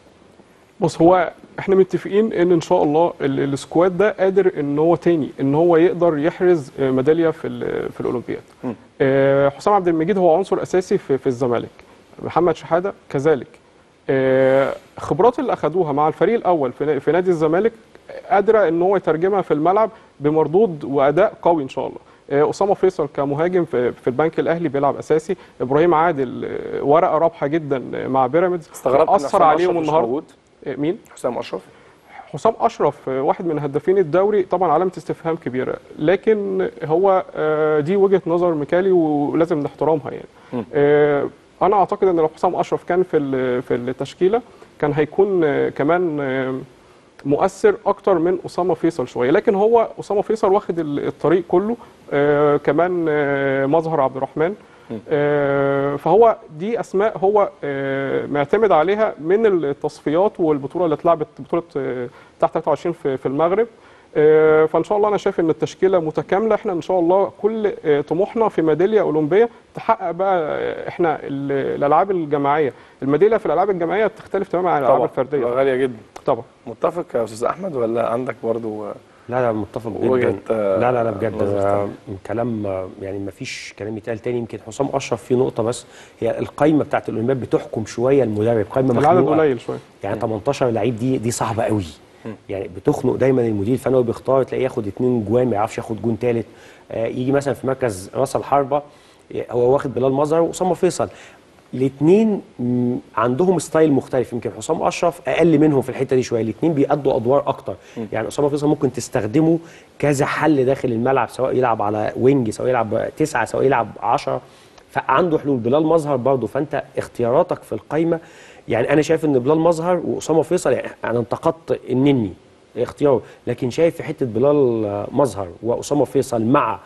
بص هو احنا متفقين ان ان شاء الله ال- السكواد ده قادر ان هو تاني ان هو يقدر يحرز آه، ميداليه في ال- في الاولمبياد
مم.
آه، حسام عبد المجيد هو عنصر اساسي في في الزمالك محمد شحاده كذلك آه، خبرات اللي اخذوها مع الفريق الاول في نا- في نادي الزمالك قادره ان هو يترجمها في الملعب بمردود واداء قوي ان شاء الله آه، اسامه فيصل كمهاجم في في البنك الاهلي بيلعب اساسي ابراهيم عادل آه، ورقه رابحه جدا مع بيراميدز
استغربت ان
اثر
حسام
عليهم
أشرف مش
النهارده
موجود
آه، مين
حسام اشرف
حسام اشرف آه، واحد من هدافين الدوري طبعا علامه استفهام كبيره لكن هو آه، دي وجهه نظر ميكالي ولازم نحترمها يعني آه، انا اعتقد ان لو حسام اشرف كان في ال- في التشكيله كان هيكون آه، كمان آه، مؤثر اكتر من اسامه فيصل شويه لكن هو اسامه فيصل واخد ال- الطريق كله آه كمان آه مظهر عبد الرحمن آه فهو دي اسماء هو آه معتمد عليها من التصفيات والبطوله اللي اتلعبت بطوله آه تحت 23 في, في المغرب آه فان شاء الله انا شايف ان التشكيله متكامله احنا ان شاء الله كل آه طموحنا في ميداليه اولمبيه تحقق بقى آه، احنا ال- الالعاب الجماعيه الميداليه في الالعاب الجماعيه بتختلف تماما عن الالعاب الفرديه
غاليه جدا
طبعا
متفق يا استاذ احمد ولا عندك برضو
لا لا متفق
وجهة،
جدا
آه،
لا لا لا بجد
نظر
آه، كلام آه، يعني ما فيش كلام يتقال تاني يمكن حسام اشرف في نقطه بس هي القايمه بتاعت الاولمبياد بتحكم شويه المدرب قايمه
العدد
مخنوقه
قليل شويه
يعني 18 لعيب دي دي صعبه قوي يعني بتخنق دايما المدير الفني هو بيختار تلاقيه ياخد اتنين جوان ما يعرفش ياخد جون تالت آه يجي مثلا في مركز راس الحربه آه، هو واخد بلال مظهر واسامه فيصل الاثنين عندهم ستايل مختلف يمكن حسام اشرف اقل منهم في الحته دي شويه الاثنين بيأدوا ادوار اكتر يعني اسامه فيصل ممكن تستخدمه كذا حل داخل الملعب سواء يلعب على وينج سواء يلعب تسعه سواء يلعب 10 فعنده حلول بلال مظهر برضه فانت اختياراتك في القايمه يعني انا شايف ان بلال مظهر واسامه فيصل يعني انا انتقدت النني اختياره لكن شايف في حته بلال مظهر واسامه فيصل مع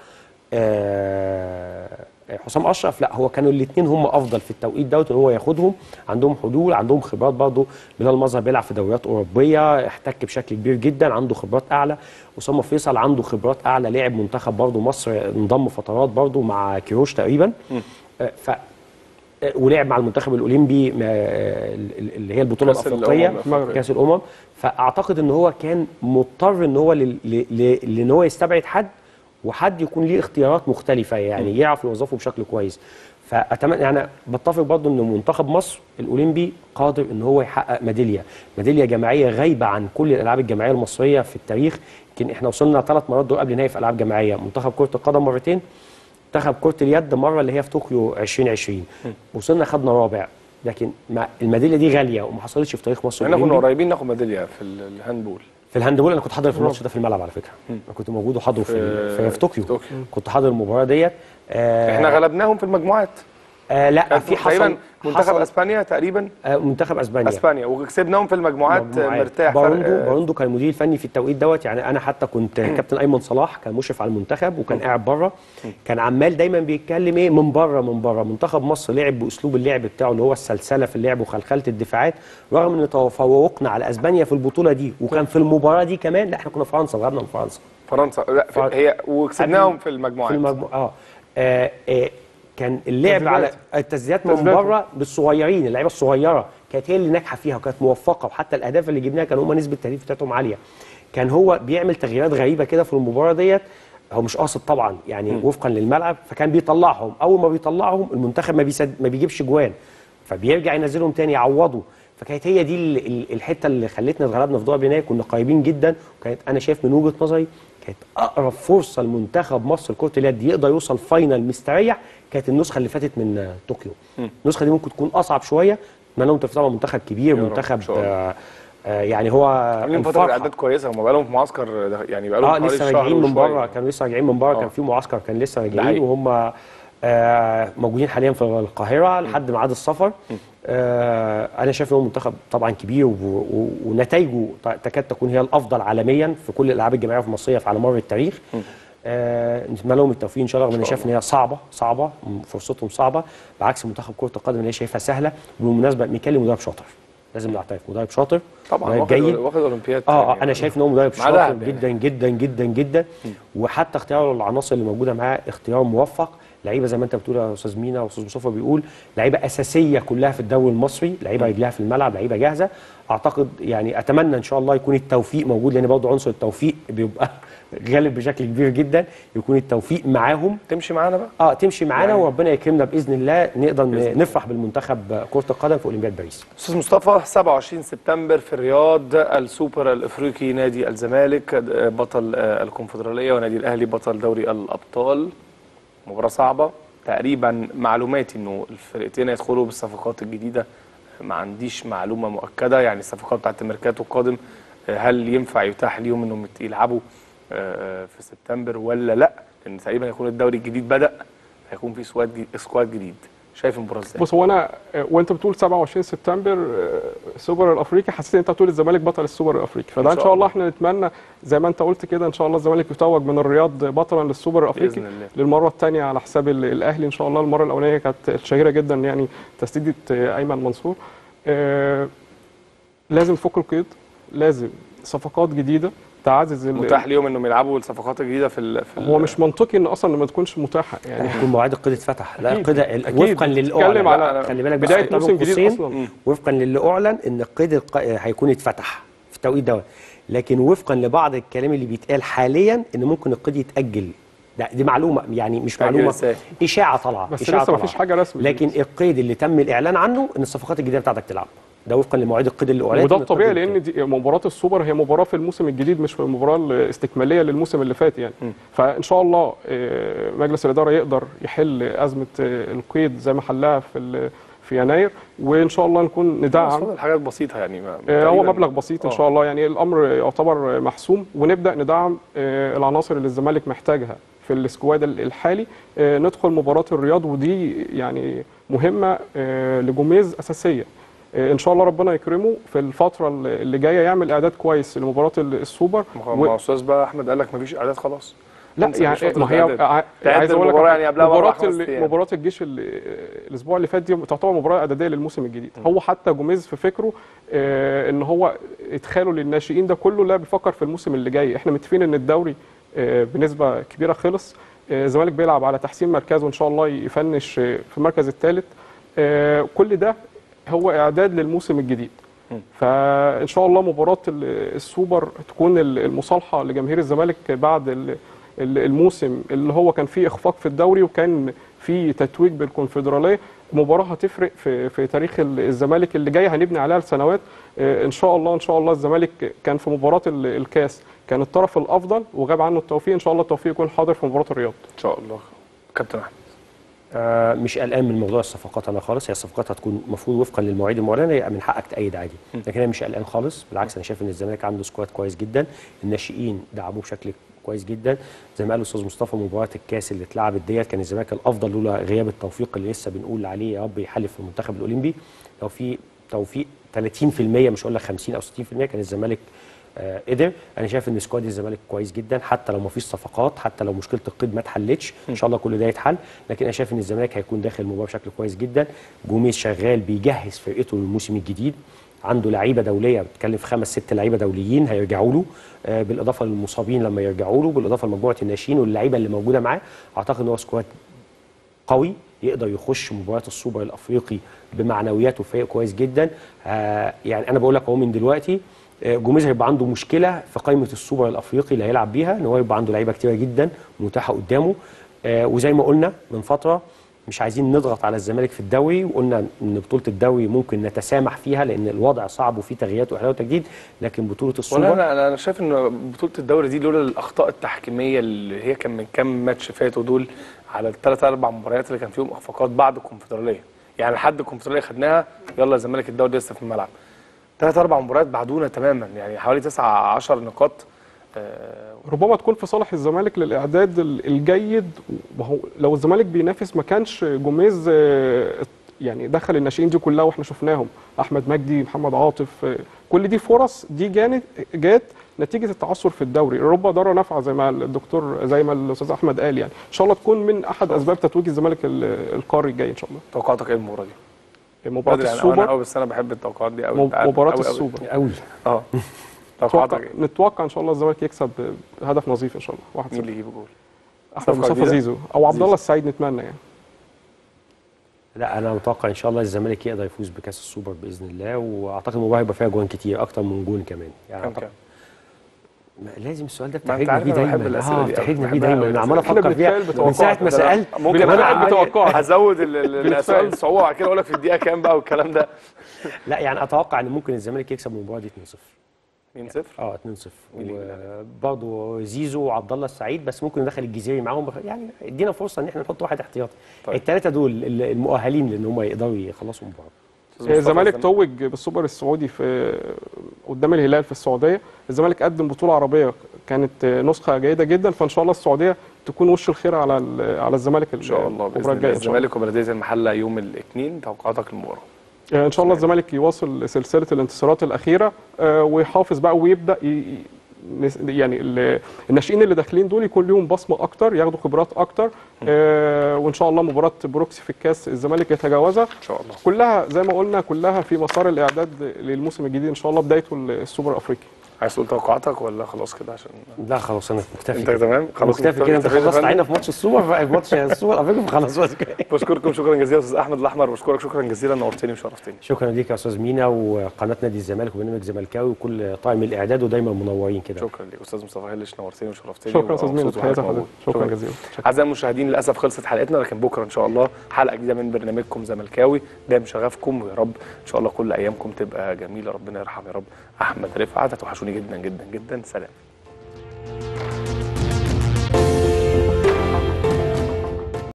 آه، حسام اشرف لا هو كانوا الاثنين هم افضل في التوقيت دوت ان هو ياخدهم عندهم حلول عندهم خبرات برضه بلال مظهر بيلعب في دوريات اوروبيه احتك بشكل كبير جدا عنده خبرات اعلى اسامه فيصل عنده خبرات اعلى لعب منتخب برضه مصر انضم فترات برضه مع كيروش تقريبا آه، ف آه، ولعب مع المنتخب الاولمبي ما- آه، اللي هي البطوله
كأس
الافريقيه
الأمم الأفريقية.
كاس الامم فاعتقد ان هو كان مضطر ان هو لل- ل- ل- لان هو يستبعد حد وحد يكون ليه اختيارات مختلفه يعني يعرف يوظفه بشكل كويس فاتمنى يعني بتفق برضه ان منتخب مصر الاولمبي قادر ان هو يحقق ميداليه ميداليه جماعيه غايبه عن كل الالعاب الجماعيه المصريه في التاريخ يمكن احنا وصلنا ثلاث مرات دول قبل نهائي في العاب جماعيه منتخب كره القدم مرتين منتخب كره اليد مره اللي هي في طوكيو 2020 وصلنا خدنا رابع لكن ما الميداليه دي غاليه وما حصلتش في تاريخ مصر
احنا كنا
الأولمبي.
قريبين ناخد ميداليه في ال- الهاندبول
في الهاندبول انا كنت حاضر في الماتش ده في الملعب على فكره انا كنت موجود وحاضره في
في-
في, في طوكيو
طوكيو.
كنت حاضر المباراه ديت آه
احنا غلبناهم في المجموعات
آه لا
كان
في
تقريبا
حصل
منتخب
حصل
اسبانيا تقريبا
آه منتخب اسبانيا
اسبانيا وكسبناهم في المجموعات
مجموعات.
مرتاح
باروندو
فرق-
باروندو كان المدير الفني في التوقيت دوت يعني انا حتى كنت كابتن ايمن صلاح كان مشرف على المنتخب وكان قاعد بره كان عمال دايما بيتكلم ايه من بره من بره منتخب مصر لعب باسلوب اللعب بتاعه اللي هو السلسله في اللعب وخلخله الدفاعات رغم ان تفوقنا على اسبانيا في البطوله دي وكان في المباراه دي كمان لا احنا كنا في فرنسا غلبنا من فرنسا
فرنسا لا في
فر-
هي وكسبناهم
قبل-
في المجموعات
في المجموعة اه, آه, آه كان اللعب على التسديدات من
تسديدات.
بره بالصغيرين اللعيبه الصغيره كانت هي اللي ناجحه فيها وكانت موفقه وحتى الاهداف اللي جبناها كان هم نسبه التهديف بتاعتهم عاليه كان هو بيعمل تغييرات غريبه كده في المباراه ديت هو مش قاصد طبعا يعني وفقا للملعب فكان بيطلعهم اول ما بيطلعهم المنتخب ما بيسد ما بيجيبش جوان فبيرجع ينزلهم تاني يعوضوا فكانت هي دي ال- ال- الحته اللي خلتنا اتغلبنا في دور بنايه كنا قريبين جدا وكانت انا شايف من وجهه نظري كانت اقرب فرصه لمنتخب مصر لكره اليد يقدر يوصل فاينل مستريح كانت النسخه اللي فاتت من آه، طوكيو النسخه دي ممكن تكون اصعب شويه ما لهم طبعا منتخب كبير
رب،
منتخب
إن شاء الله.
آه آه يعني هو
عاملين فتره
الفرحة.
اعداد كويسه هم بقالهم في معسكر ده- يعني بقالهم
اه
حوالي
لسه
شهر
راجعين من
وشوية.
بره كانوا لسه راجعين من بره
آه.
كان في معسكر كان لسه
ده
راجعين
حقيقي.
وهم آه موجودين حاليا في القاهره لحد ميعاد السفر آه انا شايف ان هو منتخب طبعا كبير و- و- ونتائجه ت- تكاد تكون هي الافضل عالميا في كل الالعاب الجماعيه في المصريه على مر التاريخ آه نتمنى لهم التوفيق ان شاء الله رغم ان انا شايف ان هي صعبه صعبه م- فرصتهم صعبه بعكس منتخب كره القدم اللي هي شايفها سهله وبالمناسبه ميكالي مدرب شاطر لازم نعترف مدرب شاطر
طبعا
مدرب
واخد
جيد
واخد اولمبياد
اه اه
يعني.
انا شايف ان هو مدرب
مع
شاطر
دهب يعني.
جدا جدا جدا جدا وحتى اختياره للعناصر اللي موجوده معاه اختيار موفق لعيبه زي ما انت بتقول يا استاذ مينا واستاذ مصطفى بيقول لعيبه اساسيه كلها في الدوري المصري لعيبه رجلها في الملعب لعيبه جاهزه اعتقد يعني اتمنى ان شاء الله يكون التوفيق موجود لان برضه عنصر التوفيق بيبقى غالب بشكل كبير جدا يكون التوفيق معاهم
تمشي معانا بقى
اه تمشي معانا
يعني-
وربنا يكرمنا باذن الله نقدر ن- نفرح بالمنتخب كره القدم في اولمبياد باريس
استاذ مصطفى 27 سبتمبر في الرياض السوبر الافريقي نادي الزمالك بطل الكونفدراليه ونادي الاهلي بطل دوري الابطال مباراه صعبه تقريبا معلوماتي انه الفرقتين هيدخلوا بالصفقات الجديده ما عنديش معلومه مؤكده يعني الصفقات بتاعت الميركاتو القادم آه، هل ينفع يتاح ليهم انهم يت- يلعبوا آه، في سبتمبر ولا لا لان تقريبا هيكون الدوري الجديد بدا هيكون في سكواد جديد سكواد جديد شايف المباراه ازاي
بص هو انا آه، وانت بتقول 27 سبتمبر آه، السوبر الافريقي حسيت ان انت بتقول الزمالك بطل السوبر الافريقي فده ان
شاء
شاء الله
الله.
احنا نتمنى زي ما انت قلت كده ان شاء الله الزمالك يتوج من الرياض بطلا للسوبر الافريقي
بإذن الله.
للمره الثانيه على حساب ال- الاهلي ان شاء الله المره الاولانيه كانت شهيره جدا يعني تسديده آه، ايمن منصور آه، لازم تفك القيد لازم صفقات جديده تعزز ال-
متاح ليهم انهم يلعبوا الصفقات الجديده في ال في ال-
هو مش منطقي ان اصلا ما تكونش متاحه يعني
يكون مواعيد القيد اتفتح لا
أكيد.
القيد
أكيد.
وفقا
بتتكلم
للاعلن
على
لا، خلي بالك بس
بداية
حطها
موسم
بين
جديد
قوسين،
أصلاً.
وفقا للي اعلن ان القيد الق- هيكون اتفتح في التوقيت دوت لكن وفقا لبعض الكلام اللي بيتقال حاليا ان ممكن القيد يتاجل ده دي معلومه يعني مش
يتأجل
معلومه
إزاي؟
اشاعه طالعه
بس
إشاعة
لسه
طالعة.
مفيش حاجة رسمي.
لكن القيد اللي تم الاعلان عنه ان الصفقات الجديده بتاعتك تلعب ده وفقا لمواعيد القيد اللي اعلنت
وده
إن
الطبيعي
القيد
لان دي مباراه السوبر هي مباراه في الموسم الجديد مش في المباراه الاستكماليه للموسم اللي فات يعني فان شاء الله آه، مجلس الاداره يقدر يحل ازمه آه، القيد زي ما حلها في ال- في يناير وان شاء الله نكون
بس
ندعم
فاضل حاجات بسيطه يعني ما
آه، هو
تقريباً-
مبلغ بسيط ان
آه.
شاء الله يعني الامر يعتبر محسوم ونبدا ندعم آه، العناصر اللي الزمالك محتاجها في السكواد ال- الحالي آه، ندخل مباراه الرياض ودي يعني مهمه آه، لجوميز اساسيه آه، ان شاء الله ربنا يكرمه في الفتره اللي اللي جايه يعمل اعداد كويس لمباراه ال- السوبر
ما هو-
و-
ما هو استاذ بقى احمد قال لك مفيش اعداد خلاص
لا
خمسة
يعني
مش فترة
ما هي
إعداد.
ع-
تعد
عايز اقول لك
المباراة يعني قبلها بأربع
مباراه
خمس
ال-
أيام.
مباراه الجيش ال- الاسبوع اللي فات دي تعتبر مباراه اعداديه للموسم الجديد هو حتى جوميز في فكره آه، ان هو ادخاله للناشئين ده كله لا بيفكر في الموسم اللي جاي احنا متفقين ان الدوري آه، بنسبه كبيره خلص آه، الزمالك بيلعب على تحسين مركزه وان شاء الله يفنش آه، في المركز الثالث كل ده هو اعداد للموسم الجديد فان شاء الله مباراه ال- السوبر تكون ال- المصالحه لجماهير الزمالك بعد ال- ال- الموسم اللي هو كان فيه اخفاق في الدوري وكان فيه تتويج بالكونفدراليه مباراه هتفرق في في تاريخ ال- الزمالك اللي جاي هنبني عليها لسنوات آه، ان شاء الله ان شاء الله الزمالك كان في مباراه ال- الكاس كان الطرف الافضل وغاب عنه التوفيق ان شاء الله التوفيق يكون حاضر في مباراه الرياض
ان شاء الله كابتن احمد
آه مش قلقان من موضوع الصفقات انا خالص هي الصفقات هتكون المفروض وفقا للمواعيد المعلنه يبقى من حقك تأيد عادي لكن انا مش قلقان خالص بالعكس انا شايف ان الزمالك عنده سكواد كويس جدا الناشئين دعموه بشكل كويس جدا زي ما قال الاستاذ مصطفى مباراه الكاس اللي اتلعبت ديت كان الزمالك الافضل لولا غياب التوفيق اللي لسه بنقول عليه يا رب يحلف في المنتخب الاولمبي لو في توفيق 30% مش هقول لك 50 او 60% كان الزمالك آه قدر انا شايف ان سكواد الزمالك كويس جدا حتى لو ما فيش صفقات حتى لو مشكله القيد ما اتحلتش ان شاء الله كل ده يتحل لكن انا شايف ان الزمالك هيكون داخل المباراه بشكل كويس جدا جوميز شغال بيجهز فرقته للموسم الجديد عنده لعيبه دوليه بتتكلم في خمس ست لعيبه دوليين هيرجعوا له آه بالاضافه للمصابين لما يرجعوا له بالاضافه لمجموعه الناشئين واللعيبه اللي موجوده معاه اعتقد ان هو سكواد قوي يقدر يخش مباراه السوبر الافريقي بمعنويات وفريق كويس جدا آه يعني انا بقول لك اهو من دلوقتي آه، جوميز هيبقى عنده مشكله في قائمه السوبر الافريقي اللي هيلعب بيها ان هو يبقى عنده لعيبه كتيره جدا متاحه قدامه آه وزي ما قلنا من فتره مش عايزين نضغط على الزمالك في الدوري وقلنا ان بطوله الدوري ممكن نتسامح فيها لان الوضع صعب وفيه تغييرات واحلال وتجديد لكن بطوله
ولا
السوبر
انا انا أنا شايف ان بطوله الدوري دي لولا الاخطاء التحكيميه اللي هي كان من كام ماتش فاتوا دول على الثلاث اربع مباريات اللي كان فيهم اخفاقات بعد الكونفدراليه يعني لحد الكونفدراليه خدناها يلا الزمالك الدوري لسه في الملعب ثلاث اربع مباريات بعدونا تماما يعني حوالي 9 10 نقاط آه،
ربما تكون في صالح الزمالك للاعداد ال- الجيد وهو لو الزمالك بينافس ما كانش جوميز آه، يعني دخل الناشئين دي كلها واحنا شفناهم احمد مجدي محمد عاطف آه، كل دي فرص دي جانت جات نتيجه التعثر في الدوري رب ضاره نافعه زي ما الدكتور زي ما الاستاذ احمد قال يعني ان شاء الله تكون من احد اسباب تتويج الزمالك ال- القاري الجاي ان شاء الله
توقعاتك ايه المباراه دي؟
مباراه
بدري يعني أنا
السوبر
قوي بس انا بحب التوقعات دي قوي
مب- مباراة السوبر.
قوي
اه
نتوقع,
توقعاتك ايه؟
نتوقع ان شاء الله الزمالك يكسب هدف نظيف ان شاء الله 1-0
مين اللي يجيب جول؟
احمد
صفقة
مصطفى
جديدة؟
زيزو او عبد
زيزو.
الله السعيد نتمنى يعني
لا انا متوقع ان شاء الله الزمالك يقدر يفوز بكاس السوبر باذن الله واعتقد المباراه هيبقى فيها جوان كتير اكتر من جون كمان يعني
كام
أعتقد-
كام؟
ما لازم السؤال ده
ما أنت
بتحرجني
عارف
بيه
أنا بحب
دايما
الأسئلة
اه
دي أوي.
بتحرجني بيه
بحبها
دايما
أوي
انا عمال
إحنا
افكر فيها
بنتفائل
من ساعه
بتوقعات.
ما
ده أنا
سالت
ممكن
وأنا
أنا
عمال-
بتوقعات.
هزود ال- ال- السؤال
بنتفائل.
الصعوبه وبعد كده اقول لك في الدقيقه كام بقى والكلام ده
لا يعني اتوقع ان ممكن الزمالك يكسب المباراه دي 2-0
2-0
اه 2-0 وبرضه زيزو وعبد الله السعيد بس ممكن ندخل الجزيري معاهم بخ- يعني ادينا فرصه ان احنا نحط واحد احتياطي
طيب.
الثلاثه دول ال- المؤهلين لان هم يقدروا يخلصوا المباراه
أستاذ مصطفى
الزمالك
الزمالك.
توج بالسوبر السعودي في قدام الهلال في السعوديه الزمالك قدم بطوله عربيه كانت آه، نسخه جيده جدا فان شاء الله السعوديه تكون وش الخير على ال- على الزمالك
ان شاء الله باذن الله
الجايه إن شاء الله.
الزمالك وبلديه المحله يوم الاثنين توقعاتك المباراه
يعني ان شاء الله الزمالك يواصل سلسله الانتصارات الاخيره آه، ويحافظ بقى ويبدا ي- ي- نس- يعني ال- الناشئين اللي داخلين دول يكون ليهم بصمه اكتر ياخدوا خبرات اكتر آه، وان شاء الله مباراه بروكسي في الكاس الزمالك يتجاوزها
ان شاء الله
كلها زي ما قلنا كلها في مسار الاعداد للموسم الجديد ان شاء الله بدايته السوبر الافريقي
عايز تقول توقعاتك ولا خلاص كده عشان
لا خلاص انا مكتفي
انت
كده.
تمام خلاص
مكتفي كده انت
مكتفي يا
خلصت
فندم؟
علينا في ماتش السوبر في ماتش السوبر الافريقي فخلاص بس كده.
بشكركم شكرا جزيلا استاذ احمد الاحمر بشكرك شكرا جزيلا نورتني وشرفتني
شكرا ليك يا استاذ مينا وقناه نادي الزمالك وبرنامج زملكاوي وكل طاقم الاعداد ودايما منورين كده
شكرا ليك استاذ مصطفى هلش نورتني وشرفتني
شكرا يا استاذ مينا
ومبسوط
تحياتي
وحضرتك
لحضرتك
موجود.
شكرا جزيلا شكرا.
اعزائي المشاهدين للاسف خلصت حلقتنا لكن بكره ان شاء الله حلقه جديده من برنامجكم زملكاوي دايما شغفكم ويا رب ان شاء الله كل ايامكم تبقى جميله ربنا يرحم يا رب احمد رفعت هتوحشوني جدا جدا جدا سلام